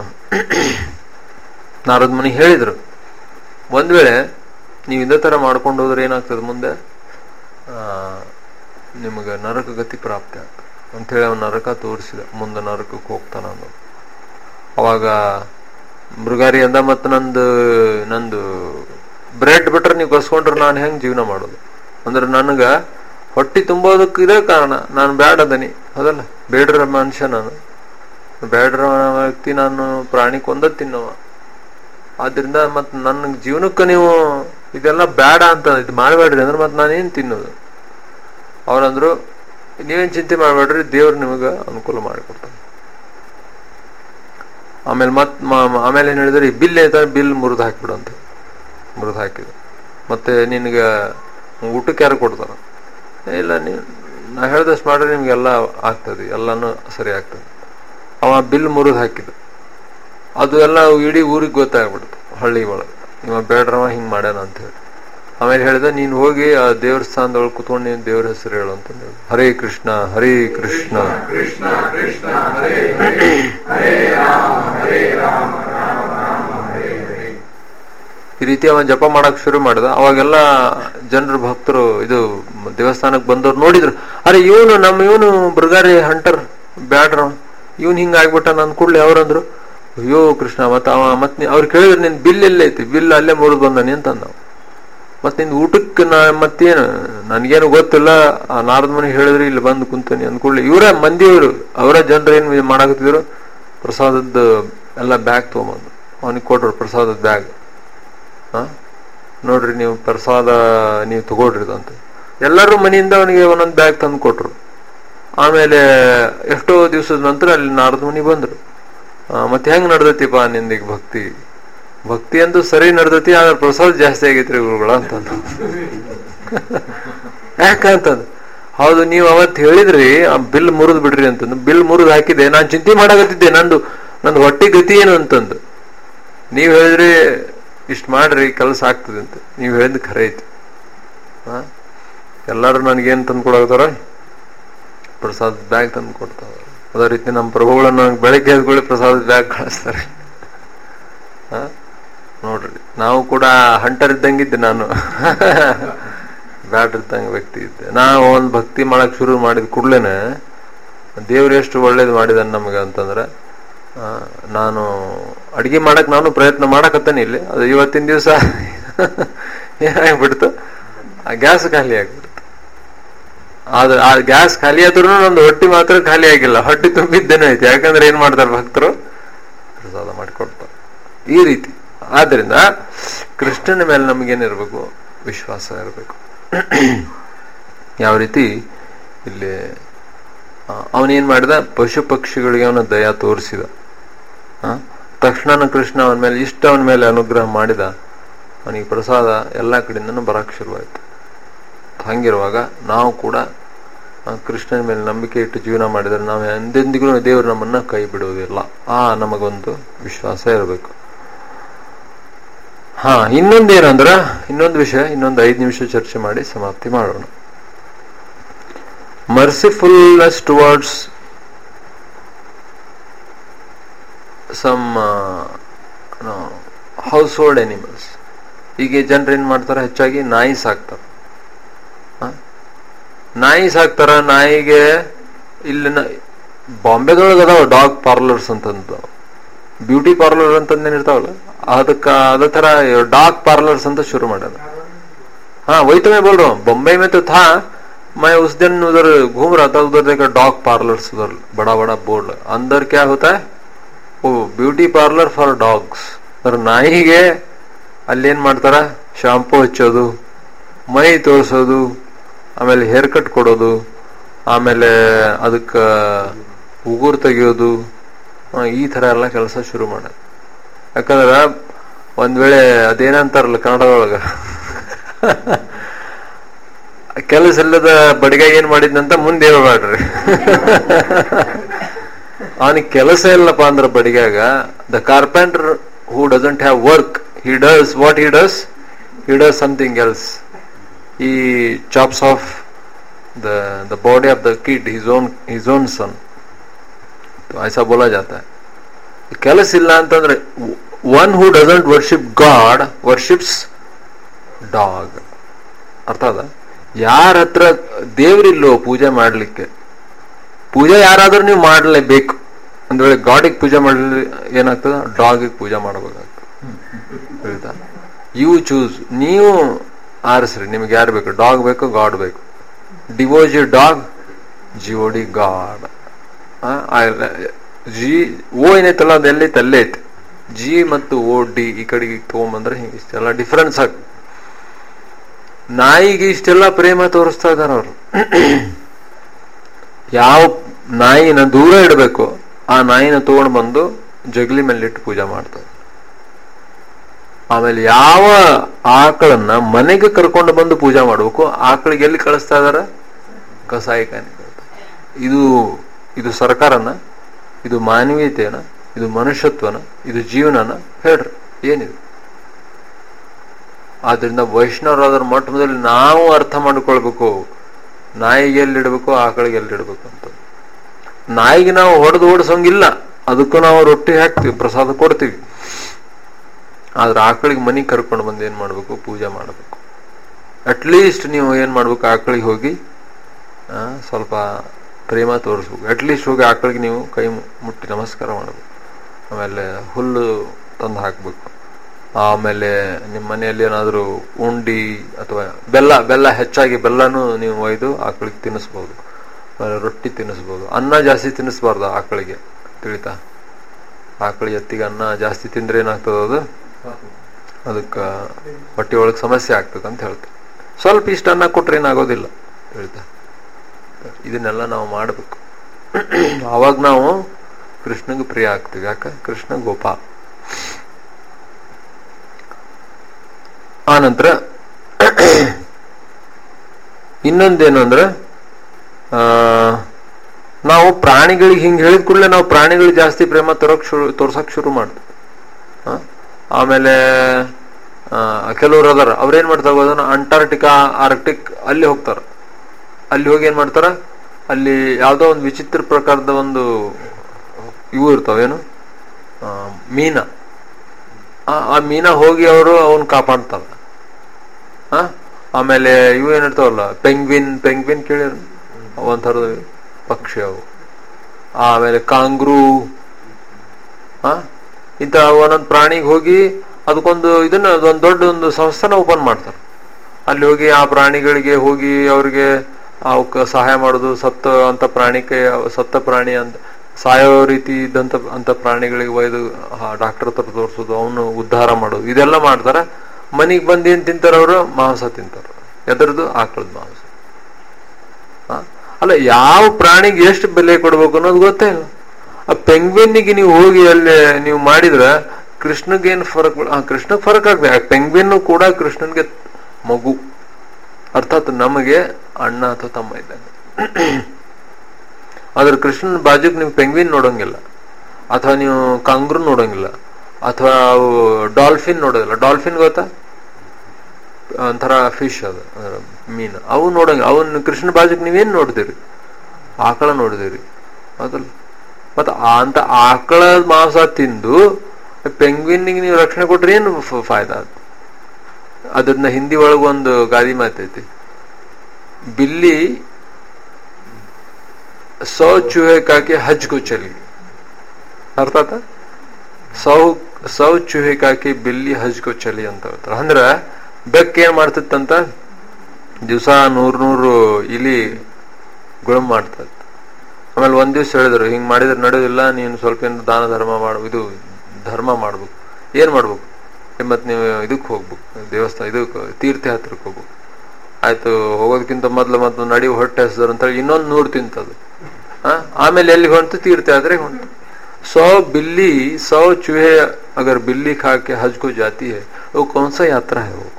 ನಾರದ ಮುನಿ ಹೇಳಿದ್ರು ಒಂದ್ ವೇಳೆ ನೀವು ಇದೇ ತರ ಮಾಡ್ಕೊಂಡು ಹೋದ್ರೆ ಏನಾಗ್ತದೆ ಮುಂದೆ ಆ, ನಿಮಗೆ ನರಕ ಗತಿ ಪ್ರಾಪ್ತಿ ಆಗ್ತದೆ ಅಂತೇಳಿ ಅವನ ನರಕ ತೋರಿಸಿದ ಮುಂದೆ ನರಕಕ್ಕೆ ಹೋಗ್ತಾನ ಅನ್ನೋದು ಅವಾಗ ಮೃಗಾರಿ ಅಂದ ಮತ್ತು ನಂದು ನಂದು ಬ್ರೆಡ್ ಬಿಟ್ರೆ ನೀವು ಕಸ್ಕೊಂಡ್ರೆ ನಾನು ಹೆಂಗ್ ಜೀವನ ಮಾಡೋದು ಅಂದ್ರೆ ನನಗ ಹೊಟ್ಟಿ ತುಂಬೋದಕ್ಕೆ ಇದೇ ಕಾರಣ ನಾನು ಬ್ಯಾಡ ಅದನಿ ಹೌದಲ್ಲ ಬೇಡ್ರ ಮನುಷ್ಯ ನಾನು ಬೇಡ್ರ ವ್ಯಕ್ತಿ ನಾನು ಪ್ರಾಣಿ ಕೊಂದ ತಿನ್ನವ ಆದ್ರಿಂದ ಮತ್ ನನ್ನ ಜೀವನಕ್ಕೆ ನೀವು ಇದೆಲ್ಲ ಬೇಡ ಅಂತ ಇದು ಮಾಡಬೇಡ್ರಿ ಅಂದ್ರೆ ಮತ್ತೆ ನಾನೇನ್ ತಿನ್ನೋದು ಅವ್ರಂದ್ರು ನೀವೇನ್ ಚಿಂತೆ ಮಾಡಬೇಡ್ರಿ ದೇವ್ರು ನಿಮಗೆ ಅನುಕೂಲ ಮಾಡಿಕೊಡ್ತಾನೆ ಆಮೇಲೆ ಮತ್ ಮ- ಮ- ಆಮೇಲೆ ಏನ್ ಹೇಳಿದ್ರೆ ಈ ಬಿಲ್ ಐತ ಬಿಲ್ ಮುರಿದು ಹಾಕಿಬಿಡು ಅಂತ ಮುರಿದು ಹಾಕಿದ್ರು ಮತ್ತೆ ನಿನಗೆ ಊಟಕ್ಕೆ ಯಾರು ಕೊಡ್ತಾರ ಏ, ಇಲ್ಲ ನೀವು ನಾ ಹೇಳ್ದಷ್ಟು ಮಾಡ್ರೆ ನಿಮ್ಗೆಲ್ಲ ಆಗ್ತದೆ ಎಲ್ಲಾನು ಸರಿ ಆಗ್ತದೆ ಅವ ಬಿಲ್ ಮುರಿದು ಹಾಕಿದ ಅದು ಎಲ್ಲ ಇಡೀ ಊರಿಗೆ ಗೊತ್ತಾಗ್ಬಿಡ್ತು ಹಳ್ಳಿ ಒಳಗೆ ಇವ ಬೇಡ್ರವ ಹಿಂಗ್ ಮಾಡ್ಯಾನ ಅಂತ ಹೇಳಿ ಆಮೇಲೆ ಹೇಳಿದ ನೀನ್ ಹೋಗಿ ಆ ದೇವ್ರ ಸ್ಥಾನದೊಳಗೆ ಕುತ್ಕೊಂಡು ನೀನ್ ದೇವ್ರ ಹೆಸರು ಹೇಳು ಅಂತ ಹೇಳಿದ ಹರೇ ಕೃಷ್ಣ ಹರೇ ಕೃಷ್ಣ ಈ ರೀತಿ ಅವ ಜಪ ಮಾಡಕ್ ಶುರು ಮಾಡಿದ ಅವಾಗೆಲ್ಲ ಜನರು ಭಕ್ತರು ಇದು ದೇವಸ್ಥಾನಕ್ಕೆ ಬಂದವ್ರು ನೋಡಿದ್ರು ಅರೆ ಇವನು ನಮ್ಮ ಇವನು ಮೃಗಾರಿ ಹಂಟರ್ ಬ್ಯಾಡ್ರ ಇವನ್ ಹಿಂಗ ಆಗ್ಬಿಟ್ಟ ನನ್ ಕೂಡ್ಲೆ ಅವ್ರಂದ್ರು ಅಯ್ಯೋ ಕೃಷ್ಣ ಮತ್ತ ಅವ ಮತ್ ನೀ- ಅವ್ರು ಕೇಳಿದ್ರು ನಿನ್ ಬಿಲ್ ಎಲ್ಲೇ ಐತಿ ಬಿಲ್ ಅಲ್ಲೇ ಮುರಿದು ಬಂದಾನೆ ಅಂತ ಅಂದ ಮತ್ತೆ ನಿಂದು ಊಟಕ್ಕೆ ನಾ ಮತ್ತೇನು ನನಗೇನು ಗೊತ್ತಿಲ್ಲ ಆ ನಾರದ ಮನೆಗೆ ಹೇಳಿದ್ರಿ ಇಲ್ಲಿ ಬಂದು ಕುಂತಾನೆ ಅಂದ್ಕೊಳ್ಳಿ ಇವರ ಮಂದಿಯವರು ಅವರ ಜನರು ಏನ್ ಮಾಡಾಕತ್ತಿದ್ರು ಪ್ರಸಾದದ ಎಲ್ಲ ಬ್ಯಾಗ್ ತೊಗೊಂಬಂದು ಅವನಿಗೆ ಕೊಟ್ರು ಪ್ರಸಾದದ ಬ್ಯಾಗ್ ಹಾ ನೋಡ್ರಿ ನೀವು ಪ್ರಸಾದ ನೀವು ತಗೊಳ್ರಿ ಅಂತ ಎಲ್ಲರೂ ಮನೆಯಿಂದ ಅವನಿಗೆ ಒಂದೊಂದು ಬ್ಯಾಗ್ ತಂದು ಕೊಟ್ರು ಆಮೇಲೆ ಎಷ್ಟೋ ದಿವಸದ ನಂತರ ಅಲ್ಲಿ ನಾರದ ಮನೆಗೆ ಬಂದ್ರು ಆ, ಮತ್ತೆ ಹೆಂಗ್ ನಡ್ದೈತಿಪ್ಪ ನಿಂದೀಗ ಭಕ್ತಿ ಭಕ್ತಿ ಅಂತೂ ಸರಿ ನಡ್ದೈತಿ ಆದ್ರೆ ಪ್ರಸಾದ ಜಾಸ್ತಿ ಆಗೈತ್ರಿ ಗುರುಗಳ ಅಂತಂದು ಯಾಕಂತಂದು ಹೌದು ನೀವು ಅವತ್ತು ಹೇಳಿದ್ರಿ ಆ ಬಿಲ್ ಮುರಿದ್ ಬಿಡ್ರಿ ಅಂತಂದು ಬಿಲ್ ಮುರಿದ್ ಹಾಕಿದೆ ನಾನು ಚಿಂತೆ ಮಾಡಾಕತ್ತಿದ್ದೆ ನಂದು ನಂದು ಹೊಟ್ಟೆ ಗತಿ ಏನು ಅಂತಂದು ನೀವು ಹೇಳಿದ್ರಿ ಇಷ್ಟು ಮಾಡ್ರಿ ಕೆಲಸ ಆಗ್ತದೆ ಅಂತ ನೀವು ಹೇಳಿದ್ ಖರೆ ಐತಿ ಹಾ ಎಲ್ಲಾರು ನನಗೇನು ತಂದು ಕೊಡಾಕತ್ತಾರ ಪ್ರಸಾದ ಬ್ಯಾಗ್ ತಂದು ಕೊಡ್ತಾವ ಅದೇ ರೀತಿ ನಮ್ಮ ಪ್ರಭುಗಳನ್ನ ನನಗೆ ಬೆಳಗ್ಗೆ ಎದ್ಕೊಳ್ಳಿ ಪ್ರಸಾದದ ಬ್ಯಾಗ್ ಕಳಿಸ್ತಾರೆ ಹಾ ನೋಡ್ರಿ ನಾವು ಕೂಡ ಹಂಟರ್ ಇದ್ದಂಗಿದ್ದೆ ನಾನು ಬ್ಯಾಡ್ ಇದ್ದಂಗೆ ವ್ಯಕ್ತಿ ಇದ್ದೆ ನಾವು ಒಂದು ಭಕ್ತಿ ಮಾಡಕ್ ಶುರು ಮಾಡಿದ ಕೂಡ್ಲೇನೆ ದೇವ್ರು ಎಷ್ಟು ಒಳ್ಳೇದು ಮಾಡಿದಾನೆ ನಮಗೆ ಅಂತಂದ್ರೆ ಆ, ನಾನು ಅಡಿಗೆ ಮಾಡಕ್ ನಾನು ಪ್ರಯತ್ನ ಮಾಡಕತ್ತಾನೆ ಇಲ್ಲಿ ಅದು ಇವತ್ತಿನ ದಿವಸ ಏನಾಗ್ಬಿಡ್ತು ಆ ಗ್ಯಾಸ್ ಖಾಲಿ ಆಗ್ಬಿಡ್ತು ಆದ್ರೆ ಆ ಗ್ಯಾಸ್ ಖಾಲಿ ಆದ್ರೂ ನಂದು ಹೊಟ್ಟಿ ಮಾತ್ರ ಖಾಲಿ ಆಗಿಲ್ಲ ಹೊಟ್ಟಿ ತುಂಬಿದ್ದೇನೆ ಐತಿ ಯಾಕಂದ್ರೆ ಏನ್ ಮಾಡ್ತಾರೆ ಭಕ್ತರು ಪ್ರಸಾದ ಮಾಡಿಕೊಡ್ತಾರೆ ಈ ರೀತಿ ಆದ್ರಿಂದ ಕೃಷ್ಣನ ಮೇಲೆ ನಮಗೇನಿರ್ಬೇಕು ವಿಶ್ವಾಸ ಇರಬೇಕು ಯಾವ ರೀತಿ ಇಲ್ಲಿ ಆ, ಅವನೇನ್ ಮಾಡಿದ ಪಶು ಪಕ್ಷಿಗಳಿಗೆ ಅವನ ದಯ ತೋರಿಸಿದ ಆ, ತಕ್ಷಣ ಕೃಷ್ಣ ಅವನ ಮೇಲೆ ಇಷ್ಟ ಅವನ ಮೇಲೆ ಅನುಗ್ರಹ ಮಾಡಿದ ಅವನಿಗೆ ಪ್ರಸಾದ ಎಲ್ಲಾ ಕಡೆಯಿಂದನೂ ಬರಕ್ ಶುರುವಾಯ್ತು ಹಂಗಿರುವಾಗ ನಾವು ಕೂಡ ಆ, ಕೃಷ್ಣನ ಮೇಲೆ ನಂಬಿಕೆ ಇಟ್ಟು ಜೀವನ ಮಾಡಿದರೆ ನಾವು ಎಂದೆಂದಿಗೂ ದೇವರು ನಮ್ಮನ್ನ ಕೈ ಬಿಡುವುದಿಲ್ಲ ಆ ನಮಗೊಂದು ವಿಶ್ವಾಸ ಇರಬೇಕು ಹಾ ಇನ್ನೊಂದೇನಂದ್ರ ಇನ್ನೊಂದು ವಿಷಯ ಇನ್ನೊಂದು ಐದು ನಿಮಿಷ ಚರ್ಚೆ ಮಾಡಿ ಸಮಾಪ್ತಿ ಮಾಡೋಣ mercifulness towards some uh, no, household animals ಈಗ ಜನರು ಏನ್ ಮಾಡ್ತಾರ ಹೆಚ್ಚಾಗಿ ನಾಯಿ ಸಾಕ್ತಾರ ಹ? ನಾಯಿ ಸಾಕ್ತಾರ ನಾಯಿಗೆ ಇಲ್ಲಿನ ಬಾಂಬೆದೊಳಗೆ ಅದಾವ ಡಾಗ್ ಪಾರ್ಲರ್ಸ್ ಅಂತಂದು ಬ್ಯೂಟಿ ಪಾರ್ಲರ್ ಅಂತಂದ್ ಏನಿರ್ತಾವಲ್ಲ ಅದಕ್ಕ ಅದೇ ತರ ಡಾಗ್ ಪಾರ್ಲರ್ಸ್ ಅಂತ ಶುರು ಮಾಡ್ಯಾರ हाँ वही तो मैं बोल रहा हूँ बम्बई में तो था मैं उस दिन उधर घूम रहा था उधर देखा डॉग पार्लर्स उधर बड़ा बड़ा बोर्ड अंदर क्या होता है वो ಬ್ಯೂಟಿ ಪಾರ್ಲರ್ ಫಾರ್ ಡಾಗ್ಸ್ ಅದ್ರ ನಾಯಿಗೆ ಅಲ್ಲೇನ್ ಮಾಡ್ತಾರ ಶಾಂಪೂ ಹಚ್ಚೋದು ಮೈ ತೋರಿಸೋದು ಆಮೇಲೆ ಹೇರ್ ಕಟ್ ಕೊಡೋದು ಆಮೇಲೆ ಅದಕ್ಕ ಉಗುರು ತೆಗಿಯೋದು ಆ, ಈ ತರ ಎಲ್ಲ ಕೆಲಸ ಶುರು ಮಾಡೋದು ಯಾಕಂದ್ರ ಒಂದ್ ವೇಳೆ ಅದೇನಂತಾರಲ್ಲ ಕನ್ನಡದೊಳಗ ಕೆಲಸ ಇಲ್ಲದ ಬಡಿಗ ಏನ್ ಮಾಡಿದ್ನಂತ ಮುಂದೆ ಹೇಳ್ಬೇಡ್ರಿ ಅವನಿಗೆ ಕೆಲಸ ಇಲ್ಲಪ್ಪ ಅಂದ್ರ ಬಡಿಗಾಗ the carpenter who doesn't have work he does what he does he does something else ಈ chops off the the body of the kid his own his own son तो ऐसा बोला जाता है ಕೆಲಸ ಇಲ್ಲ ಅಂತಂದ್ರೆ one who doesn't worship god worships dog ಅರ್ಥ ಅದ ಯಾರ ಹತ್ರ ದೇವ್ರಿಲ್ಲೋ ಪೂಜೆ ಮಾಡ್ಲಿಕ್ಕೆ ಪೂಜೆ ಯಾರಾದ್ರೂ ನೀವು ಮಾಡಲೇಬೇಕು ಒಂದ್ ವೇಳೆ ಗಾಡಿಗೆ ಪೂಜೆ ಮಾಡಲಿ ಏನಾಗ್ತದ ಡಾಗಿಗೆ ಪೂಜೆ ಮಾಡಬೇಕಾಗ್ತದೆ ಆಯ್ತಾ ಯು ಚೂಸ್ ನೀವು ಆರಿಸ್ರಿ ನಿಮ್ಗೆ ಯಾರು ಬೇಕು ಡಾಗ್ ಬೇಕು ಗಾಡ್ ಬೇಕು ಡಿವೋಜಿ dog G O D god G O ಏನೈತಲ್ಲ ಅದು ಎಲ್ಲೈತೆ ಅಲ್ಲೇ ಐತೆ ಜಿ ಮತ್ತು ಓ ಡಿ ಈ ಕಡೆಗೆ ತಗೊಂಬಂದ್ರೆ ಹಿಂಗೆ ಇಷ್ಟೆಲ್ಲ ಡಿಫರೆನ್ಸ್ ಆಗ ನಾಯಿಗೆ ಇಷ್ಟೆಲ್ಲ ಪ್ರೇಮ ತೋರಿಸ್ತಾ ಇದಾರೆ ಅವರು ಯಾವ ನಾಯಿನ ದೂರ ಇಡಬೇಕು ಆ ನಾಯಿನ ತಗೊಂಡು ಬಂದು ಜಗಲಿ ಮೇಲೆ ಇಟ್ಟು ಪೂಜೆ ಮಾಡ್ತಾರೆ ಆಮೇಲೆ ಯಾವ ಆಕಳನ್ನ ಮನೆಗೆ ಕರ್ಕೊಂಡು ಬಂದು ಪೂಜೆ ಮಾಡ್ಬೇಕು ಆಕಳಿಗೆ ಎಲ್ಲಿ ಕಳಿಸ್ತಾ ಇದಾರ ಕಸಾಯಿಖಾನೆ ಇದು ಇದು ಸರ್ಕಾರನ ಇದು ಮಾನವೀಯತೆಯನ ಇದು ಮನುಷ್ಯತ್ವನ ಇದು ಜೀವನನ ಹೇಳ್ರಿ ಏನಿದೆ ಆದ್ರಿಂದ ವೈಷ್ಣವರಾದ್ರ ಮಟ್ಟದಲ್ಲಿ ನಾವು ಅರ್ಥ ಮಾಡ್ಕೊಳ್ಬೇಕು ನಾಯಿಗೆ ಎಲ್ಲಿಡ್ಬೇಕು ಆಕಳಿಗೆ ಎಲ್ಲಿಡ್ಬೇಕು ಅಂತ ನಾಯಿಗೆ ನಾವು ಹೊಡೆದು ಓಡಿಸೋಂಗಿಲ್ಲ ಅದಕ್ಕೂ ನಾವು ರೊಟ್ಟಿ ಹಾಕ್ತಿವಿ ಪ್ರಸಾದ ಕೊಡ್ತೀವಿ ಆದ್ರೆ ಆಕಳಿಗೆ ಮನೆಗೆ ಕರ್ಕೊಂಡು ಬಂದು ಏನ್ ಮಾಡ್ಬೇಕು ಪೂಜೆ ಮಾಡಬೇಕು ಅಟ್ಲೀಸ್ಟ್ ನೀವು ಏನ್ ಮಾಡ್ಬೇಕು ಆಕಳಿಗೆ ಹೋಗಿ ಆ, ಸ್ವಲ್ಪ ಪ್ರೇಮ ತೋರಿಸ್ಬೇಕು ಅಟ್ಲೀಸ್ಟ್ ಹೋಗಿ ಆಕಳಿಗೆ ನೀವು ಕೈ ಮು- ಮುಟ್ಟಿ ನಮಸ್ಕಾರ ಮಾಡಬೇಕು ಆಮೇಲೆ ಹುಲ್ಲು ತಂದು ಹಾಕ್ಬೇಕು ಆಮೇಲೆ ನಿಮ್ಮ ಮನೆಯಲ್ಲಿ ಏನಾದರೂ ಉಂಡಿ ಅಥವಾ ಬೆಲ್ಲ ಬೆಲ್ಲ ಹೆಚ್ಚಾಗಿ ಬೆಲ್ಲನೂ ನೀವು ಒಯ್ದು ಆಕಳಿಗೆ ತಿನ್ನಿಸ್ಬೋದು ಆಮೇಲೆ ರೊಟ್ಟಿ ತಿನ್ನಿಸ್ಬೋದು ಅನ್ನ ಜಾಸ್ತಿ ತಿನ್ನಿಸ್ಬಾರ್ದು ಆಕಳಿಗೆ ತಿಳಿತಾ ಆಕಳಿಗೆ ಎತ್ತಿಗೆ ಅನ್ನ ಜಾಸ್ತಿ ತಿಂದ್ರೆ ಏನಾಗ್ತದೆ ಅದು ಅದಕ್ಕೆ ಹೊಟ್ಟೆ ಒಳಗೆ ಸಮಸ್ಯೆ ಆಗ್ತದೆ ಅಂತ ಹೇಳ್ತಾರೆ ಸ್ವಲ್ಪ ಇಷ್ಟ ಅನ್ನ ಕೊಟ್ರೆ ಏನಾಗೋದಿಲ್ಲ ಹೇಳ್ತಾ ಇದನ್ನೆಲ್ಲ ನಾವು ಮಾಡಬೇಕು ಅವಾಗ ನಾವು ಕೃಷ್ಣಗೆ ಪ್ರಿಯ ಆಗ್ತೀವಿ ಯಾಕೆ ಕೃಷ್ಣ ಗೋಪಾಲ್ ಆ ನಂತರ ಇನ್ನೊಂದೇನು ಅಂದ್ರೆ ಆ, ನಾವು ಪ್ರಾಣಿಗಳಿಗೆ ಹಿಂಗೆ ಹೇಳಿದ ಕೂಡಲೇ ನಾವು ಪ್ರಾಣಿಗಳಿಗೆ ಜಾಸ್ತಿ ಪ್ರೇಮ ತರೋಕ್ ಶುರು ತೋರ್ಸಕ್ ಶುರು ಮಾಡ್ತೀವಿ ಆ? ಆಮೇಲೆ ಆ, ಕೆಲವ್ರು ಅದಾರ ಅವ್ರೇನ್ ಮಾಡ್ತಾರೆ ಅದನ್ನ ಅಂಟಾರ್ಟಿಕಾ ಆರ್ಕ್ಟಿಕ್ ಅಲ್ಲಿ ಹೋಗ್ತಾರ ಅಲ್ಲಿ ಹೋಗಿ ಏನ್ ಮಾಡ್ತಾರ ಅಲ್ಲಿ ಯಾವ್ದೋ ಒಂದು ವಿಚಿತ್ರ ಪ್ರಕಾರದ ಒಂದು ಇವು ಇರ್ತಾವೇನು ಆ, ಮೀನ ಆ ಆ ಮೀನ ಹೋಗಿ ಅವರು ಅವನ್ ಕಾಪಾಡ್ತಾರ ಆ? ಆಮೇಲೆ ಇವು ಏನಿರ್ತಾವಲ್ಲ ಪೆಂಗ್ವಿನ್ ಪೆಂಗ್ವಿನ್ ಕೇಳಿ ಒಂಥರದ ಪಕ್ಷಿ ಅವು ಆಮೇಲೆ ಕಾಂಗ್ರೂ ಆ ಇಂಥ ಒಂದೊಂದು ಪ್ರಾಣಿಗೆ ಹೋಗಿ ಅದಕ್ಕೊಂದು ಇದನ್ನ ಒಂದು ದೊಡ್ಡ ಒಂದು ಸಂಸ್ಥೆನ ಓಪನ್ ಮಾಡ್ತಾರೆ ಅಲ್ಲಿ ಹೋಗಿ ಆ ಪ್ರಾಣಿಗಳಿಗೆ ಹೋಗಿ ಅವ್ರಿಗೆ ಅವಕ್ಕೆ ಸಹಾಯ ಮಾಡೋದು ಸತ್ತ ಅಂತ ಪ್ರಾಣಿಗೆ ಸತ್ತ ಪ್ರಾಣಿ ಅಂತ ಸಾಯೋ ರೀತಿ ಇದ್ದಂತ ಅಂತ ಪ್ರಾಣಿಗಳಿಗೆ ಒಯ್ದು ಡಾಕ್ಟರ್ ಹತ್ರ ತೋರಿಸೋದು ಅವನು ಉದ್ಧಾರ ಮಾಡೋದು ಇದೆಲ್ಲ ಮಾಡ್ತಾರ ಮನಿಗ್ ಬಂದು ಏನ್ ತಿಂತಾರ ಅವರು ಮಾಂಸ ತಿಂತಾರ ಎದರದು ಆಕಳದ ಮಾಂಸ ಆ? ಅಲ್ಲ ಯಾವ ಪ್ರಾಣಿಗೆ ಎಷ್ಟು ಬೆಲೆ ಕೊಡ್ಬೇಕು ಅನ್ನೋದು ಗೊತ್ತೇ ಇಲ್ಲ ಆ ಪೆಂಗ್ವಿನ್ನಿಗೆ ನೀವು ಹೋಗಿ ಅಲ್ಲಿ ನೀವು ಮಾಡಿದ್ರ ಕೃಷ್ಣಗೇನು ಫರಕ್ ಬೀಳ- ಆ ಕೃಷ್ಣಗ್ ಫರಕ್ ಆಗ್ತದೆ ಆ ಪೆಂಗ್ವಿನ್ ಕೂಡ ಕೃಷ್ಣನ್ಗೆ ಮಗು ಅರ್ಥಾತ್ ನಮಗೆ ಅಣ್ಣ ಅಥವಾ ತಮ್ಮ ಇದ್ದಂಗೆ ಆದ್ರೆ ಕೃಷ್ಣನ ಬಾಜುಕ್ ನೀವು ಪೆಂಗ್ವಿನ್ ನೋಡಂಗಿಲ್ಲ ಅಥವಾ ನೀವು ಕಾಂಗ್ರೂ ನೋಡಂಗಿಲ್ಲ ಅಥವಾ ಅವು ಡಾಲ್ಫಿನ್ ನೋಡೋದಿಲ್ಲ ಡಾಲ್ಫಿನ್ ಗೊತ್ತಾ ಒಂಥರ ಫಿಶ್ ಅದು ಅಂದ್ರೆ ಮೀನು ಅವು ನೋಡಂಗಿಲ್ಲ ಅವನ್ ಕೃಷ್ಣ ಬಾಜುಕ್ ನೀವೇನ್ ನೋಡ್ತೀರಿ ಆಕಳ ನೋಡಿದಿರಿ ಅದಲ್ಲ ಮತ್ತ ಆ- ಅಂತ ಆಕಳ ಮಾಂಸ ತಿಂದು ಪೆಂಗ್ವಿನ್ನಿಗೆ ನೀವು ರಕ್ಷಣೆ ಕೊಟ್ರೆ ಏನು ಫ- ಫಾಯ್ದಾ ಅದು ಅದನ್ನ ಹಿಂದಿ ಒಳಗೆ ಒಂದು ಗಾದಿ ಮಾತೈತಿ ಬಿಲ್ಲಿ ಸೌ ಚೂಹೆ ಕಾಕಿ ಹಜ್ ಕೋ ಚಲಿ ಅರ್ಥ ಆತ ಸೌ ಸೌ ಚೂಹೆ ಕಾಕಿ ಬಿಲ್ಲಿ ಹಜ್ ಕೋ ಚಲಿ ಅಂತ ಹೇಳ್ತಾರೆ ಅಂದ್ರ ಬೆಕ್ಕ ಏನ್ ಮಾಡ್ತಿತ್ತಂತ ದಿವಸ ನೂರ್ ನೂರು ಇಲಿ ಗುಳಂ ಮಾಡ್ತದ ಆಮೇಲೆ ಒಂದ್ ದಿವ್ಸ ಹೇಳಿದ್ರು ಹಿಂಗ್ ಮಾಡಿದ್ರೆ ನಡೆಯೋದಿಲ್ಲ ನೀನು ಸ್ವಲ್ಪ ಏನು ದಾನ ಧರ್ಮ ಮಾಡ ಇದು ಧರ್ಮ ಮಾಡ್ಬೇಕು ಏನ್ ಮಾಡ್ಬೇಕು ಏ ಮತ್ ನೀವು ಇದಕ್ ಹೋಗ್ಬೇಕು ದೇವಸ್ಥಾನ ಇದಕ್ ತೀರ್ಥಯಾತ್ರಕ್ಕೆ ಹೋಗ್ಬೇಕು ಆಯ್ತು ಹೋಗೋದಕ್ಕಿಂತ ಮೊದ್ಲು ಮತ್ತು ನಡಿ ಹೊಟ್ಟೆ ಹಸಿದ್ರು ಅಂತ ಹೇಳಿ ಇನ್ನೊಂದು ನೂರು ತಿಂತದು ಆ? ಆಮೇಲೆ ಎಲ್ಲಿ ಹೊಂಟು ತೀರ್ಥಯಾತ್ರೆಗೆ ಹೊಂಟು सौ बिल्ली सौ चूहे अगर बिल्ली खा के हज को जाती है वो कौन सा यात्रा है वो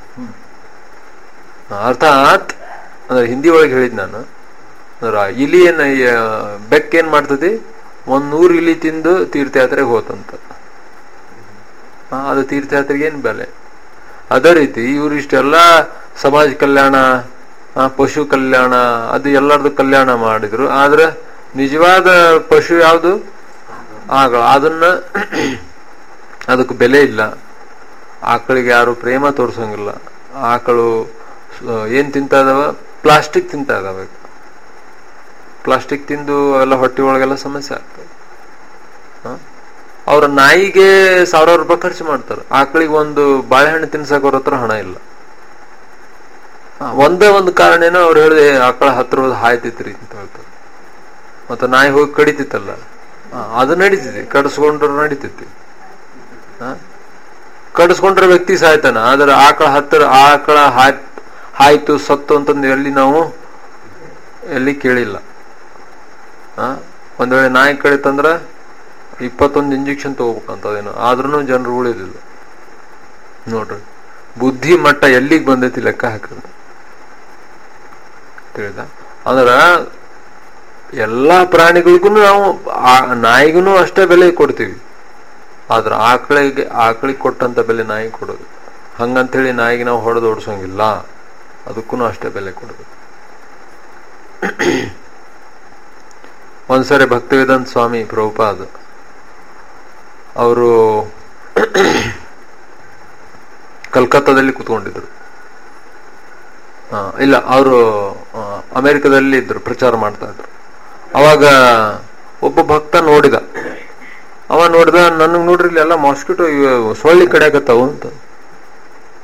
ಅರ್ಥಾತ್ ಅಂದ್ರೆ ಹಿಂದಿ ಒಳಗೆ ಹೇಳಿದ್ ನಾನು ಅಂದ್ರೆ ಆ ಇಲಿ ಏನ್ ಆ, ಬೆಕ್ಕ ಏನ್ ಮಾಡ್ತದೆ ಒಂದ್ ನೂರು ಇಲಿ ತಿಂದು ತೀರ್ಥಯಾತ್ರೆಗೆ ಹೋತಂತ ಆ, ಅದು ತೀರ್ಥಯಾತ್ರೆಗೆ ಏನ್ ಬೆಲೆ ಅದೇ ರೀತಿ ಇವ್ರು ಇಷ್ಟೆಲ್ಲ ಸಮಾಜ ಕಲ್ಯಾಣ ಆ, ಪಶು ಕಲ್ಯಾಣ ಅದು ಎಲ್ಲರದು ಕಲ್ಯಾಣ ಮಾಡಿದ್ರು ಆದ್ರೆ ನಿಜವಾದ ಪಶು ಯಾವುದು ಆಕಳ ಅದನ್ನ ಅದಕ್ಕೆ ಬೆಲೆ ಇಲ್ಲ ಆಕಳಿಗೆ ಯಾರು ಪ್ರೇಮ ತೋರ್ಸಂಗಿಲ್ಲ ಆಕಳು ಸ- ಏನ್ ತಿಂತಾ ಇದಾವ ಪ್ಲಾಸ್ಟಿಕ್ ತಿಂತಾ ಇದಾವ ಈಗ. ಪ್ಲಾಸ್ಟಿಕ್ ತಿಂದು ಎಲ್ಲ ಹೊಟ್ಟೆ ಒಳಗೆಲ್ಲ ಸಮಸ್ಯೆ ಆಗ್ತದೆ ಅವ್ರ ನಾಯಿಗೆ ಸಾವಿರಾರು ರೂಪಾಯಿ ಖರ್ಚು ಮಾಡ್ತಾರೆ ಆಕಳಿಗೆ ಒಂದು ಬಾಳೆಹಣ್ಣು ತಿನ್ಸಕ್ ಅವ್ರ ಹತ್ರ ಹಣ ಇಲ್ಲ ಆ, ಒಂದೇ ಒಂದು ಕಾರಣ ಏನೋ ಅವ್ರು ಹೇಳಿದೆ ಆಕಳ ಹತ್ರ ಹೋದ್ ಹಾಯ್ತಿತ್ರಿ ಅಂತ ಹೇಳ್ತಾರೆ ಮತ್ತೆ ನಾಯಿ ಹೋಗಿ ಕಡಿತಿತ್ತಲ್ಲ ಆ, ಅದು ನಡೀತಿದೆ ಕಡಿಸ್ಕೊಂಡ್ರು ನಡೀತೈತಿ ಆ? ಕಡಿಸ್ಕೊಂಡ್ರೆ ವ್ಯಕ್ತಿ ಸಾಯ್ತಾನ ಆದ್ರೆ ಆಕಳ ಹತ್ತಿರ ಆಕಳ ಹಾಯ್ ಹಾಯ್ತು ಸತ್ತು ಅಂತಂದು ಎಲ್ಲಿ ನಾವು ಎಲ್ಲಿ ಕೇಳಿಲ್ಲ ಆ ಒಂದ್ ವೇಳೆ ನಾಯಿ ಕಡಿತಂದ್ರ ಇಪ್ಪತ್ತೊಂದು ಇಂಜೆಕ್ಷನ್ ತಗೋಬೇಕಂತದೇನು ಆದ್ರೂ ಜನರು ಉಳಿದಿಲ್ಲ ನೋಡ್ರಿ ಬುದ್ಧಿ ಮಟ್ಟ ಎಲ್ಲಿಗೆ ಬಂದೈತಿ ಲೆಕ್ಕ ಹಾಕಿದ್ರೆ ತಿಳಿದ ಅಂದ್ರ ಎಲ್ಲಾ ಪ್ರಾಣಿಗಳಿಗೂ ನಾವು ಆ- ನಾಯಿಗೂ ಅಷ್ಟೇ ಬೆಲೆ ಕೊಡ್ತೀವಿ ಆದ್ರೆ ಆಕಳಿಗೆ ಆಕಳಿಗೆ ಕೊಟ್ಟಂತ ಬೆಲೆ ನಾಯಿ ಕೊಡೋದು ಹಂಗಂತೇಳಿ ನಾಯಿಗೆ ನಾವು ಹೊಡೆದು ಓಡಿಸೋಂಗಿಲ್ಲ ಅದಕ್ಕೂ ಅಷ್ಟೇ ಬೆಲೆ ಕೊಡೋದು ಒಂದ್ಸರಿ ಭಕ್ತಿವೇದಾಂತ ಸ್ವಾಮಿ ಪ್ರಭುಪಾದ ಅವರು ಕಲ್ಕತ್ತಾದಲ್ಲಿ ಕುತ್ಕೊಂಡಿದ್ರು ಆ, ಇಲ್ಲ ಅವರು ಅಮೆರಿಕದಲ್ಲಿ ಇದ್ರು ಪ್ರಚಾರ ಮಾಡ್ತಾ ಇದ್ರು ಅವಾಗ ಒಬ್ಬ ಭಕ್ತ ನೋಡಿದ ಅವ ನೋಡಿದ ನನಗ್ ನೋಡ್ರಿ ಇಲ್ಲಿ ಎಲ್ಲ ಮಾಸ್ಕಿಟೋ ಸೊಳ್ಳಿ ಕಡಿಯಾಕತ್ತಾವು ಅಂತ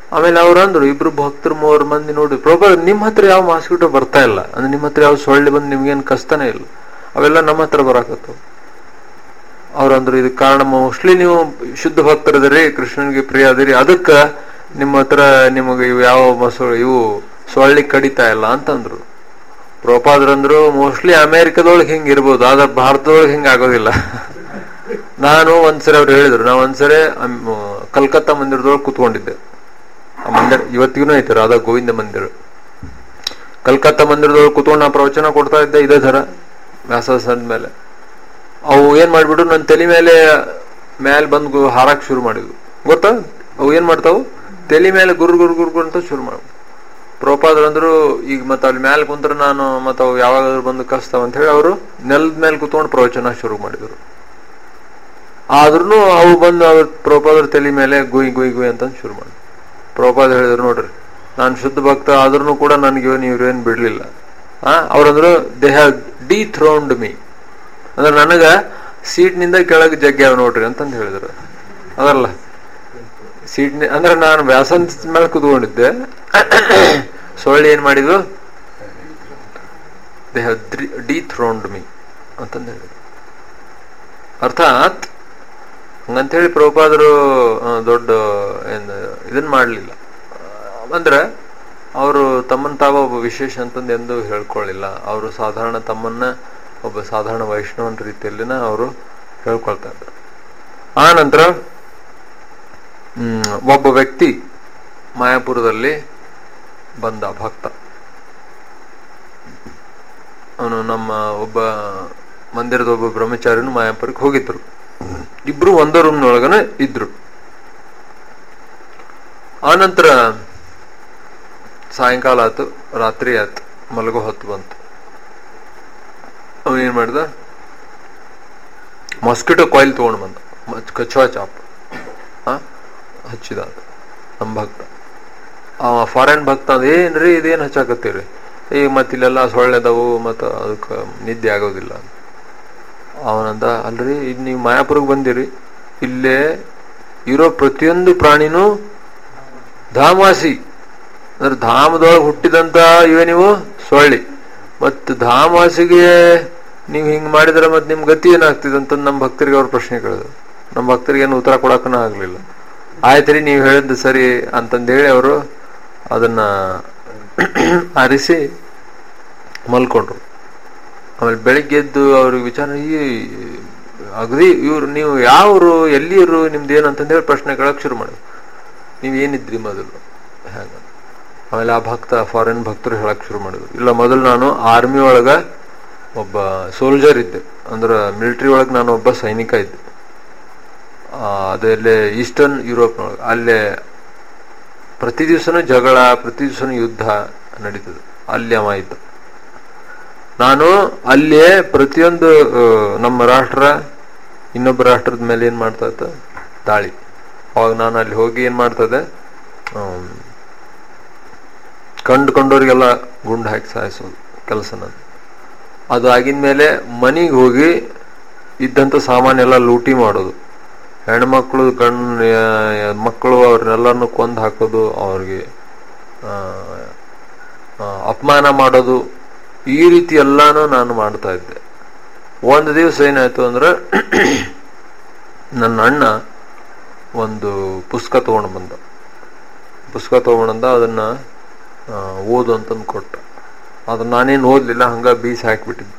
ಆಮೇಲೆ ಅವ್ರು ಅಂದ್ರು ಇಬ್ರು ಭಕ್ತರು ಮೂವರು ಮಂದಿ ನೋಡಿ ಪ್ರಭು ನಿಮ್ ಹತ್ರ ಯಾವ ಮಾಸ್ಕಿಟೋ ಬರ್ತಾ ಇಲ್ಲ ಅಂದ್ರೆ ನಿಮ್ ಹತ್ರ ಯಾವ ಸೊಳ್ಳೆ ಬಂದು ನಿಮ್ಗೇನ್ ಕಷ್ಟನೇ ಇಲ್ಲ ಅವೆಲ್ಲ ನಮ್ಮ ಹತ್ರ ಬರಾಕತ್ತವ ಅವ್ರಂದ್ರು ಇದಕ್ ಕಾರಣ ಮೋಸ್ಟ್ಲಿ ನೀವು ಶುದ್ಧ ಭಕ್ತರದಿರಿ ಕೃಷ್ಣನಿಗೆ ಪ್ರಿಯ ಅದಿರಿ ಅದಕ್ಕ ನಿಮ್ಮ ಹತ್ರ ನಿಮಗೆ ಇವು ಯಾವ ಮಸು ಇವು ಸೊಳ್ಳಿ ಕಡಿತಾ ಇಲ್ಲ ಅಂತಂದ್ರು ಪ್ರೋಪಾದ್ರಂದ್ರು ಮೋಸ್ಟ್ಲಿ ಅಮೆರಿಕದೊಳಗೆ ಹಿಂಗ್ ಇರ್ಬೋದು ಆದ್ರೆ ಭಾರತದೊಳಗೆ ಹಿಂಗ ಆಗೋದಿಲ್ಲ ನಾನು ಒಂದ್ಸರಿ ಅವ್ರು ಹೇಳಿದ್ರು ನಾ ಒಂದ್ಸರಿ ಅಮ್- ಕಲ್ಕತ್ತಾ ಮಂದಿರದೊಳಗೆ ಕೂತ್ಕೊಂಡಿದ್ದೆ ಆ ಮಂದಿರ ಇವತ್ತಿಗೂ ಐತೆ ರಾಧಾ ಗೋವಿಂದ ಮಂದಿರ ಕಲ್ಕತ್ತಾ ಮಂದಿರದೊಳಗೆ ಕೂತ್ಕೊಂಡು ನಾ ಪ್ರವಚನ ಕೊಡ್ತಾ ಇದ್ದೆ ಇದೇ ತರ ವ್ಯಾಸದ ಮೇಲೆ ಅವು ಏನ್ ಮಾಡ್ಬಿಟ್ಟು ನನ್ನ ತಲೆ ಮೇಲೆ ಮೇಲೆ ಬಂದು ಹಾರಕ್ ಶುರು ಮಾಡಿದ್ವು ಗೊತ್ತಾ ಅವು ಏನ್ ಮಾಡ್ತಾವು ತಲೆ ಮೇಲೆ ಗುರು ಗುರು ಗುರು ಗುರು ಅಂತ ಶುರು ಮಾಡ್ ಪ್ರೋಪಾದ್ರ ಅಂದ್ರು ಈಗ ಮತ್ತೆ ಅಲ್ಲಿ ಮೇಲೆ ಕುಂತ್ರ ನಾನು ಮತ್ತೆ ಅವು ಯಾವಾಗಾದ್ರೂ ಬಂದು ಕಸ್ತಾವ ಅಂತ ಹೇಳಿ ಅವರು ನೆಲದ ಮೇಲೆ ಕೂತ್ಕೊಂಡು ಪ್ರವಚನ ಶುರು ಮಾಡಿದ್ರು ಆದ್ರೂ ಅವು ಬಂದು ಅವ್ರ ಪ್ರೋಪಾದ್ರ ತಲೆ ಮೇಲೆ ಗುಯ್ ಗುಯ್ ಗುಯ್ ಅಂತ ಶುರು ಮಾಡಿ ಪ್ರೋಪಾದ್ ಹೇಳಿದ್ರು ನೋಡ್ರಿ ನಾನು ಶುದ್ಧ ಭಕ್ತ ಆದ್ರೂ ಕೂಡ ನನಗೆ ನೀವ್ರೇನ್ ಬಿಡ್ಲಿಲ್ಲ ಆ ಅವ್ರಂದ್ರು they have dethroned me ಅಂದ್ರೆ ನನಗ ಸೀಟ್ ನಿಂದ ಕೆಳಗೆ ಜಗ್ಗ್ಯಾವ ನೋಡ್ರಿ ಅಂತಂದು ಹೇಳಿದ್ರು ಅದಲ್ಲ ಸೀಟ್ ಅಂದ್ರೆ ನಾನು ವ್ಯಾಸನ್ ಮೇಲೆ ಕುತ್ಕೊಂಡಿದ್ದೆ ಸೊಳ್ಳೆ ಏನ್ ಮಾಡಿದ್ವು they have dethroned me ಅಂತಂದು ಹೇಳಿದ್ರು ಅರ್ಥಾತ್ ಹಂಗಂತೇಳಿ ಪ್ರಭುಪಾದರು ಆ, ದೊಡ್ಡ ಏನು ಇದನ್ನ ಮಾಡಲಿಲ್ಲ ಅಂದ್ರೆ ಅವರು ತಮ್ಮನ್ನ ತಾವ ಒಬ್ಬ ವಿಶೇಷ ಅಂತಂದು ಎಂದು ಹೇಳ್ಕೊಳ್ಳಿಲ್ಲ ಅವರು ಸಾಧಾರಣ ತಮ್ಮನ್ನ ಒಬ್ಬ ಸಾಧಾರಣ ವೈಷ್ಣವನ ರೀತಿಯಲ್ಲಿನ ಅವರು ಹೇಳ್ಕೊಳ್ತಾ ಇದ್ರು ಆ ನಂತರ ಹ್ಮ್, ಒಬ್ಬ ವ್ಯಕ್ತಿ ಮಾಯಾಪುರದಲ್ಲಿ ಬಂದ ಭಕ್ತ ಅವನು ನಮ್ಮ ಒಬ್ಬ ಮಂದಿರದ ಒಬ್ಬ ಬ್ರಹ್ಮಚಾರಿನು ಮಾಯಾಪುರಕ್ಕೆ ಹೋಗಿದ್ರು ಇಬ್ರು ಒಂದೇ ರೂಮ್ನೊಳಗನೆ ಇದ್ರು ಆನಂತರ ಸಾಯಂಕಾಲ ಆತು ರಾತ್ರಿ ಆಯ್ತು ಮಲಗೋ ಹೊತ್ತು ಬಂತು ಅವನೇನ್ ಮಾಡ್ದ ಮಾಸ್ಕಿಟೋ ಕಾಯಿಲ್ ತಗೊಂಡ್ ಬಂದ ಮ- ಕಚ್ಚುವ ಚಾಪ್ ಆ ಹಚ್ಚಿದ ಆತ, ನಮ್ ಭಕ್ತ ಅವ ಫಾರಿನ್ ಭಕ್ತ ಅಂದ ಏನ್ರಿ ಇದೇನ್ ಹಚ್ಚಾಕತ್ತೀರಿ ಈಗ ಮತ್ ಇಲ್ಲೆಲ್ಲ ಸೊಳ್ಳೆದವು ಮತ್ತ ಅದಕ್ಕ ನಿದ್ದೆ ಆಗೋದಿಲ್ಲ ಅವನಂದ ಅಲ್ರಿ ಈಗ ನೀವು ಮಾಯಾಪುರಕ್ಕೆ ಬಂದಿರಿ ಇಲ್ಲೇ ಇರೋ ಪ್ರತಿಯೊಂದು ಪ್ರಾಣಿನೂ ಧಾಮವಾಸಿ ಅಂದ್ರೆ ಧಾಮದೊಳಗೆ ಹುಟ್ಟಿದಂತ ಇವೆ ನೀವು ಸೊಳ್ಳಿ ಮತ್ ಧಾಮವಾಸಿಗೆ ನೀವು ಹಿಂಗ್ ಮಾಡಿದ್ರೆ ಮತ್ ನಿಮ್ ಗತಿ ಏನಾಗ್ತಿದೆ ಅಂತ ನಮ್ಮ ಭಕ್ತರಿಗೆ ಅವ್ರ ಪ್ರಶ್ನೆ ಕೇಳಿದ್ರು ನಮ್ಮ ಭಕ್ತರಿಗೆ ಏನು ಉತ್ತರ ಕೊಡಕ್ಕನ ಆಗ್ಲಿಲ್ಲ ಆಯ್ತ್ರಿ ನೀವು ಹೇಳಿದ್ದು ಸರಿ ಅಂತಂದೇಳಿ ಅವರು ಅದನ್ನ ಆರಿಸಿ ಮಲ್ಕೊಂಡ್ರು ಆಮೇಲೆ ಬೆಳಿಗ್ಗೆ ಎದ್ದು ಅವ್ರಿಗೆ ವಿಚಾರ ಈ ಅಗದಿ ಇವ್ರು ನೀವು ಯಾವ್ರು ಎಲ್ಲಿರು ನಿಮ್ದು ಏನು ಅಂತಂದೇಳಿ ಪ್ರಶ್ನೆ ಕೇಳಕ್ ಶುರು ಮಾಡಿದ್ರು ನೀವ್ ಏನಿದ್ರಿ ಮೊದಲು ಹ್ಯಾಂಗ ಆಮೇಲೆ ಆ ಭಕ್ತ ಫಾರಿನ್ ಭಕ್ತರು ಹೇಳಕ್ ಶುರು ಮಾಡಿದ್ರು ಇಲ್ಲ ಮೊದಲು ನಾನು ಆರ್ಮಿ ಒಳಗ ಒಬ್ಬ ಸೋಲ್ಜರ್ ಇದ್ದೆ ಅಂದ್ರೆ ಮಿಲಿಟರಿ ಒಳಗೆ ನಾನು ಒಬ್ಬ ಸೈನಿಕ ಇದ್ದೆ ಆ, ಅದಲ್ಲೇ ಈಸ್ಟರ್ನ್ ಯುರೋಪ್ನೊಳಗೆ ಅಲ್ಲೇ ಪ್ರತಿ ದಿವಸನೂ ಜಗಳ ಪ್ರತಿ ದಿವಸನೂ ಯುದ್ಧ ನಡೀತದೆ ಅಲ್ಲಿ ಅವ ಇದ್ದ ನಾನು ಅಲ್ಲೇ ಪ್ರತಿಯೊಂದು ಆ, ನಮ್ಮ ರಾಷ್ಟ್ರ ಇನ್ನೊಬ್ಬ ರಾಷ್ಟ್ರದ ಮೇಲೆ ಏನ್ ಮಾಡ್ತಾ ಇತ್ತು ದಾಳಿ ಅವಾಗ ನಾನು ಅಲ್ಲಿ ಹೋಗಿ ಏನ್ ಮಾಡ್ತದೆ ಕಂಡು ಕಂಡವ್ರಿಗೆಲ್ಲ ಗುಂಡು ಹಾಕಿ ಸಾಯಿಸೋದು ಕೆಲಸ ನಾನು ಅದು ಆಗಿದ ಮೇಲೆ ಮನೆಗೆ ಹೋಗಿ ಇದ್ದಂತ ಸಾಮಾನೆಲ್ಲ ಲೂಟಿ ಮಾಡೋದು ಹೆಣ್ಮಕ್ಳು ಗಂಡ್ ಮಕ್ಕಳು ಅವ್ರನ್ನೆಲ್ಲರನ್ನು ಕೊಂದು ಹಾಕೋದು ಅವ್ರಿಗೆ ಆ, ಆ, ಅಪಮಾನ ಮಾಡೋದು ಈ ರೀತಿ ಎಲ್ಲಾನು ನಾನು ಮಾಡ್ತಾ ಇದ್ದೆ ಒಂದು ದಿವಸ ಏನಾಯ್ತು ಅಂದ್ರೆ ನನ್ನ ಅಣ್ಣ ಒಂದು ಪುಸ್ತಕ ತಗೊಂಡು ಬಂದ ಪುಸ್ತಕ ತಗೊಂಡ ಅದನ್ನ ಆ, ಓದು ಅಂತಂದು ಕೊಟ್ಟ ಅದನ್ನ ನಾನೇನು ಓದ್ಲಿಲ್ಲ ಹಂಗ ಬೀಸ್ ಹಾಕ್ಬಿಟ್ಟಿದ್ದೆ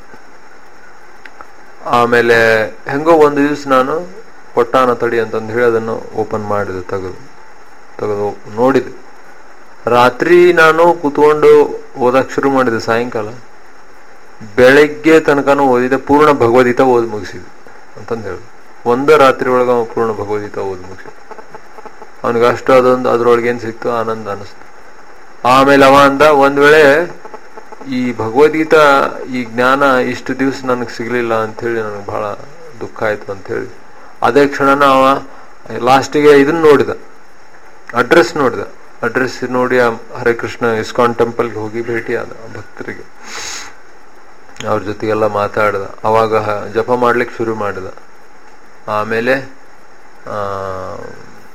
ಆಮೇಲೆ ಹೆಂಗೋ ಒಂದು ದಿವಸ ನಾನು ಕೊಟ್ಟಾನ ತಡಿ ಅಂತಂದು ಹೇಳಿ ಅದನ್ನು ಓಪನ್ ಮಾಡಿದೆ ತೆಗೆದು ತೆಗೆದು ನೋಡಿದೆ ರಾತ್ರಿ ನಾನು ಕೂತ್ಕೊಂಡು ಓದಕ್ ಶುರು ಮಾಡಿದೆ ಸಾಯಂಕಾಲ ಬೆಳಗ್ಗೆ ತನಕನೂ ಓದಿದೆ ಪೂರ್ಣ ಭಗವದ್ಗೀತಾ ಓದಿ ಮುಗಿಸಿದೆ ಅಂತಂದು ಹೇಳಿ ಒಂದೇ ರಾತ್ರಿ ಒಳಗೆ ಅವ ಪೂರ್ಣ ಭಗವದ್ಗೀತಾ ಓದಿ ಮುಗಿಸಿದ ಅವನಿಗೆ ಅಷ್ಟು ಅದೊಂದು ಅದ್ರೊಳಗೆ ಏನ್ ಸಿಕ್ತು ಆನಂದ ಅನಿಸ್ತು ಆಮೇಲೆ ಅವ ಅಂದ ಒಂದ್ ವೇಳೆ ಈ ಭಗವದ್ಗೀತಾ ಈ ಜ್ಞಾನ ಇಷ್ಟು ದಿವಸ ನನಗೆ ಸಿಗ್ಲಿಲ್ಲ ಅಂತ ಹೇಳಿ ನನಗೆ ಬಹಳ ದುಃಖ ಆಯ್ತು ಅಂತ ಹೇಳಿ ಅದೇ ಕ್ಷಣನ ಅವ ಲಾಸ್ಟಿಗೆ ಇದನ್ನ ನೋಡಿದ ಅಡ್ರೆಸ್ ನೋಡಿದ ಅಡ್ರೆಸ್ ನೋಡಿ ಆ ಹರೇ ಕೃಷ್ಣ ಇಸ್ಕಾನ್ ಟೆಂಪಲ್ಗೆ ಹೋಗಿ ಭೇಟಿ ಆದ ಆ ಭಕ್ತರಿಗೆ ಅವ್ರ ಜೊತೆಗೆಲ್ಲ ಮಾತಾಡ್ದ ಅವಾಗ ಹ- ಜಪ ಮಾಡ್ಲಿಕ್ಕೆ ಶುರು ಮಾಡಿದ ಆಮೇಲೆ ಆ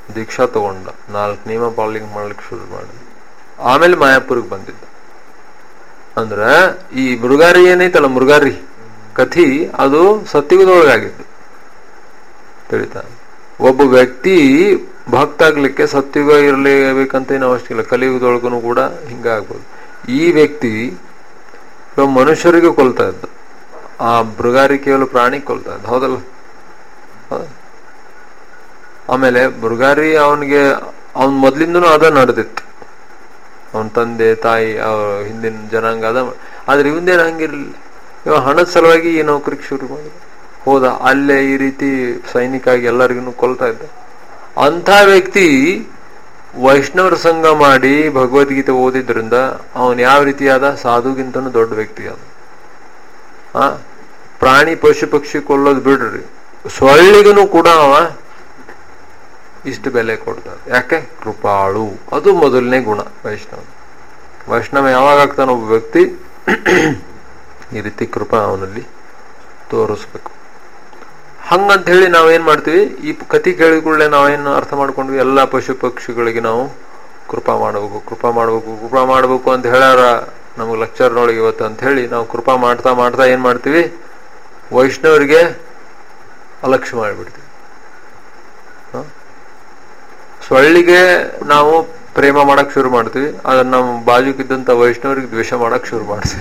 ದೀಕ್ಷಾ ತಗೊಂಡ ನಾಲ್ಕು ನಿಯಮ ಪಾಲಿಗೆ ಮಾಡ್ಲಿಕ್ಕೆ ಶುರು ಮಾಡಿದ ಆಮೇಲೆ ಮಾಯಾಪುರಿಗೆ ಬಂದಿದ್ದ ಅಂದ್ರ ಈ ಮೃಗಾರಿ ಏನೈತಲ್ಲ ಮೃಗಾರಿ ಕಥಿ ಅದು ಸತ್ಯುಗದೊಳಗಾಗಿದ್ದು ತಿಳಿತಾ ಒಬ್ಬ ವ್ಯಕ್ತಿ ಭಕ್ತ ಆಗ್ಲಿಕ್ಕೆ ಸತ್ಯುಗ ಇರಲೇಬೇಕಂತ ಏನು ಅವಶ್ಯಕ ಇಲ್ಲ ಕಲಿಯುಗದೊಳಗೂ ಕೂಡ ಹಿಂಗ ಆಗ್ಬೋದು ಈ ವ್ಯಕ್ತಿ ಇವಾಗ ಮನುಷ್ಯರಿಗೆ ಕೊಲ್ತಾ ಇದ್ದ ಆ ಮೃಗಾರಿ ಕೇವಲ ಪ್ರಾಣಿ ಕೊಲ್ತಾ ಇದ್ದ ಹೌದಲ್ಲ ಹೌದಾ? ಆಮೇಲೆ ಮೃಗಾರಿ ಅವನಿಗೆ ಅವನ್ ಮೊದ್ಲಿಂದನೂ ಅದ ನಡೆದಿತ್ತು ಅವನ ತಂದೆ ತಾಯಿ ಅವ್ರ ಹಿಂದಿನ ಜನಾಂಗ ಅದ ಆದ್ರೆ ಇವಂದೇನು ಹಂಗಿರ್ಲಿಲ್ಲ ಇವ ಹಣದ ಸಲುವಾಗಿ ಈ ನೌಕರಿಗೆ ಶುರು ಮಾಡಿದ ಹೋದ ಅಲ್ಲೇ ಈ ರೀತಿ ಸೈನಿಕ ಆಗಿ ಎಲ್ಲರಿಗೂ ಕೊಲ್ತಾ ಇದ್ದ ಅಂಥ ವ್ಯಕ್ತಿ ವೈಷ್ಣವರ ಸಂಘ ಮಾಡಿ ಭಗವದ್ಗೀತೆ ಓದಿದ್ರಿಂದ ಅವನ್ ಯಾವ ರೀತಿಯಾದ ಸಾಧುಗಿಂತನೂ ದೊಡ್ಡ ವ್ಯಕ್ತಿ ಅದ ಆ ಪ್ರಾಣಿ ಪಶು ಪಕ್ಷಿ ಕೊಲ್ಲೋದು ಬಿಡ್ರಿ ಸೊಳ್ಳಿಗೂ ಕೂಡ ಅವ ಇಷ್ಟು ಬೆಲೆ ಕೊಡ್ತಾರೆ ಯಾಕೆ ಕೃಪಾಳು ಅದು ಮೊದಲನೇ ಗುಣ ವೈಷ್ಣವ ವೈಷ್ಣವ ಯಾವಾಗ ಆಗ್ತಾನ ಒಬ್ಬ ವ್ಯಕ್ತಿ ಈ ರೀತಿ ಕೃಪಾ ಅವನಲ್ಲಿ ತೋರಿಸ್ಬೇಕು ಹಂಗಂತ ಹೇಳಿ ನಾವೇನ್ ಮಾಡ್ತೀವಿ ಈ ಕತಿ ಕೇಳಿದ ಕೂಡಲೇ ನಾವೇನು ಅರ್ಥ ಮಾಡ್ಕೊಂಡ್ವಿ ಎಲ್ಲಾ ಪಶು ಪಕ್ಷಿಗಳಿಗೆ ನಾವು ಕೃಪಾ ಮಾಡಬೇಕು ಕೃಪಾ ಮಾಡಬೇಕು ಕೃಪಾ ಮಾಡಬೇಕು ಅಂತ ಹೇಳ್ಯಾರ ನಮಗೆ ಲೆಕ್ಚರ್ನೊಳಗೆ ಇವತ್ತು ಅಂತ ಹೇಳಿ ನಾವು ಕೃಪಾ ಮಾಡ್ತಾ ಮಾಡ್ತಾ ಏನ್ ಮಾಡ್ತೀವಿ ವೈಷ್ಣವರಿಗೆ ಅಲಕ್ಷ್ಯ ಮಾಡಿಬಿಡ್ತೀವಿ ಹ? ಸೊಳ್ಳಿಗೆ ನಾವು ಪ್ರೇಮ ಮಾಡಕ್ ಶುರು ಮಾಡ್ತೀವಿ ಅದನ್ನ ನಮ್ಮ ಬಾಜುಕಿದ್ದಂತ ವೈಷ್ಣವರಿಗೆ ದ್ವೇಷ ಮಾಡಕ್ ಶುರು ಮಾಡ್ತೀವಿ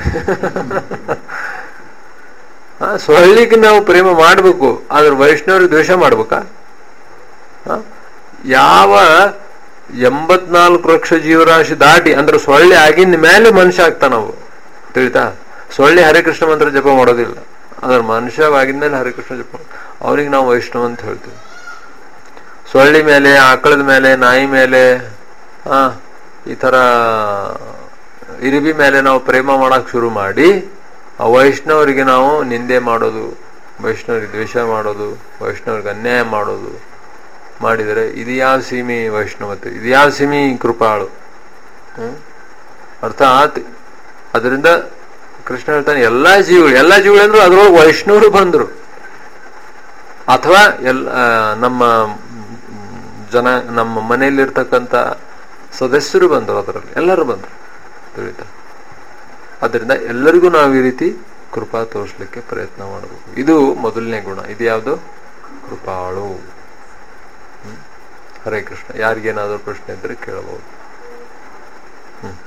ಆ, ಸೊಳ್ಳಿಗೆ ನಾವು ಪ್ರೇಮ ಮಾಡ್ಬೇಕು ಆದ್ರೆ ವೈಷ್ಣವರಿಗೆ ದ್ವೇಷ ಮಾಡ್ಬೇಕಾ ಆ? ಯಾವ ಎಂಬತ್ನಾಲ್ಕು ಲಕ್ಷ ಜೀವರಾಶಿ ದಾಟಿ ಅಂದ್ರೆ ಸೊಳ್ಳೆ ಆಗಿನ ಮೇಲೆ ಮನುಷ್ಯ ಆಗ್ತಾ ನಾವು ತಿಳಿತಾ ಸೊಳ್ಳೆ ಹರಿಕೃಷ್ಣ ಮಂತ್ರ ಜಪ ಮಾಡೋದಿಲ್ಲ ಅದ್ರ ಮನುಷ್ಯ ಆಗಿದ್ಮೇಲೆ ಹರಿಕೃಷ್ಣ ಜಪ ಅವ್ರಿಗೆ ನಾವು ವೈಷ್ಣವ ಅಂತ ಹೇಳ್ತೀವಿ ಸೊಳ್ಳಿ ಮೇಲೆ ಆಕಳದ ಮೇಲೆ ನಾಯಿ ಮೇಲೆ ಆ ಈ ತರ ಇರಿಬಿ ಮೇಲೆ ನಾವು ಪ್ರೇಮ ಮಾಡಕ್ ಶುರು ಮಾಡಿ ಆ ವೈಷ್ಣವರಿಗೆ ನಾವು ನಿಂದೆ ಮಾಡೋದು ವೈಷ್ಣವರಿಗೆ ದ್ವೇಷ ಮಾಡೋದು ವೈಷ್ಣವರಿಗೆ ಅನ್ಯಾಯ ಮಾಡೋದು ಮಾಡಿದರೆ ಇದು ಯಾವ ಸೀಮಿ ವೈಷ್ಣವತೆ ಇದು ಯಾವ ಸೀಮಿ ಕೃಪಾಳು ಹ್ಮ್ ಅರ್ಥಾತ್ ಅದರಿಂದ ಕೃಷ್ಣ ಹೇಳ್ತಾನೆ ಎಲ್ಲಾ ಜೀವಿಗಳು ಎಲ್ಲಾ ಜೀವಿಗಳು ಅಂದ್ರು ಅದ್ರೊಳಗೆ ವೈಷ್ಣವರು ಬಂದ್ರು ಅಥವಾ ಎಲ್ ಆ, ನಮ್ಮ ಜನ ನಮ್ಮ ಮನೆಯಲ್ಲಿರ್ತಕ್ಕಂಥ ಸದಸ್ಯರು ಬಂದರು ಅದರಲ್ಲಿ ಎಲ್ಲರೂ ಬಂದರು ತಿಳಿತಾ ಅದರಿಂದ ಎಲ್ಲರಿಗೂ ನಾವು ಈ ರೀತಿ ಕೃಪಾ ತೋರಿಸ್ಲಿಕ್ಕೆ ಪ್ರಯತ್ನ ಮಾಡಬೇಕು ಇದು ಮೊದಲನೇ ಗುಣ ಇದು ಯಾವುದು ಕೃಪಾಳು ಹ್ಮ್. ಹರೇ ಕೃಷ್ಣ ಯಾರಿಗೇನಾದ್ರೂ ಪ್ರಶ್ನೆ ಇದ್ರೆ ಕೇಳಬಹುದು ಹ್ಮ್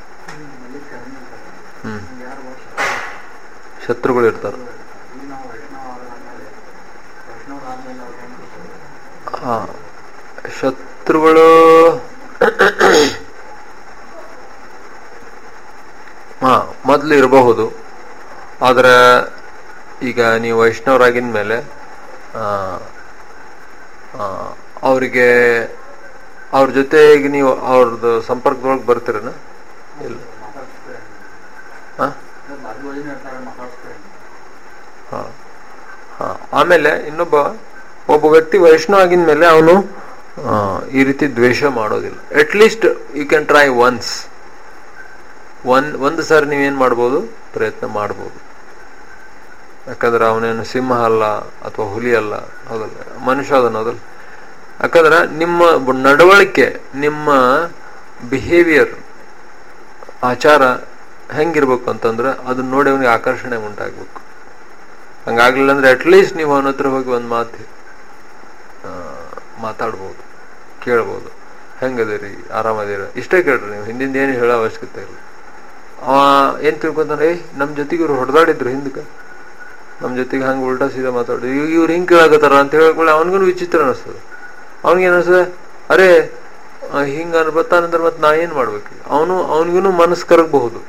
ಹ್ಮ್ ಯಾರು ವರ್ಷ ಶತ್ರುಗಳು ಇರ್ತಾರೆ ಈಗ ನಾವು ವೈಷ್ಣವ ಆದ್ಮೇಲೆ ವೈಷ್ಣವ ಆದ್ಮೇಲೆ ಅವ್ರು ಹೆಂಗ್ ಹಾ ಶತ್ರುಗಳು ಹಾ ಮೊದಲು ಇರಬಹುದು ಆದ್ರೆ ಈಗ ನೀವು ವೈಷ್ಣವರಾಗಿನ ಮೇಲೆ ಅವರಿಗೆ ಅವ್ರ ಜೊತೆಗೆ ನೀವು ಅವ್ರದ್ದು ಸಂಪರ್ಕದೊಳಗೆ ಬರ್ತೀರನ ಇಲ್ಲ ಮಾತಾಡ್ಸ್ತಾರೆ ಹಾ ಬಾಜು ಬಾಜಿನ ಇರ್ತಾರೆ ಮಾತಾಡ್ಸ್ತಾರೆ ಹಾ. ಹಾ. ಆಮೇಲೆ ಇನ್ನೊಬ್ಬ ಒಬ್ಬ ವ್ಯಕ್ತಿ ವೈಷ್ಣವ ಆಗಿದ ಮೇಲೆ ಅವನು ಈ ರೀತಿ ದ್ವೇಷ ಮಾಡೋದಿಲ್ಲ at least you can try once one ಒಂದು ಸಾರಿ ನೀವೇನ್ ಮಾಡ್ಬೋದು ಪ್ರಯತ್ನ ಮಾಡ್ಬೋದು ಯಾಕಂದ್ರೆ ಅವನೇನು ಸಿಂಹ ಅಲ್ಲ ಅಥವಾ ಹುಲಿ ಅಲ್ಲ ಹೌದಲ್ಲ ಮನುಷ್ಯ ಅದನ್ನ ಹೌದಲ್ಲ ಯಾಕಂದ್ರೆ ನಿಮ್ಮ ಬ- ನಡವಳಿಕೆ ನಿಮ್ಮ ಬಿಹೇವಿಯರ್ ಆಚಾರ ಹೆಂಗಿರ್ಬೇಕು ಅಂತಂದ್ರೆ ಅದನ್ನ ನೋಡಿ ಅವನಿಗೆ ಆಕರ್ಷಣೆ ಉಂಟಾಗ್ಬೇಕು ಹಂಗಾಗ್ಲಿಲ್ಲ ಅಂದ್ರೆ ಅಟ್ಲೀಸ್ಟ್ ನೀವು ಅವನ ಹತ್ರ ಹೋಗಿ ಒಂದು ಮಾತು ಆ, ಮಾತಾಡ್ಬೋದು ಕೇಳ್ಬೋದು ಹೆಂಗದಿರಿ ಆರಾಮದಿರ ಇಷ್ಟೇ ಕೇಳ್ರಿ ನೀವು ಹಿಂದಿಂದ ಏನು ಹೇಳೋ ಅವಶ್ಯಕತೆ ಇಲ್ಲ ಅವ ಏನ್ ತಿಳ್ಕೊಂತಾನೆ ಏ ನಮ್ಮ ಜೊತೆಗೆ ಇವ್ರು ಹೊಡೆದಾಡಿದ್ರು ಹಿಂದಕ್ಕೆ ನಮ್ಮ ಜೊತೆಗೆ ಹಂಗೆ ಉಲ್ಟಾ ಸೀದಾ ಮಾತಾಡಿದ್ರು ಇವ್ ಇವ್ರು ಹಿಂಗೆ ಕೇಳಾಕತ್ತಾರ ಅಂತ ಹೇಳ್ಕೊಳ್ಳಿ ಅವನಿಗೂ ವಿಚಿತ್ರ ಅನಿಸ್ತದೆ ಅವನಿಗೆ ಅನಿಸ್ತದೆ ಅರೇ ಆ, ಹಿಂಗ ಬರ್ತಾನಂದ್ರೆ ಮತ್ತೆ ನಾ ಏನ್ ಮಾಡ್ಬೇಕು ಅವನು ಅವನಿಗೂ ಮನಸ್ಸು ಕರಗಬಹುದು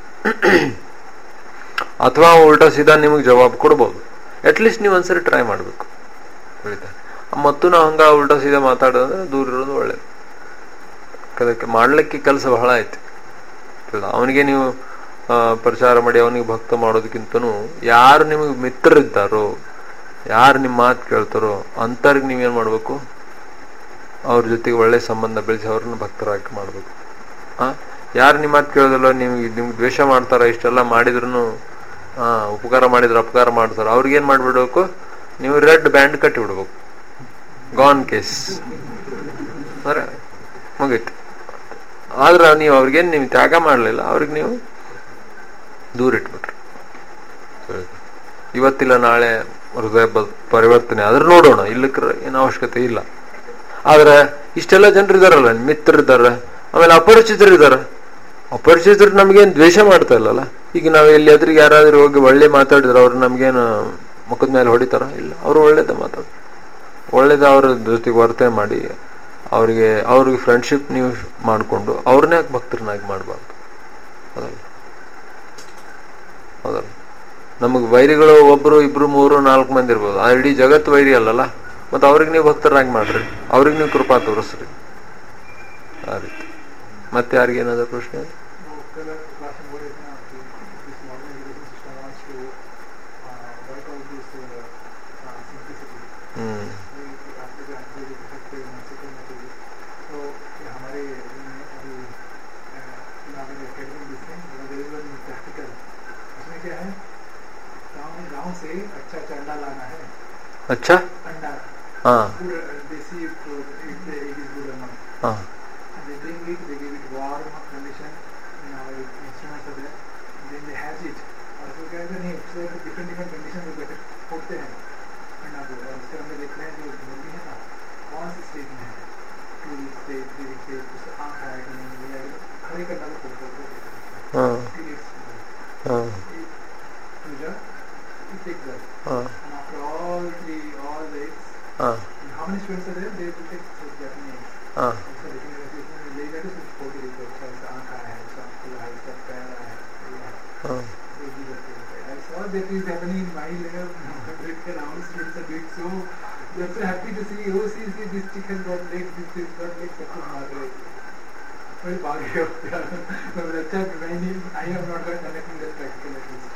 ಅಥವಾ ಉಲ್ಟಾ ಸೀದಾ ನಿಮಗೆ ಜವಾಬ್ ಕೊಡ್ಬೋದು ಅಟ್ಲೀಸ್ಟ್ ನೀವು ಒಂದ್ಸರಿ ಟ್ರೈ ಮಾಡ್ಬೇಕು ತಿಳಿತಾ ಮತ್ತು ನಾವು ಹಂಗ ಉಲ್ಟಾ ಸೀದಾ ಮಾತಾಡೋದಂದ್ರೆ ದೂರ ಇರೋದು ಒಳ್ಳೇದು ಅದಕ್ಕೆ ಮಾಡ್ಲಿಕ್ಕೆ ಕೆಲಸ ಬಹಳ ಐತಿ ಅವನಿಗೆ ನೀವು ಆ, ಪ್ರಚಾರ ಮಾಡಿ ಅವನಿಗೆ ಭಕ್ತ ಮಾಡೋದಕ್ಕಿಂತನೂ ಯಾರು ನಿಮಗೆ ಮಿತ್ರರಿದ್ದಾರೋ ಯಾರು ನಿಮ್ಮ ಮಾತು ಕೇಳ್ತಾರೋ ಅಂತರ್ಗೆ ನೀವೇನ್ ಮಾಡ್ಬೇಕು ಅವ್ರ ಜೊತೆಗೆ ಒಳ್ಳೆ ಸಂಬಂಧ ಬೆಳೆಸಿ ಅವ್ರನ್ನ ಭಕ್ತರಾಗಿ ಮಾಡ್ಬೇಕು ಆ ಯಾರು ನಿಮ್ಮ ಮಾತು ಕೇಳೋದಿಲ್ಲ ನಿಮ್ಗೆ ನಿಮ್ಗೆ ದ್ವೇಷ ಮಾಡ್ತಾರ ಇಷ್ಟೆಲ್ಲ ಮಾಡಿದ್ರು ಆ ಉಪಕಾರ ಮಾಡಿದ್ರೆ ಅಪಕಾರ ಮಾಡ್ತಾರ ಅವ್ರಿಗೇನ್ ಮಾಡ್ಬಿಡ್ಬೇಕು ನೀವು ರೆಡ್ ಬ್ಯಾಂಡ್ ಕಟ್ಟಿ ಬಿಡ್ಬೇಕು ಗಾನ್ ಕೇಸ್ ಅಂದ್ರೆ ಮುಗೀತು ಆದ್ರೆ ನೀವು ಅವ್ರಿಗೇನು ನೀವು ತ್ಯಾಗ ಮಾಡಲಿಲ್ಲ ಅವ್ರಿಗೆ ನೀವು ದೂರ ಇಟ್ಬಿಟ್ರಿ ಇವತ್ತಿಲ್ಲ ನಾಳೆ ಹೃದಯ ಬ- ಪರಿವರ್ತನೆ ಆದ್ರೆ ನೋಡೋಣ ಇಲ್ಲಕ್ರ ಏನು ಅವಶ್ಯಕತೆ ಇಲ್ಲ ಆದ್ರೆ ಇಷ್ಟೆಲ್ಲ ಜನರು ಇದಾರಲ್ಲ ಮಿತ್ರರಿದ್ದಾರೆ ಆಮೇಲೆ ಅಪರಿಚಿತರು ಇದ್ದಾರೆ ಅಪರಿಚಿತರು ನಮ್ಗೇನು ದ್ವೇಷ ಮಾಡ್ತಾ ಇಲ್ಲಲ್ಲ ಈಗ ನಾವು ಎಲ್ಲಿ ಎದುರಿಗೆ ಯಾರಾದ್ರೂ ಹೋಗಿ ಒಳ್ಳೆ ಮಾತಾಡಿದ್ರೆ ಅವ್ರು ನಮ್ಗೇನು ಮುಖದ ಮೇಲೆ ಹೊಡಿತಾರ ಇಲ್ಲ ಅವರು ಒಳ್ಳೇದ ಮಾತಾಡ ಒಳ್ಳೇದ ಅವ್ರ ಜೊತೆಗೆ ವರ್ತನೆ ಮಾಡಿ ಅವ್ರಿಗೆ ಅವ್ರಿಗೆ ಫ್ರೆಂಡ್ಶಿಪ್ ನೀವು ಮಾಡಿಕೊಂಡು ಅವ್ರನ್ನೇ ಯಾಕೆ ಭಕ್ತರನ್ನಾಗಿ ಮಾಡಬಾರ್ದು ಹೌದಲ್ಲ ಹೌದಲ್ಲ ನಮಗೆ ವೈರಿಗಳು ಒಬ್ರು ಇಬ್ರು ಮೂರು ನಾಲ್ಕು ಮಂದಿ ಇರ್ಬೋದು ಆ ಇಡೀ ಜಗತ್ತು ವೈರಿ ಅಲ್ಲಲ್ಲ ಮತ್ತೆ ಅವ್ರಿಗೆ ನೀವು ಭಕ್ತರಾಗಿ ಮಾಡ್ರಿ ಅವ್ರಿಗೆ ನೀವು ಕೃಪಾ ತೋರಿಸ್ರಿ ಆ ರೀತಿ ಮತ್ತೆ ಯಾರಿಗೇನಾದ್ರು ಪ್ರಶ್ನೆ वो कल क्लास में बोल रहे थे ना कि this modern education system wants to work out this simplicity hmm आपके जो आंसर जो इफेक्टिव मैसेज करना चाहिए तो ये हमारे में अभी इलाके academic this thing there is one practical उसमें क्या है गांव गांव से अच्छा अच्छा अंडा लाना है अच्छा अंडा ಹಾ good uh, they see if, uh, if the egg is good or not ಹಾ and they bring it, they give it warm condition, you know, it- instruments are there, then they hatch it. और उसको क्या कहते हैं so different different conditions में बैठे फोड़ते हैं अंडा को और उसके अंदर देखते हैं जो मुर्गी है ना कौन सी स्टेज में है टू स्टेज थ्री स्टेज उसका आँख आया कि नहीं ये खड़े करना को फोड़ फोड़ के ಹಾ फिर it's ಹಾ पूजा it takes that ಹಾ and after all the all the eggs ಹಾ and how many students are there they will take so Japanese ಹಾ उसका लेकिन इसमें ले जाके सिर्फ फोटो देखो अच्छा इसका आँख आया है इसका खुला है इसका पैर आया है ये है ಹಾ ये भी करते हैं I saw that is happening in my layer around students are doing so they're so happy to see oh see see this chicken got legs this this got legs सब कुछ मार रहे फिर भाग गए यार तो बोला अच्छा मैं नहीं I am not going to connect with that practical at least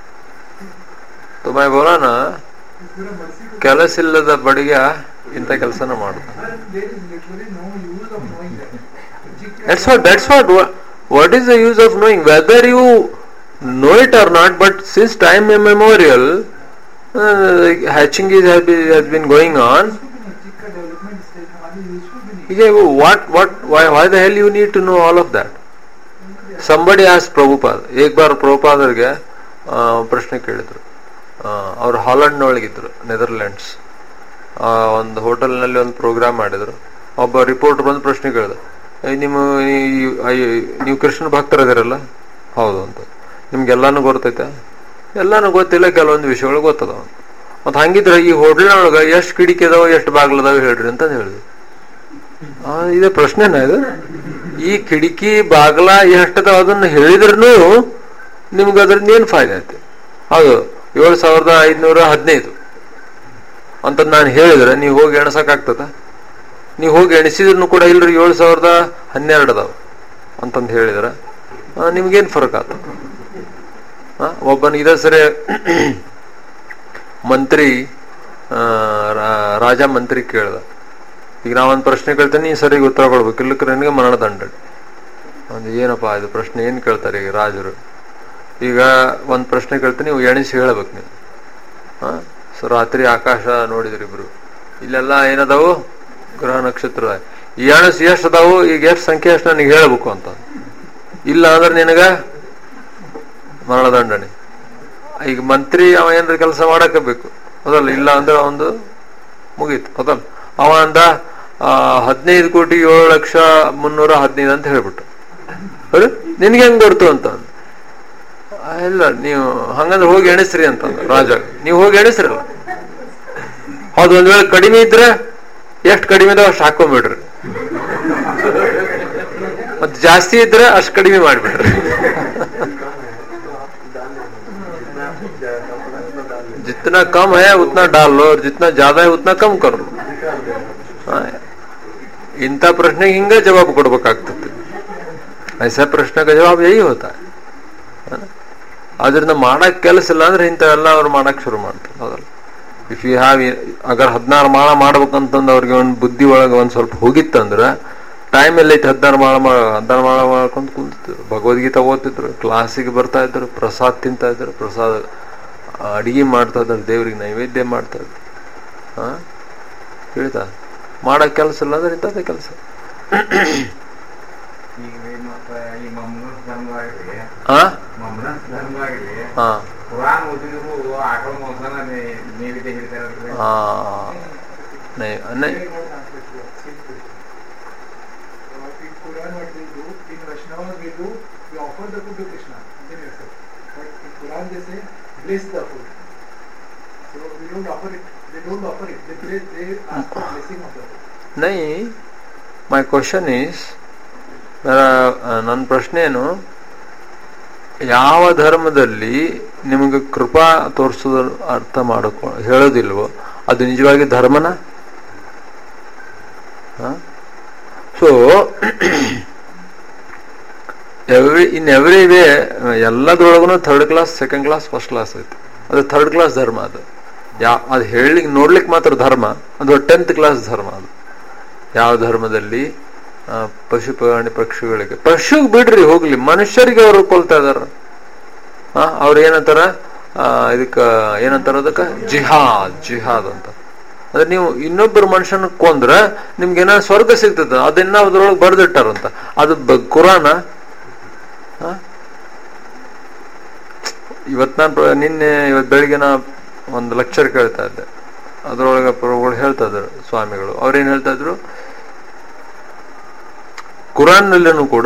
तो मैं बोला ना इस पूरा मर्सी को ಕೆಲಸ ಇಲ್ಲದ ಬಡಿಗ ಇಂಥ ಕೆಲಸನ ಮಾಡ್ತಾನೆ But there is literally no use of knowing that Chicken- That's what. That's what. What, what is the use of knowing whether you know it or not? But since time immemorial, uh, hatching is has been, has been going on. Useful भी नहीं चिक का development stage हमारे useful भी नहीं Yeah, what what why why the hell you need to know all of that? Somebody asked Prabhupada. एक बार ಪ್ರಭುಪಾದರಿಗೆ ಪ್ರಶ್ನೆ ಕೇಳಿದ್ರು ಅವ್ರು ಹಾಲೆಂಡ್ನೊಳಗಿದ್ರು ನೆದರ್ಲ್ಯಾಂಡ್ಸ್ ಒಂದು ಹೋಟೆಲ್ನಲ್ಲಿ ಒಂದು ಪ್ರೋಗ್ರಾಮ್ ಮಾಡಿದ್ರು ಒಬ್ಬ ರಿಪೋರ್ಟರ್ ಬಂದು ಪ್ರಶ್ನೆ ಕೇಳಿದ "ಏ, ನಿಮ್ಮ ಈ- ಈ- ನೀವು ಕೃಷ್ಣ ಭಕ್ತರದಿರಲ್ಲ ಹೌದು ಅಂತ ನಿಮ್ಗೆಲ್ಲಾನು ಗೊತ್ತೈತೆ ಎಲ್ಲಾನು ಗೊತ್ತಿಲ್ಲ ಕೆಲವೊಂದು ವಿಷಯಗಳು ಗೊತ್ತದ ಮತ್ತೆ ಹಂಗಿದ್ರೆ ಈ ಹೋಟೆಲ್ನೊಳಗೆ ಎಷ್ಟು ಕಿಡಿಕಿ ಅದಾವ ಎಷ್ಟು ಬಾಗ್ಲದಾವ ಹೇಳ್ರಿ ಅಂತ ಹೇಳಿದ್ರು ಆ, ಇದೇ ಪ್ರಶ್ನೆನಾ ಇದು ಈ ಕಿಟಕಿ ಬಾಗ್ಲ ಎಷ್ಟದಾವ ಅದನ್ನ ಹೇಳಿದ್ರು ನಿಮ್ಗೆ ಅದ್ರಿಂದ ಏನ್ ಫಾಯ್ದೆ ಐತೆ ಹೌದು ಏಳು ಸಾವಿರದ ಐದ್ನೂರ ಹದಿನೈದು ಅಂತ ನಾನು ಹೇಳಿದ್ರೆ ನೀವು ಹೋಗಿ ಎಣಸಕ್ ಆಗ್ತದ ನೀವು ಹೋಗಿ ಎಣಿಸಿದ್ರು ಕೂಡ ಇಲ್ರಿ ಏಳು ಸಾವಿರದ ಹನ್ನೆರಡು ಅದಾವ ಅಂತಂದು ಹೇಳಿದ್ರೆ ಆ, ನಿಮ್ಗೇನ್ ಫರಕ್ ಆತ ಆ, ಒಬ್ಬನ ಇದ ಸರಿ ಮಂತ್ರಿ ಆ, ರಾ- ರಾಜ ಮಂತ್ರಿ ಕೇಳ್ದ ಈಗ ನಾವೊಂದು ಪ್ರಶ್ನೆ ಕೇಳ್ತೇನೆ ನೀ ಸರಿಗೆ ಉತ್ತರ ಕೊಡ್ಬೇಕು ಇಲ್ಲಕ್ಕೆ ನನಗೆ ಮರಣದಂಡ ಒಂದು ಏನಪ್ಪಾ ಇದು ಪ್ರಶ್ನೆ ಏನು ಕೇಳ್ತಾರೆ ಈಗ ರಾಜರು ಈಗ ಒಂದು ಪ್ರಶ್ನೆ ಕೇಳ್ತೀನಿ ನೀವು ಎಣಿಸಿ ಹೇಳ್ಬೇಕು ನೀವು ಹಾ ಸೊ ರಾತ್ರಿ ಆಕಾಶ ನೋಡಿದ್ರಿ ಇಬ್ರು ಇಲ್ಲೆಲ್ಲ ಏನದಾವು ಗ್ರಹ ನಕ್ಷತ್ರ ಈ ಎಣಸ್ ಎಷ್ಟು ಅದಾವು ಈಗ ಎಷ್ಟು ಸಂಖ್ಯೆ ಅಷ್ಟು ನನಗೆ ಹೇಳ್ಬೇಕು ಅಂತ ಇಲ್ಲ ಅಂದ್ರೆ ನಿನಗ ಮರಣದಂಡನೆ ಈಗ ಮಂತ್ರಿ ಅವ ಏನಾರ ಕೆಲಸ ಮಾಡಕ್ಕೆ ಬೇಕು ಹೌದಲ್ಲ ಇಲ್ಲ ಅಂದ್ರೆ ಒಂದು ಮುಗೀತು ಹೌದಲ್ಲ ಅವ ಅಂದ ಆ, ಹದಿನೈದು ಕೋಟಿ ಏಳು ಲಕ್ಷ ಮುನ್ನೂರ ಹದಿನೈದು ಅಂತ ಹೇಳ್ಬಿಟ್ಟು ಹೌದು ನಿನ್ಗೆ ಹೆಂಗ್ ಗೊತ್ತು ಅಂತ ಅಂದ. ಆ, ಇಲ್ಲ ನೀವು ಹಂಗಂದ್ರೆ ಹೋಗಿ ಎಣಿಸ್ರಿ ಅಂತ ಅಂದ ರಾಜ ನೀವು ಹೋಗಿ ಎಣಿಸ್ರಲ್ಲ ಹೌದು ಒಂದ್ ವೇಳೆ ಕಡಿಮೆ ಇದ್ರೆ ಎಷ್ಟು ಕಡಿಮೆ ಇದಾವ ಅಷ್ಟು ಹಾಕೊಂಡ್ಬಿಡ್ರಿ ಮತ್ತೆ ಜಾಸ್ತಿ ಇದ್ರೆ ಅಷ್ಟು ಕಡಿಮೆ ಮಾಡಿಬಿಡ್ರಿ जितना कम है उतना डाल लो और जितना ज्यादा है उतना कम कर लो हाँ, ಇಂಥ ಪ್ರಶ್ನೆಗೆ ಹಿಂಗೆ ಜವಾಬ್ ಕೊಡ್ಬೇಕಾಗ್ತದೆ ಐಸಾ ಪ್ರಶ್ನೆಗೆ ಜವಾಬ್ ಯही होता है हाँ? ಅದರಿಂದ ಮಾಡಕ್ ಕೆಲಸ ಇಲ್ಲ ಅಂದ್ರೆ ಇಂಥವೆಲ್ಲ ಅವ್ರು ಮಾಡಕ್ ಶುರು ಮಾಡ್ತಾರೆ ಹೌದಲ್ಲ ಇಫ್ ಯು ಹ್ಯಾವ್ ಅಗರ್ ಹದಿನಾರು ಮಾಳ ಮಾಡ್ಬೇಕಂತಂದು ಅವ್ರಿಗೆ ಒಂದು ಬುದ್ಧಿ ಒಳಗೆ ಒಂದ್ ಸ್ವಲ್ಪ ಹೋಗಿತ್ತಂದ್ರೆ ಟೈಮ್ ಎಲ್ಲೈತಿ ಹದಿನಾರು ಮಾಳ ಹದಿನಾರು ಮಾಳ ಮಾಡ್ಕೊಂಡು ಕುಂತಿದ್ರು ಭಗವದ್ಗೀತೆ ಓದ್ತಿದ್ರು ಕ್ಲಾಸಿಗೆ ಬರ್ತಾ ಇದ್ರು ಪ್ರಸಾದ್ ತಿಂತಾ ಇದ್ರು ಪ್ರಸಾದ ಅಡಿಗೆ ಮಾಡ್ತಾ ಇದ್ದಾರೆ ದೇವ್ರಿಗೆ ನೈವೇದ್ಯ ಮಾಡ್ತಾ ಇದ್ರು ಹಾ ಹೇಳ್ತಾ ಮಾಡಕ್ ಕೆಲಸ ಇಲ್ಲ ಅಂದ್ರೆ ಇಂಥದ್ದೇ ಕೆಲಸ ಮತ್ತೆ ಈ ಮಮ್ಮನ ಧರ್ಮದಾಗಲಿ ಹಾ ಮಮ್ಮನ ಧರ್ಮದಾಗಲಿ ಹಾ ಕುರಾನ್ ಓದಿದ್ರು ಆಕಳ ಮಾಂಸನ ನೇ- ನೈವೇದ್ಯ ಹಿಡಿತಾರಲ್ರಿ ಹಾ ನೈ ನೈ They don't translate to us, same question. So in Quran what we do, in Vaishnava we do, we offer the food to Krishna, and then we accept. But in Quran they say, bless the food. So we don't offer it, they don't offer it, they, bless, they ask for blessing of the food. ನೈ my question is ನನ್ನ ಪ್ರಶ್ನೆ ಏನು ಯಾವ ಧರ್ಮದಲ್ಲಿ ನಿಮಗೆ ಕೃಪಾ ತೋರಿಸೋದು ಅರ್ಥ ಮಾಡಕೊ ಹೇಳೋದಿಲ್ವೋ ಅದು ನಿಜವಾಗಿ ಧರ್ಮನ so every in every way ಎಲ್ಲದ್ರೊಳಗೂ third class second class first class ಐತಿ ಅದು ಥರ್ಡ್ ಕ್ಲಾಸ್ ಧರ್ಮ ಅದು ಯಾ ಅದು ಹೇಳಲಿಕ್ಕೆ ನೋಡ್ಲಿಕ್ಕೆ ಮಾತ್ರ ಧರ್ಮ ಅದು ಟೆಂತ್ ಕ್ಲಾಸ್ ಧರ್ಮ ಅದು ಯಾವ ಧರ್ಮದಲ್ಲಿ ಆ, ಪಶು ಪ್ರಾಣಿ ಪಕ್ಷಿಗಳಿಗೆ ಪಶು ಬಿಡ್ರಿ ಹೋಗ್ಲಿ ಮನುಷ್ಯರಿಗೆ ಅವರು ಕೊಲ್ತಾ ಇದಾರ ಅವ್ರು ಏನಂತಾರ ಆ, ಇದಕ್ಕ ಏನಂತಾರ ಅದಕ್ಕ ಜಿಹಾದ್ ಜಿಹಾದ್ ಅಂತ ಅಂದ್ರೆ ನೀವು ಇನ್ನೊಬ್ಬರು ಮನುಷ್ಯನ ಕೊಂದ್ರ ನಿಮ್ಗೆ ಏನಾದ್ರು ಸ್ವರ್ಗ ಸಿಗ್ತದ ಅದನ್ನ ಅದ್ರೊಳಗೆ ಬರ್ದಿಟ್ಟಾರಂತ ಅದು ಬ- ಕುರಾನ ಆ? ಇವತ್ ನಾನು ಪ್ರ- ನಿನ್ನೆ ಇವತ್ ಬೆಳಿಗ್ಗೆ ನಾ ಒಂದು ಲೆಕ್ಚರ್ ಕೇಳ್ತಾ ಇದ್ದೆ ಅದ್ರೊಳಗೆ ಪ್ರಭುಗಳು ಹೇಳ್ತಾ ಇದ್ರು ಸ್ವಾಮಿಗಳು ಅವ್ರೇನ್ ಹೇಳ್ತಾ ಇದ್ರು ಕುರಾನ್ನಲ್ಲೂ ಕೂಡ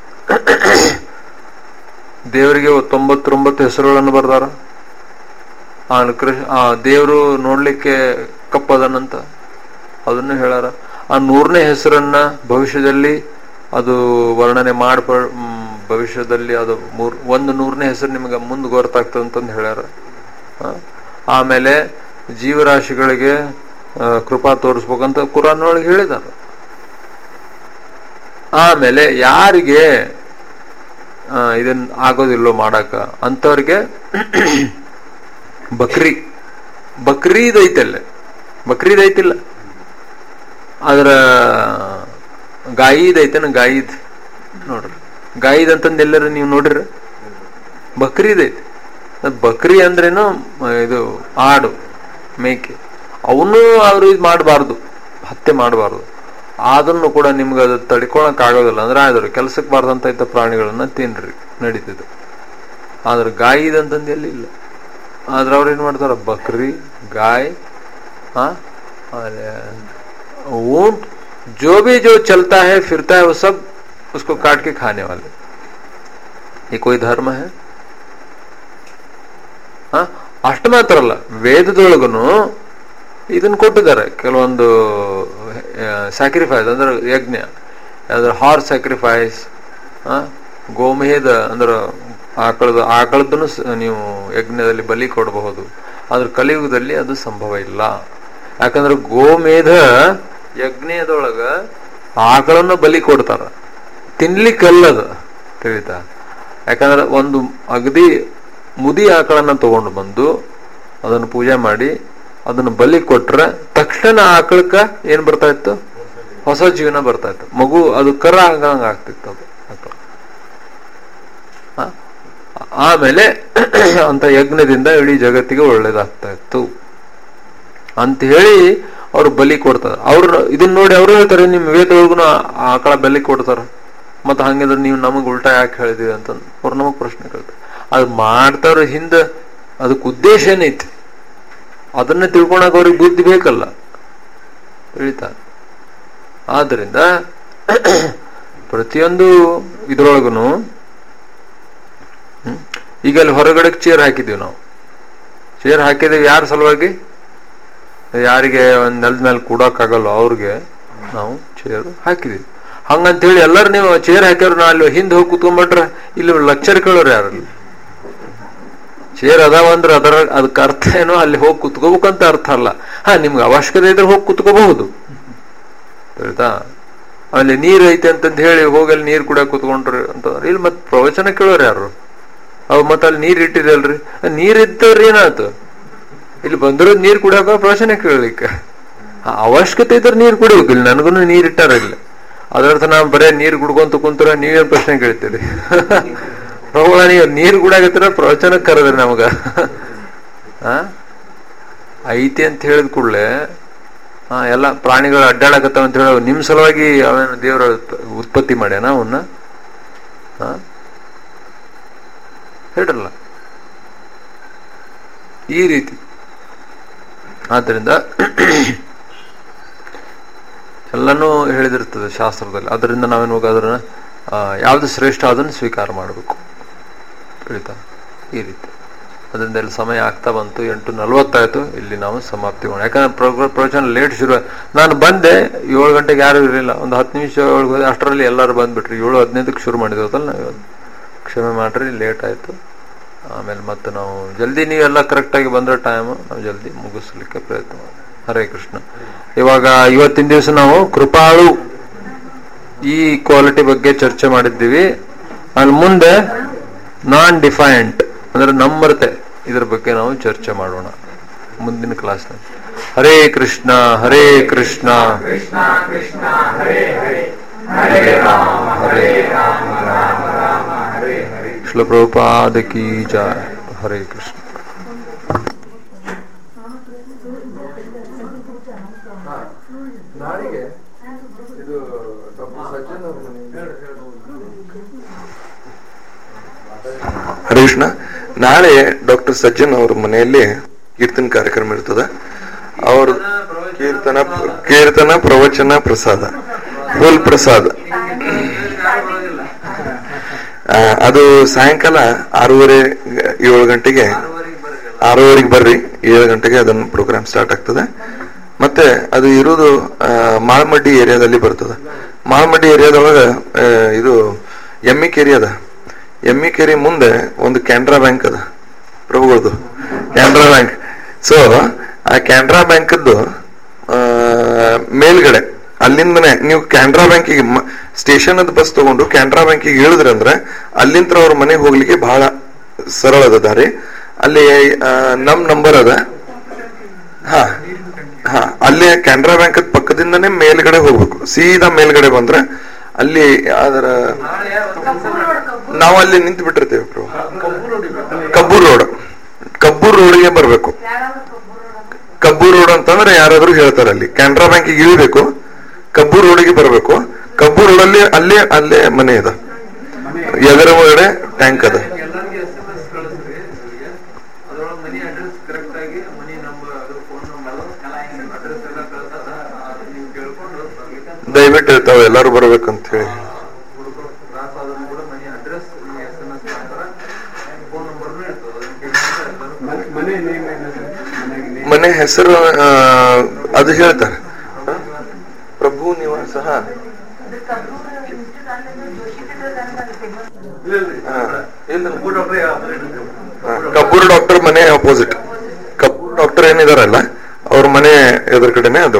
ದೇವರಿಗೆ ತೊಂಬತ್ತೊಂಬತ್ತು ಹೆಸರುಗಳನ್ನು ಬರ್ದಾರ ಆ ಕೃಷ್ಣ ಆ ದೇವರು ನೋಡ್ಲಿಕ್ಕೆ ಕಪ್ಪದನಂತ ಅದನ್ನು ಹೇಳಾರ ಆ ನೂರನೇ ಹೆಸರನ್ನ ಭವಿಷ್ಯದಲ್ಲಿ ಅದು ವರ್ಣನೆ ಮಾಡ್ಬ ಮ್, ಭವಿಷ್ಯದಲ್ಲಿ ಅದು ಮೂರ್ ಒಂದು ನೂರನೇ ಹೆಸರು ನಿಮಗೆ ಮುಂದೆ ಗೊತ್ತಾಗ್ತದೆ ಅಂತಂದು ಹೇಳ್ಯಾರ ಆ, ಆಮೇಲೆ ಜೀವರಾಶಿಗಳಿಗೆ ಆ, ಕೃಪಾ ತೋರಿಸ್ಬೇಕಂತ ಕುರಾನ್ ಒಳಗೆ ಹೇಳಿದಾರ ಆಮೇಲೆ ಯಾರಿಗೆ ಆ, ಇದನ್ ಆಗೋದಿಲ್ಲೋ ಮಾಡಾಕ ಅಂತವ್ರಿಗೆ ಬಕ್ರಿ ಬಕ್ರೀದ್ ಐತಲ್ಲ ಬಕ್ರೀದ್ ಐತಿಲ್ಲ ಅದ್ರ ಗಾಯಿದ್ ಐತನ ಗಾಯಿದ್ ನೋಡ್ರಿ ಗಾಯಿದ್ ಅಂತಂದ್ ಎಲ್ಲರೂ ನೀವು ನೋಡ್ರಿ ಬಕ್ರೀದ್ ಐತಿ ಅದ್ ಬಕ್ರಿ ಅಂದ್ರೇನು ಮ, ಇದು ಆಡು ಮೇಕೆ ಅವನು ಅವ್ರು ಇದು ಮಾಡಬಾರ್ದು ಹತ್ಯೆ ಮಾಡಬಾರ್ದು ಅದನ್ನು ಕೂಡ ನಿಮ್ಗೆ ಅದು ತಡ್ಕೊಳಕ್ ಆಗೋದಿಲ್ಲ ಅಂದ್ರೆ ಆದ್ರು ಕೆಲ್ಸಕ್ಕೆ ಬಾರ್ದಂತ ಇದ್ದ ಪ್ರಾಣಿಗಳನ್ನ ತಿನ್ರಿ ನಡೀತದೆ ಆದ್ರೆ ಗಾಯಿದ್ ಅಂತಂದು ಎಲ್ಲಿ ಇಲ್ಲ ಆದ್ರೆ ಅವ್ರು ಏನ್ ಮಾಡ್ತಾರ ಬಕ್ರಿ गाय हाँ और ऊंट जो भी जो चलता है फिरता है वो सब उसको काट के खाने वाले ये कोई धर्म है हाँ ಅಷ್ಟು ಮಾತ್ರ ಅಲ್ಲ ವೇದದೊಳಗುನು ಇದನ್ನ ಕೊಟ್ಟಿದ್ದಾರೆ ಕೆಲವೊಂದು ಸ್ಯಾಕ್ರಿಫೈಸ್ ಅಂದ್ರೆ ಯಜ್ಞ ಅಂದ್ರೆ ಹಾರ್ಸ್ ಸ್ಯಾಕ್ರಿಫೈಸ್ ಗೋಮೇದ ಅಂದ್ರೆ ಆಕಳದ ಆಕಳದನ್ನು ನೀವು ಯಜ್ಞದಲ್ಲಿ ಬಲಿ ಕೊಡಬಹುದು ಆದ್ರೆ ಕಲಿಯುಗದಲ್ಲಿ ಅದು ಸಂಭವ ಇಲ್ಲ ಯಾಕಂದ್ರೆ ಗೋಮೇಧ ಯಜ್ಞದೊಳಗ ಆಕಳನ್ನ ಬಲಿ ಕೊಡ್ತಾರ ತಿನ್ಲಿಕ್ಕಲ್ಲದ ತಿಳಿತಾ ಯಾಕಂದ್ರೆ ಒಂದು ಅಗದಿ ಮುದಿ ಆಕಳನ್ನ ತಗೊಂಡು ಬಂದು ಅದನ್ನು ಪೂಜೆ ಮಾಡಿ ಅದನ್ನು ಬಲಿ ಕೊಟ್ರೆ ತಕ್ಷಣ ಆಕಳಕ್ಕ ಏನ್ ಬರ್ತಾ ಇತ್ತು ಹೊಸ ಜೀವನ ಬರ್ತಾ ಇತ್ತು ಮಗು ಅದು ಕರ ಆಗಂಗ ಆಗ್ತಿತ್ತು ಅದು ಆಕಳ. ಆ? ಆಮೇಲೆ ಅಂತ ಯಜ್ಞದಿಂದ ಇಡೀ ಜಗತ್ತಿಗೆ ಒಳ್ಳೇದಾಗ್ತಾ ಇತ್ತು ಅಂತ ಹೇಳಿ ಅವ್ರು ಬಲಿ ಕೊಡ್ತಾರೆ ಅವ್ರು ಇದನ್ನ ನೋಡಿ ಅವರು ಹೇಳ್ತಾರೆ ನಿಮ್ ವೇದೊಳಗುನು ಆಕಳ ಬಲಿ ಕೊಡ್ತಾರ ಮತ್ತ ಹಂಗಿದ್ರೆ ನೀವು ನಮಗ್ ಉಲ್ಟಾ ಯಾಕೆ ಹೇಳಿದೀವಿ ಅಂತ ಅವ್ರು ನಮಗ್ ಪ್ರಶ್ನೆ ಕೇಳ್ತಾರೆ ಅದು ಮಾಡ್ತಾರ ಹಿಂದ ಅದಕ್ಕೆ ಉದ್ದೇಶ ಏನೈತಿ ಅದನ್ನ ತಿಳ್ಕೊಳಕ್ ಅವ್ರಿಗೆ ಬುದ್ಧಿ ಬೇಕಲ್ಲ ತಿಳಿತಾ ಆದ್ರಿಂದ ಪ್ರತಿಯೊಂದು ಇದ್ರೊಳಗುನು ಹ್ಮ್, ಈಗ ಅಲ್ಲಿ ಹೊರಗಡೆ ಚೇರ್ ಹಾಕಿದೀವಿ ನಾವು ಚೇರ್ ಹಾಕಿದೀವಿ ಯಾರ ಸಲುವಾಗಿ ಯಾರಿಗೆ ಒಂದ್ ನೆಲದ ಮೇಲೆ ಕೂಡಕ್ಕಾಗಲ್ಲ ಅವ್ರಿಗೆ ನಾವು ಚೇರ್ ಹಾಕಿದೀವಿ ಹಂಗಂತೇಳಿ ಎಲ್ಲರೂ ನೀವು ಚೇರ್ ಹಾಕ್ಯಾರ ನಾ ಅಲ್ಲಿ ಹಿಂದೆ ಹೋಗಿ ಕುತ್ಕೊಂಡ್ಬಿಟ್ರೆ ಇಲ್ಲಿ ಲೆಕ್ಚರ್ ಕೇಳೋರು ಯಾರಲ್ಲಿ ಚೇರ್ ಅದಾವ ಅಂದ್ರೆ ಅದರ ಅದಕ್ಕೆ ಅರ್ಥ ಏನೋ ಅಲ್ಲಿ ಹೋಗಿ ಕುತ್ಕೋಬೇಕಂತ ಅರ್ಥ ಅಲ್ಲ ಹಾ ನಿಮ್ಗೆ ಅವಶ್ಯಕತೆ ಇದ್ರೆ ಹೋಗಿ ಕುತ್ಕೋಬಹುದು ತಿಳಿತಾ ಅಲ್ಲಿ ನೀರ್ ಐತೆ ಅಂತಂದ್ ಹೇಳಿ ಹೋಗಿ ಅಲ್ಲಿ ನೀರ್ ಕುಡಿಯಕ್ ಕುತ್ಕೊಂಡ್ರಿ ಅಂತಂದ್ರೆ ಇಲ್ಲಿ ಮತ್ ಪ್ರವಚನ ಕೇಳೋರು ಯಾರು ಅವ್ ಮತ್ತ ಅಲ್ಲಿ ನೀರ್ ಇಟ್ಟಿರಲ್ರಿ ನೀರ್ ಇದ್ದವ್ರಿ ಏನಾಯ್ತು ಇಲ್ಲಿ ಬಂದಿರೋದ್ ನೀರ್ ಕುಡಿಯಕ ಪ್ರವಚನ ಕೇಳಲಿಕ್ಕೆ ಆ, ಅವಶ್ಯಕತೆ ಇದ್ರೆ ನೀರ್ ಕುಡಿಬೇಕು ಇಲ್ಲಿ ನನಗೂ ನೀರ್ ಇಟ್ಟಾರ ಇಲ್ಲಿ ಅದರ್ಥ ನಾ ಬರೇ ನೀರ್ ಕುಡ್ಕೊಂತ ಕುಂತರ ನೀವೇನ್ ಪ್ರಶ್ನೆ ಕೇಳ್ತೀರಿ ಪ್ರಭುಗಳ ನೀವು ನೀರ್ ಕುಡಿಯಾಕತ್ತರ ಪ್ರವಚನ ಕರೆದ್ರಿ ನಮಗ ಆ? ಐತಿ ಅಂತ ಹೇಳಿದ ಕೂಡಲೇ ಹಾ ಎಲ್ಲ ಪ್ರಾಣಿಗಳು ಅಡ್ಡಾಡಕತ್ತಾವ ಅಂತ ಹೇಳಿ ನಿಮ್ ಸಲುವಾಗಿ ಅವೇನು ದೇವರ ಉತ್ಪತ್ತಿ ಮಾಡ್ಯಾನ ಅವನ್ನ ಹ? ಹೇಳಿರಲ್ಲ ಈ ರೀತಿ ಆದ್ದರಿಂದ ಎಲ್ಲನೂ ಹೇಳಿದಿರ್ತದೆ ಶಾಸ್ತ್ರದಲ್ಲಿ ಅದರಿಂದ ನಾವೇನು ಹೋಗಿ ಅದನ್ನ ಆ, ಯಾವ್ದು ಶ್ರೇಷ್ಠ ಅದನ್ನು ಸ್ವೀಕಾರ ಮಾಡಬೇಕು ತಿಳಿತಾ ಈ ರೀತಿ ಅದರಿಂದ ಇಲ್ಲಿ ಸಮಯ ಆಗ್ತಾ ಬಂತು ಎಂಟು ನಲ್ವತ್ತಾಯ್ತು ಇಲ್ಲಿ ನಾವು ಸಮಾಪ್ತಿ ಮಾಡೋಣ ಯಾಕಂದ್ರೆ ಪ್ರೋಗ್ರ ಪ್ರವಚನ ಲೇಟ್ ಶುರು ನಾನು ಬಂದೆ ಏಳು ಗಂಟೆಗೆ ಯಾರು ಇರಲಿಲ್ಲ ಒಂದು ಹತ್ತು ನಿಮಿಷ ಒಳಗೆ ಹೋದೆ ಅಷ್ಟರಲ್ಲಿ ಎಲ್ಲರೂ ಬಂದ್ಬಿಟ್ರಿ ಏಳು ಹದಿನೈದಕ್ಕೆ ಶುರು ಮಾಡಿದ್ವಲ್ಲ ನಾವು ಇವತ್ತು ಕ್ಷಮೆ ಮಾಡ್ರಿ ಲೇಟ್ ಆಯಿತು ಆಮೇಲೆ ಮತ್ತೆ ನಾವು ಜಲ್ದಿ ನೀವೆಲ್ಲ ಕರೆಕ್ಟಾಗಿ ಬಂದ್ರೆ ಟೈಮ್ ನಾವು ಜಲ್ದಿ ಮುಗಿಸ್ಲಿಕ್ಕೆ ಪ್ರಯತ್ನ ಮಾಡಿ ಹರೇ ಕೃಷ್ಣ ಇವಾಗ ಇವತ್ತಿನ ದಿವಸ ನಾವು ಕೃಪಾಳು ಈ ಕ್ವಾಲಿಟಿ ಬಗ್ಗೆ ಚರ್ಚೆ ಮಾಡಿದ್ದೀವಿ ಅಲ್ಲಿ ಮುಂದೆ ನಾನ್ ಡಿಫೈನ್ಡ್ ಅಂದ್ರೆ ನಮ್ರತೆ ಇದ್ರ ಬಗ್ಗೆ ನಾವು ಚರ್ಚೆ ಮಾಡೋಣ ಮುಂದಿನ ಕ್ಲಾಸ್ನಲ್ಲಿ ಹರೇ ಕೃಷ್ಣ ಹರೇ ಕೃಷ್ಣ ಕೃಷ್ಣ ಕೃಷ್ಣ ಹರೇ ಹರೇ ಹರೇ ರಾಮ ಹರೇ ರಾಮ ರಾಮ ರಾಮ ಹರೇ ಹರೇ ಶ್ರೀಲ ಪ್ರಭುಪಾದ ಕಿ ಜಯ ಹರೇ ಕೃಷ್ಣ ನಾಳೆಗೆ ಇದು ಡಾಕ್ಟರ್ ಸಜ್ಜನ್ ಅವ್ರ ಮನೆಯಿಂದ ಹರೇ ಕೃಷ್ಣ ನಾಳೆ ಡಾಕ್ಟರ್ ಸಜ್ಜನ್ ಅವ್ರ ಮನೆಯಲ್ಲಿ ಕೀರ್ತನ ಕಾರ್ಯಕ್ರಮ ಇರ್ತದೆ ಅವ್ರ ಕೀರ್ತನ ಕೀರ್ತನ ಪ್ರವಚನ ಪ್ರಸಾದ ಫುಲ್ ಪ್ರಸಾದ ಆ, ಅದು ಸಾಯಂಕಾಲ ಆರೂವರೆ ಏಳು ಗಂಟೆಗೆ ಆರೂವರೆಗೆ ಬರ್ರಿ ಏಳು ಗಂಟೆಗೆ ಅದನ್ನ ಪ್ರೋಗ್ರಾಮ್ ಸ್ಟಾರ್ಟ್ ಆಗ್ತದೆ ಮತ್ತೆ ಅದು ಇರೋದು ಆ, ಮಾಳಮಡ್ಡಿ ಏರಿಯಾದಲ್ಲಿ ಬರ್ತದೆ ಮಾಳಮಡ್ಡಿ ಏರಿಯಾದೊಳಗ ಆ, ಇದು ಎಮ್ಮಿ ಕೆರಿ ಅದ ಎಮ್ಮಿ ಕೆರಿ ಮುಂದೆ ಒಂದು ಕ್ಯಾನ್ರಾ ಬ್ಯಾಂಕ್ ಅದ ಪ್ರಭುಗಳದು ಕ್ಯಾನ್ರಾ ಬ್ಯಾಂಕ್ ಸೊ ಆ ಕ್ಯಾನ್ರಾ ಬ್ಯಾಂಕದ್ದು ಮೇಲ್ಗಡೆ ಅಲ್ಲಿಂದನೇ ನೀವು ಕ್ಯಾನ್ರಾ ಬ್ಯಾಂಕಿಗೆ ಸ್ಟೇಷನ್ ಅದ ಬಸ್ ತಗೊಂಡು ಕ್ಯಾನ್ರಾ ಬ್ಯಾಂಕಿಗೆ ಇಳಿದ್ರಿ ಅಂದ್ರೆ ಅಲ್ಲಿಂದ ಅವ್ರ ಮನೆಗೆ ಹೋಗ್ಲಿಕ್ಕೆ ಬಹಳ ಸರಳ ಅದ ದಾರಿ ಅಲ್ಲಿ ಆ, ನಮ್ ನಂಬರ್ ಅದ ಹಾ ಹಾ ಅಲ್ಲಿ ಕ್ಯಾನ್ರಾ ಬ್ಯಾಂಕ್ ಪಕ್ಕದಿಂದನೇ ಮೇಲ್ಗಡೆ ಹೋಗ್ಬೇಕು ಸೀದಾ ಮೇಲ್ಗಡೆ ಬಂದ್ರೆ ಅಲ್ಲಿ ಅದರ ನಾವು ಅಲ್ಲಿ ನಿಂತು ಬಿಟ್ಟಿರ್ತೇವೆ ಬ್ರೋ ಕಬ್ಬೂರ್ ರೋಡ್ ಕಬ್ಬೂರ್ ರೋಡ್ಗೆ ಬರ್ಬೇಕು ಕಬ್ಬೂರ್ ರೋಡ್ ಅಂತಂದ್ರೆ ಯಾರಾದ್ರೂ ಹೇಳ್ತಾರೆ ಅಲ್ಲಿ ಕ್ಯಾನ್ರಾ ಬ್ಯಾಂಕಿಗೆ ಇಳಿಬೇಕು ಕಬ್ಬೂರ್ ರೋಡಿಗೆ ಬರಬೇಕು ಕಬ್ಬೂರ್ ರೋಡ್ ಅಲ್ಲಿ ಅಲ್ಲೇ ಅಲ್ಲೇ ಮನೆ ಇದೆ ಎದರ ಒಳಗಡೆ ಟ್ಯಾಂಕ್ ಅದ ಎಲ್ಲರಿಗೆ ಎಸ್ ಎಂ ಎಸ್ ಕಳಿಸ್ರಿ ಇವರಿಗೆ ಅದ್ರೊಳಗೆ ಮನಿ ಅಡ್ರೆಸ್ ಕರೆಕ್ಟ್ ಆಗಿ ಮನಿ ನಂಬರ್ ಅದು ಫೋನ್ ನಂಬರ್ ಅಡ್ರೆಸ್ ಎಲ್ಲ ಕಳ್ಸದ ಅದು ನೀವು ಕೇಳ್ಕೊಂಡು ಬರ್ಲಿಕ್ಕೆ ದಯವಿಟ್ಟು ತಾವು ಎಲ್ಲರೂ ಬರ್ಬೇಕಂತ ಹೇಳಿ ಹುಡುಗರು ಕ್ರಾಸ್ ಆದ್ರೂ ಕೂಡ ಮನಿ ಅಡ್ರೆಸ್ ಎಸ್ ಎಂ ಎಸ್ ಮಾಡ್ತಾರ ಫೋನ್ ನಂಬರ್ನು ಇರ್ತದೆ ಅದನ್ನ ಕೇಳ್ಕೊಂಡು ಎಲ್ಲರೂ ಮನೆ ಮನೆ ನೇಮ್ ಏನು ಸರ್ ಮನೆಗೆ ನೇಮ್ ಮನೆ ಹೆಸರು ಆ, ಅದು ಹೇಳ್ತಾರೆ ಹ? ಪ್ರಭು ನಿವಾಸ ಹಾ. ಹಾ. ಇಲ್ಲ. ಹಾ, ಕಬ್ಬೂರ್ ಡಾಕ್ಟರ್ ಮನೆ ಅಪೋಸಿಟ್ ಕಬ್ಬೂರ್ ಡಾಕ್ಟರ್ ಏನಿದಾರಲ್ಲ ಅವ್ರ ಮನೆ ಎದುರು ಕಡೆನೆ ಅದು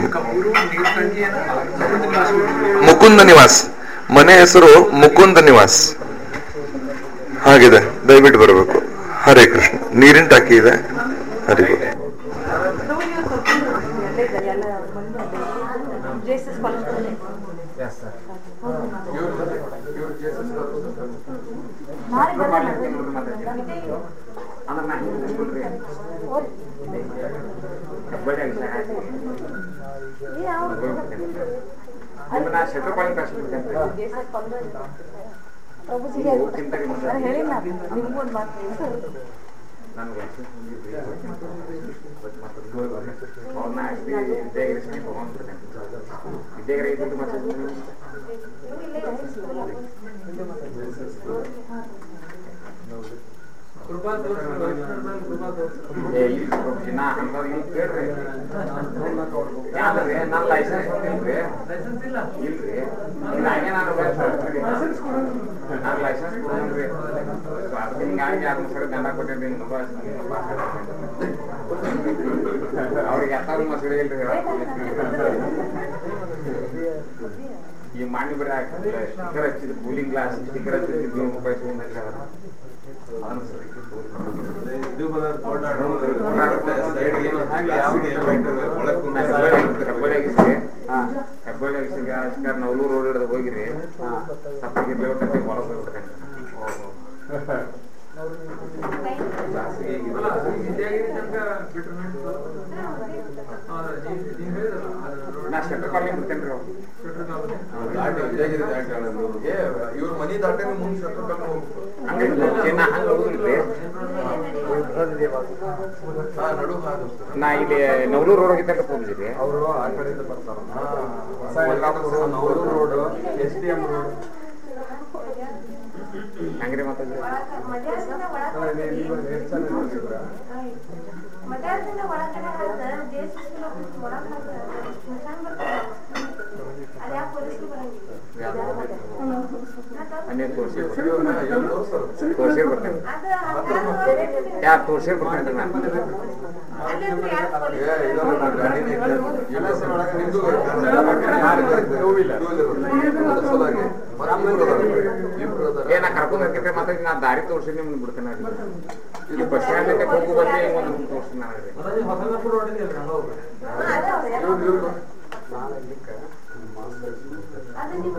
ಮುಕುಂದ ನಿವಾಸ್ ಮನೆ ಹೆಸರು ಮುಕುಂದ ನಿವಾಸ್ ಹಾಗಿದೆ ದಯವಿಟ್ಟು ಬರಬೇಕು ಹರೇ ಕೃಷ್ಣ ನೀರಿನ ಟಾಕಿ ಇದೆ ಹರಿ ಬೋಲ್. ಜೇಸಸ್ ಕಾಲೇಜ್ ಇವ್ರು ಜೇಸಸ್ ನಾಳೆ ಬರೋಣ ಅಂದ್ರೆ ನಾ ಹಿಂಗೆ ಬಿಟ್ಬಿಡ್ರಿ ಕಬ್ಬಡಿ ಆಗಿ ನಿಮ್ಮ ನಾ ಶೆಟ್ರ್ ಪಾಯಿಂಟ್ ಕಳ್ಸಿಬಿಡ್ತೇನೆ ಜೇಸಸ್ ಕಾಲೇಜ್ ಪ್ರಭುಜಿಗೆ ನಾನು ಹೇಳಿಲ್ಲ ನಿಮ್ಗೂ ಒಂದು ಮಾತು ನನಗೆ ಅವ್ರನ್ನ ಅಗದಿ ವಿದ್ಯಾಗಿರಿಸಿ ತಗೊಂಡ್ಬಿಡ್ತೇನೆ ವಿದ್ಯಾಗಿರಿ ಇದ್ದಿದ್ದು ಮತ್ತೆ ಕೃಪಾ ತೋರಿಸ್ರಿ ವೈಷ್ಣವ್ರ ಮೇಲೆ ಕೃಪಾ ತೋರಿಸ್ರಿ ಏ ಇಲ್ಲಿ ನಾ ಹಂಗಾಗಿ ಇಲ್ಲಿ ಕೇಳ್ರಿ ಯಾವ್ದ್ರಿ ನನ್ನ ಲೈಸೆನ್ಸ್ ಒಂದಿಲ್ರಿ ಲೈಸೆನ್ಸ್ ಇಲ್ಲ ಇಲ್ರಿ ಹಿಂಗಾಗಿ ನಾನು ನಾನು ಲೈಸೆನ್ಸ್ ಕೊಡೋಣ್ರಿ ಅದಕ್ಕೆ ಹಿಂಗಾಗಿ ಯಾರು ಸರಿ ದಂಡ ಕೊಟ್ಟಿರ್ರಿ ಅವ್ರಿಗೆ ಎತ್ತಾರು ಮಸೂರಿ ಇಲ್ರಿ ಈ ಮಾಡಿ ಬಿಡ ಸ್ಟಿಕ್ಕರ್ ಹಚ್ಚಿದ ಕೂಲಿಂಗ್ ಗ್ಲಾಸ್ ಸ್ಟಿಕ್ಕರ್ ಹಚ್ಚಿದ್ದು ನೂರು ರೂಪಾಯಿ ತಗೊಂಡ್ರಿ ಅದನ್ನ ಸರಿ ಹೆಬ್ಬಳ್ಳಿ ನವಲೂರು ರೋಡ್ ಹಿಡಿದು ಹೋಗಿರಿ ಸಪ್ಪಿಗೆ ಬೇವಟ್ಟೆ ಹೊರಗೆ ಹೋಗ್ಬಿಡ್ತೇನೆ ವಿದ್ಯಾಗಿರಿ ತನಕ ಬಿಟ್ರು ನೀವು ಹೇಳಿದ್ರಲ್ಲ ಅದು ರೋಡ್ ನಾ ಸೆಂಟ್ರಲ್ ಕಾಲನಿ ಬಿಡ್ತೇನೆ ರೀ ದಾಟಿ ಹೇಗಿದೆ ದಾಟಿ ಅನ್ನೋದು. ಏ ಇವ್ರ ಮನಿ ದಾಟಿ ಮುಂದೆ ಶೆಟ್ರ್ ಕಲ್ಲು ಹೋಗ್ಬೇಕು ಹಂಗೆ ನಾ ಹಂಗೆ ಹೋಗುದಿಲ್ರಿ ಹಾ ನಡು ಹಾದು ನಾ ಇಲ್ಲಿ ನವಲೂರು ರೋಡ್ ಹೋಗಿದ್ದಾಗ ಹೋಗಿದ್ರಿ ಅವರು ಆ ಕಡೆಯಿಂದ ಬರ್ತಾರ Navalur road S D M road ಹಂಗ್ರಿ ಮಾತಾಡ್ರಿ ಮಧ್ಯಾಹ್ನದಿಂದ ಒಳಗಡೆ ಹಾಕ್ತಾರೆ ದೇಶ ಒಳಗೆ ಹಾಕ್ತಾರೆ ಸ್ಮಶಾನ ಬರ್ತಾರೆ ಅಲ್ಲಿ ಯಾಕೆ ಪೊಲೀಸ್ರು ಬರಂಗಿಲ್ಲ ಅನ್ನೇನು ತೋರಿಸಿ ಎಲ್ಲಿ ತೋರ್ಸಲ್ಲ ತೋರಿಸಿ ಬರ್ತೇನೆ ಅದು ಯಾರು ತೋರಿಸಿ ಬರ್ತೇನೆ ನಾನು ಅಲ್ಲಿ ಅಂದ್ರೆ ಯಾಕೆ ಪೊಲೀಸ್ ಏ ಇದಲ್ಲ ನನ್ನ ಗಾಡಿನೇ ಇದೆ. ಇಲ್ಲ ಸರ್, ಒಳಗೆ ನಿಂದು ಟೂ ವೀಲರ್ ಸಲುವಾಗಿ ಮತ್ತೆ ಇಬ್ರು ಅದಾರ. ಇಬ್ರು ಅದಾರ. ಏ ನಾ ಕರ್ಕೊಂಡು ಹೋಗ್ತಿದ್ರೆ ಮತ್ತೆ ನಾ ದಾರಿ ತೋರಿಸಿ ನಿಮ್ಗೆ ಬಿಡ್ತೇನೆ ಅಲ್ಲಿ ಇಲ್ಲಿ ಬಸ್ ಸ್ಟ್ಯಾಂಡ್ ಹೋಗು ಬಂದು ಒಂದು ತೋರಿಸ್ತೀನಿ ನಾನು ಅಲ್ಲಿ. ಇವ್ರು- ಇವ್ರು. ಅದು ನೀವು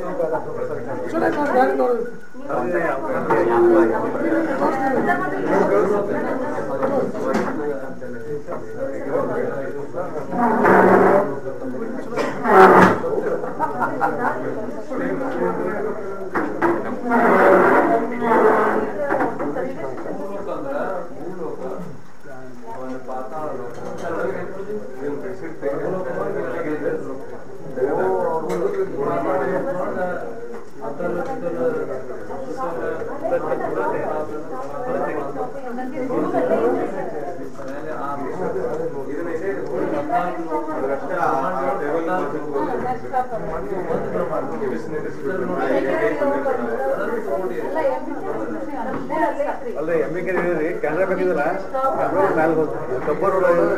ಅಲ್ಲ ಎಮ್ಮಿಗೆ ಹೇಳಿದ್ರಿ ಕ್ಯಾನ್ರಾ ಬೇಕಿದಲ್ಲ ಮ್ಯಾಲ ಕಬ್ಬರ್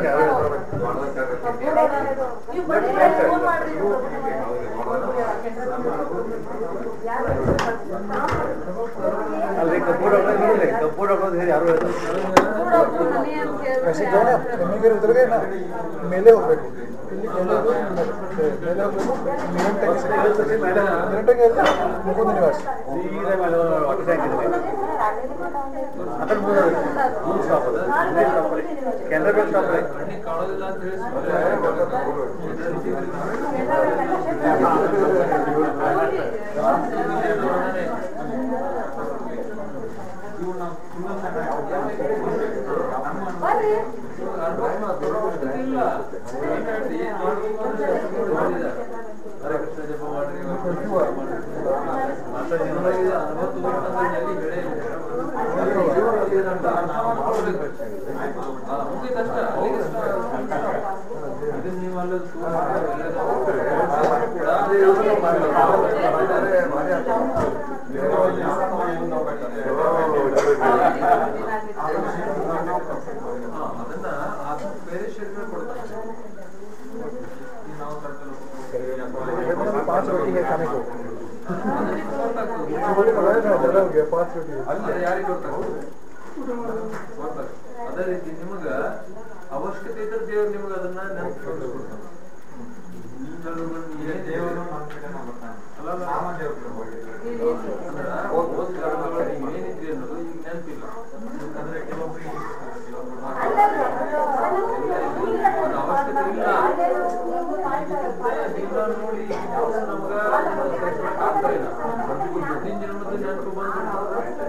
ಅಲ್ರಿ ಕಬ್ಬರ್ ನೋಡಿದ್ರಿ ಕಬ್ಬರ್ ಹಾಕೋದು ಹೇಳಿ ಯಾರು ಮೇಲೆ ಹೋಗ್ಬೇಕು ಇಲ್ಲಿ ಕೆಳಗೆ ಮೇಲೆ ಹೋಗ್ಬೇಕು ನೀರಿನ ಟ್ಯಾಂಕಿ ನೀರಿನ ಟ್ಯಾಂಕಿ ಅಂದ್ರೆ ಮುಕುಂದ ನಿವಾಸ್ ಸೀದಾ ಮೇಲೆ ಆಫೀಸ್ ಹಾಕಿದ್ರಿ ಅದ್ರ ಸ್ಟಾಪ್ ಕೆನರಾ ಬ್ಯಾಂಕ್ ಸ್ಟಾಪ್ ರೀ ಅದನ್ನ ಅದು ಬೇರೆ ಶೇಡ್ಗಳು ಕೊಡ್ತಾರೆ ಈ ನಾವು ತರ್ತೇವೆ पाँच रोटी है खाने को पाँच रोटी ಅಲ್ಲಿ ಯಾರಿಗೆ ಗೊತ್ತಾಗ್ತದೆ ಗೊತ್ತಾಗ್ತದೆ ಅದೇ ರೀತಿ ನಿಮಗ ಅವಶ್ಯಕತೆ ಇದ್ರೆ ದೇವ್ರು ನಿಮಗೆ ಅದನ್ನ ನೆನಪು ದೇವರು ಏನಿದ್ರಿ ಅನ್ನೋದು ಈಗ ನೆನಪಿಲ್ಲ ಯಾಕಂದ್ರೆ ಕೆಲವೊಬ್ಬರಿಗೆ ಅದು ಅವಶ್ಯಕತೆ ಇಲ್ಲ ಇಲ್ಲ ನೋಡಿ ನಮ್ಗ ಆಗ್ತಾ ಇಲ್ಲ ಮುಂದಿನ ಜನ್ಮದ ನೆನಪು ಬಂದು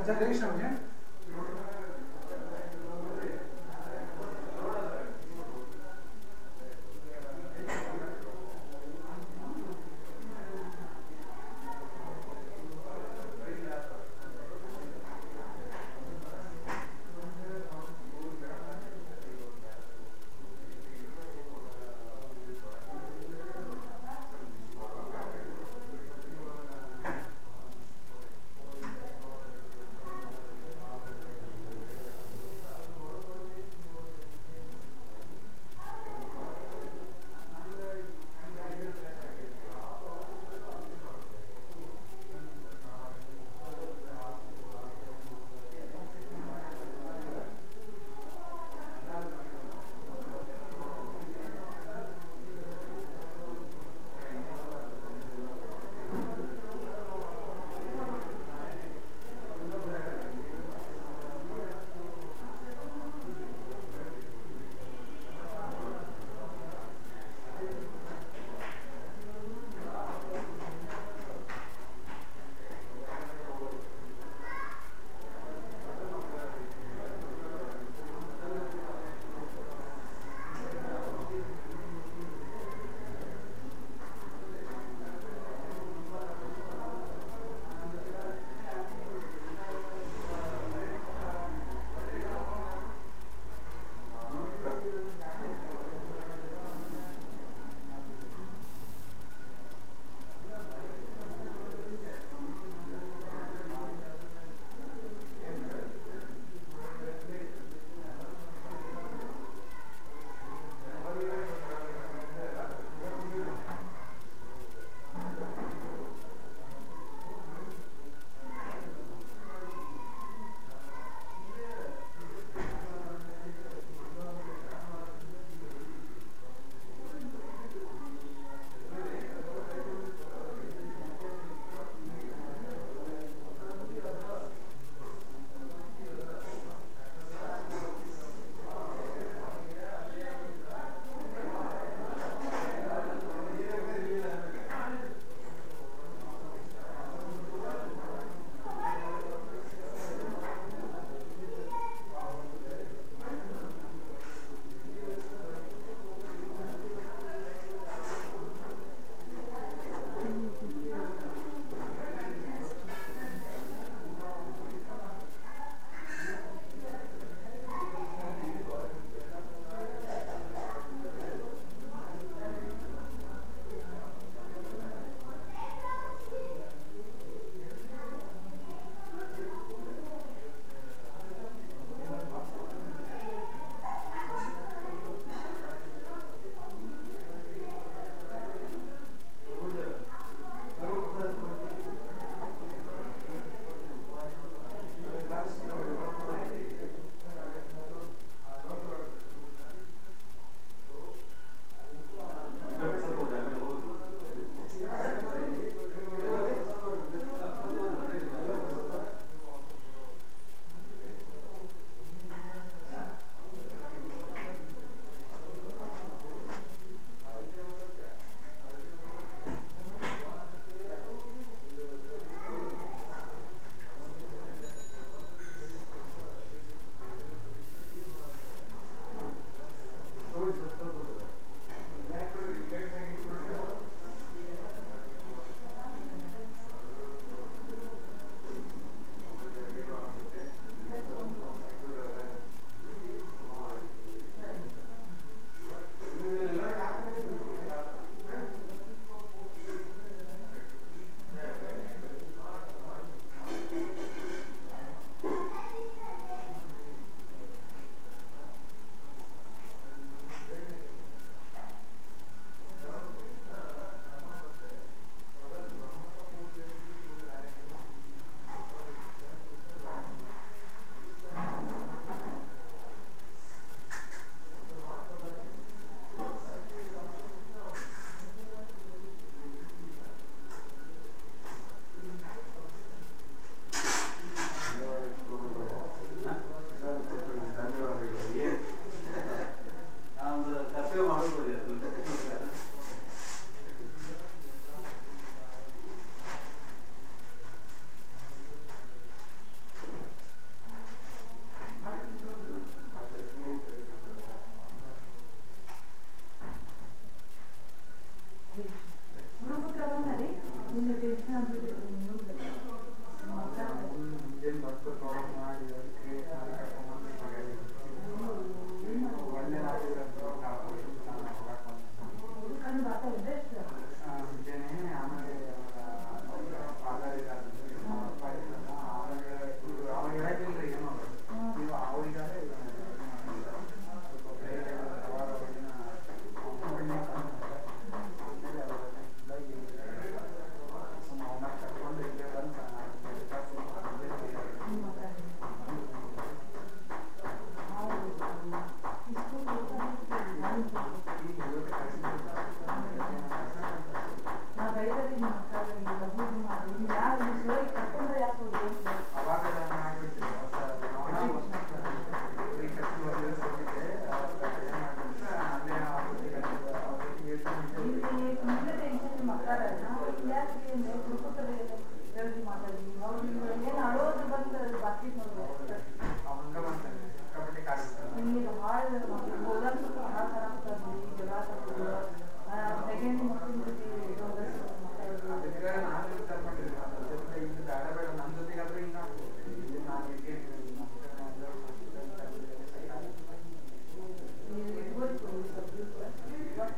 ಸರ್ ಜಗದೀಶ್ ಅವರೇ ಆ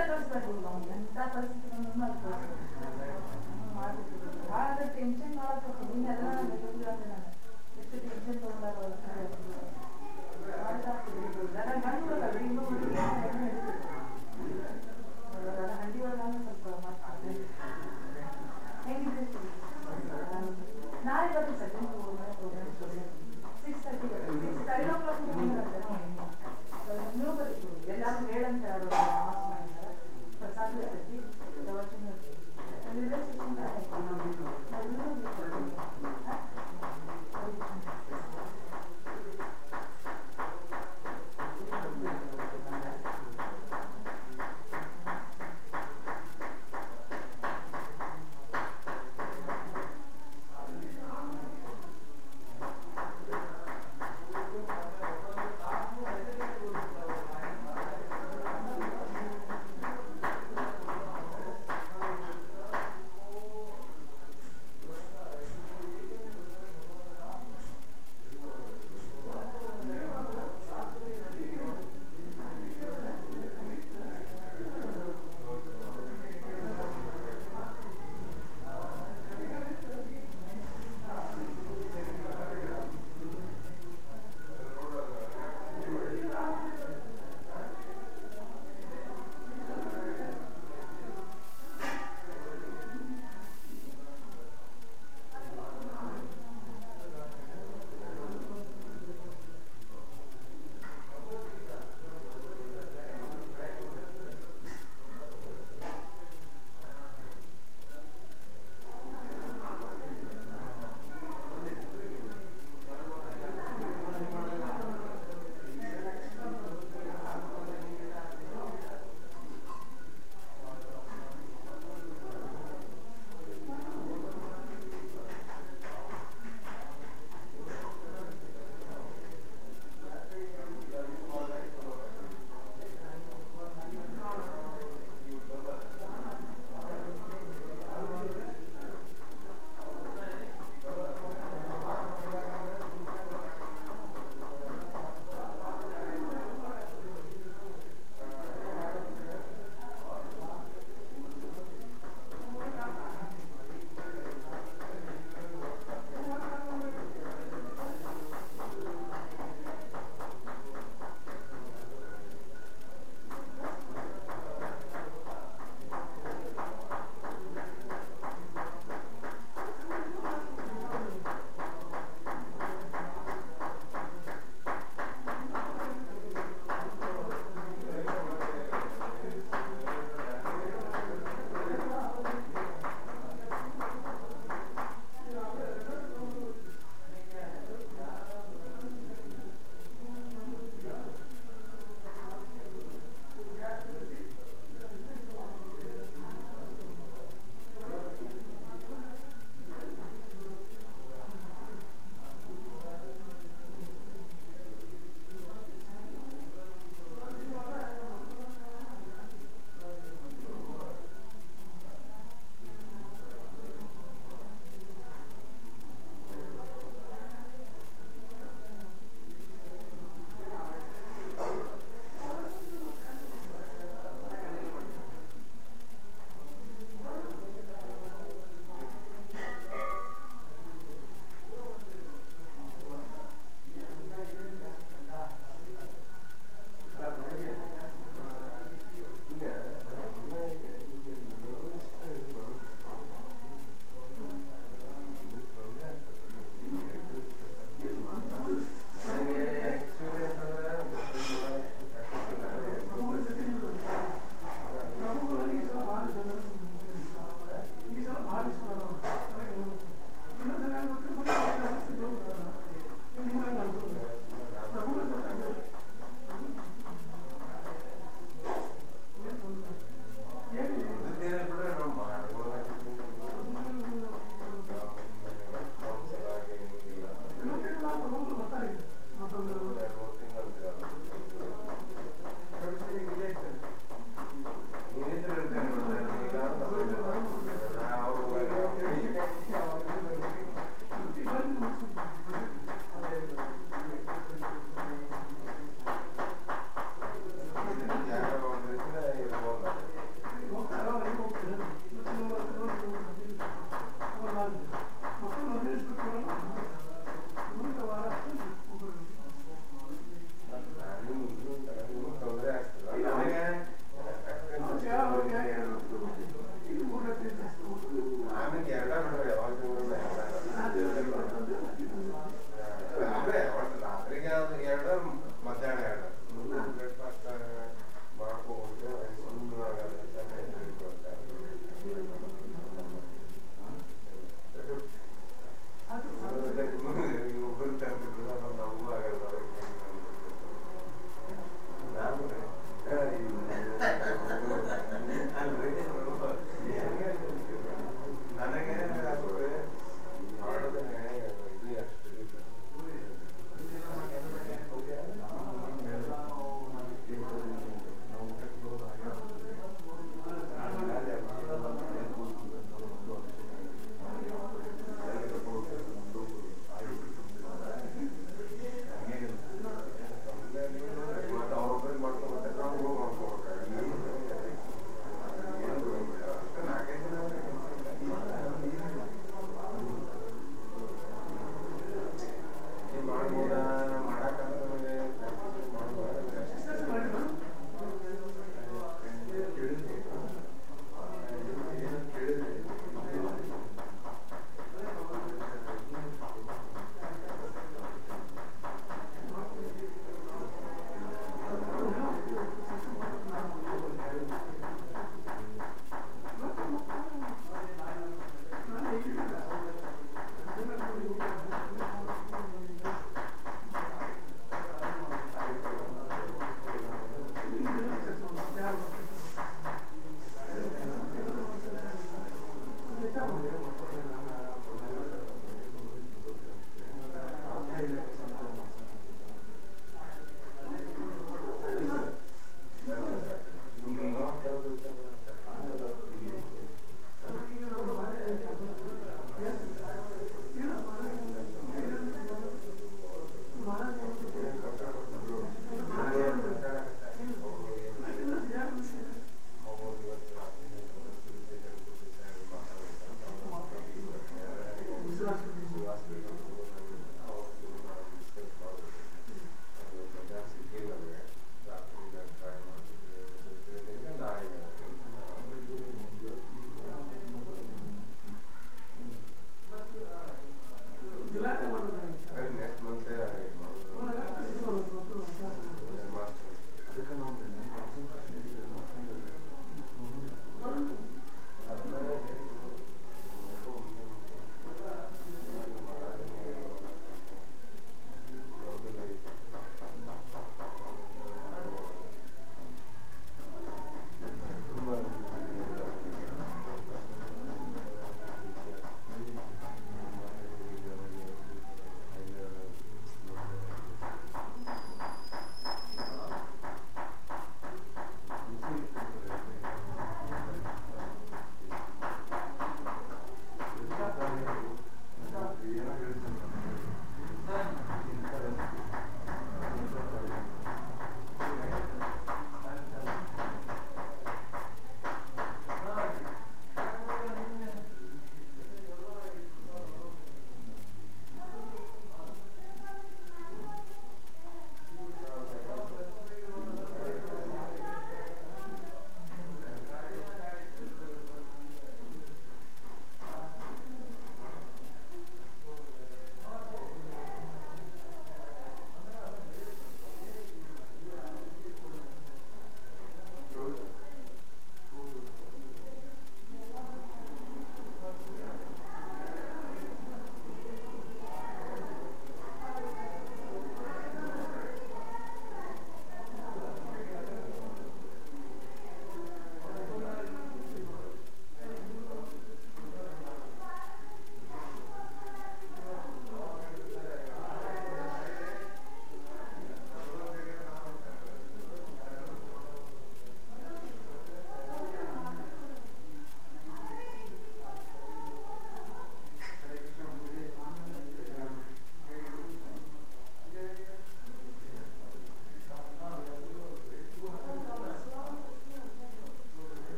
ಕಳಿಸ್ಬೇಕು ಅವ್ನಿಗೆ ಎಂತ ಪರಿಸ್ಥಿತಿ ಬಂದ್ರು ಅಲ್ಲಿ ಕಳಿಸ್ಬೇಕು ಮಾಡ್ಬೇಕು ಭಾಳ ಟೆನ್ಷನ್ ಮಾಡಕ್ಕೆ ಇನ್ನೆಲ್ಲ ಗೊತ್ತಿಲ್ಲ ನಾನು ಎಷ್ಟು ಟೆನ್ಷನ್ ತಗೊಂಡಾಗ ಅವ್ರು ಖರೆ. ಭಾಳ ಜಾಸ್ತಿ ಇದು. ನನ್ನ ಗಂಡು ಅಲ್ಲ, ಇನ್ನೂ ಹುಡುಗಿ ಹೆಣ್ಣು ನಡೀತದೆ. ನನ್ನ ಹಳ್ಳಿ ಒಳಗಾದ್ರೆ ಸ್ವಲ್ಪ ಮಾಡ್ತಾರೆ ಹೇಗಿದೆ ನಾಳೆ ಬರ್ತೀನಿ sir six thirty six five o'clock ನೀವು ಬರ್ತೀವಿ ಎಲ್ಲಾರು ಹೇಳಂತ ಯಾರು ಅನೌನ್ಸ್ ಮಾಡಿದ್ದಾರೆ ಪ್ರಸಾದ ಇರ್ತೈತಿ ಪ್ರವಚನ ಇರ್ತೈತಿ ಅಲ್ಲೆಲ್ಲ ಶಿಕ್ಷಣ ಎಲ್ಲರೂ ಬರ್ತೀವಿ. ಹಾ?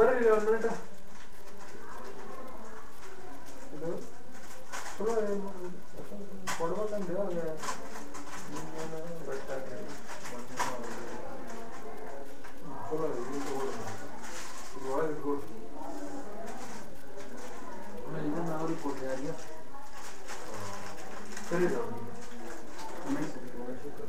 ಬರ್ರಿ ಒಂದ್ ಮಿನಿಟ್ ಇದು ಚಲೋ ಏನು ಕೊಡ್ಬೇಕಂದ್ರೆ ಅವಾಗ ನಿಮ್ಗೇನು ಗೊತ್ತಾಗ್ಲಿಲ್ಲ. ಹ್ಮ್, ಚಲೋ ಇದೆ, ಇದು ತಗೊಳ್ಳಿ. ಇದು ಒಳಗೆ ಇಟ್ಕೊಳ್ರಿ. ಆಮೇಲೆ ಇದನ್ನ ಅವ್ರಿಗೆ ಕೊಡ್ರಿ ಯಾರಿಗೆ ಸರಿ ಇದೆ ಅವ್ರಿಗೆ. ಉಮೇಶ್ ಇದೆ, ಉಮೇಶ್ ಇದೆ.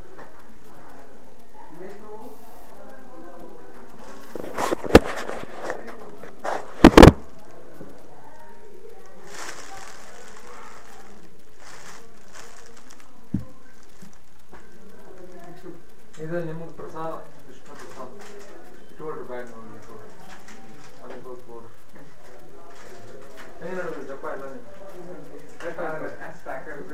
ಇದು ನಿಮಗೆ ಪ್ರಸಾದ ಕೃಷ್ಣ ಪ್ರಸಾದ ಇಟ್ಕೊಳ್ರಿ ಬ್ಯಾಗ್ ನೋಡಿ ಇಟ್ಕೊಳ್ರಿ ಅದಕ್ಕೆ ಹೋಗಿ ಕೊಡ್ರಿ ಹೆಂಗೆ ನೋಡ್ರಿ ಜಪ್ಪ ಎಲ್ಲ ನೀವು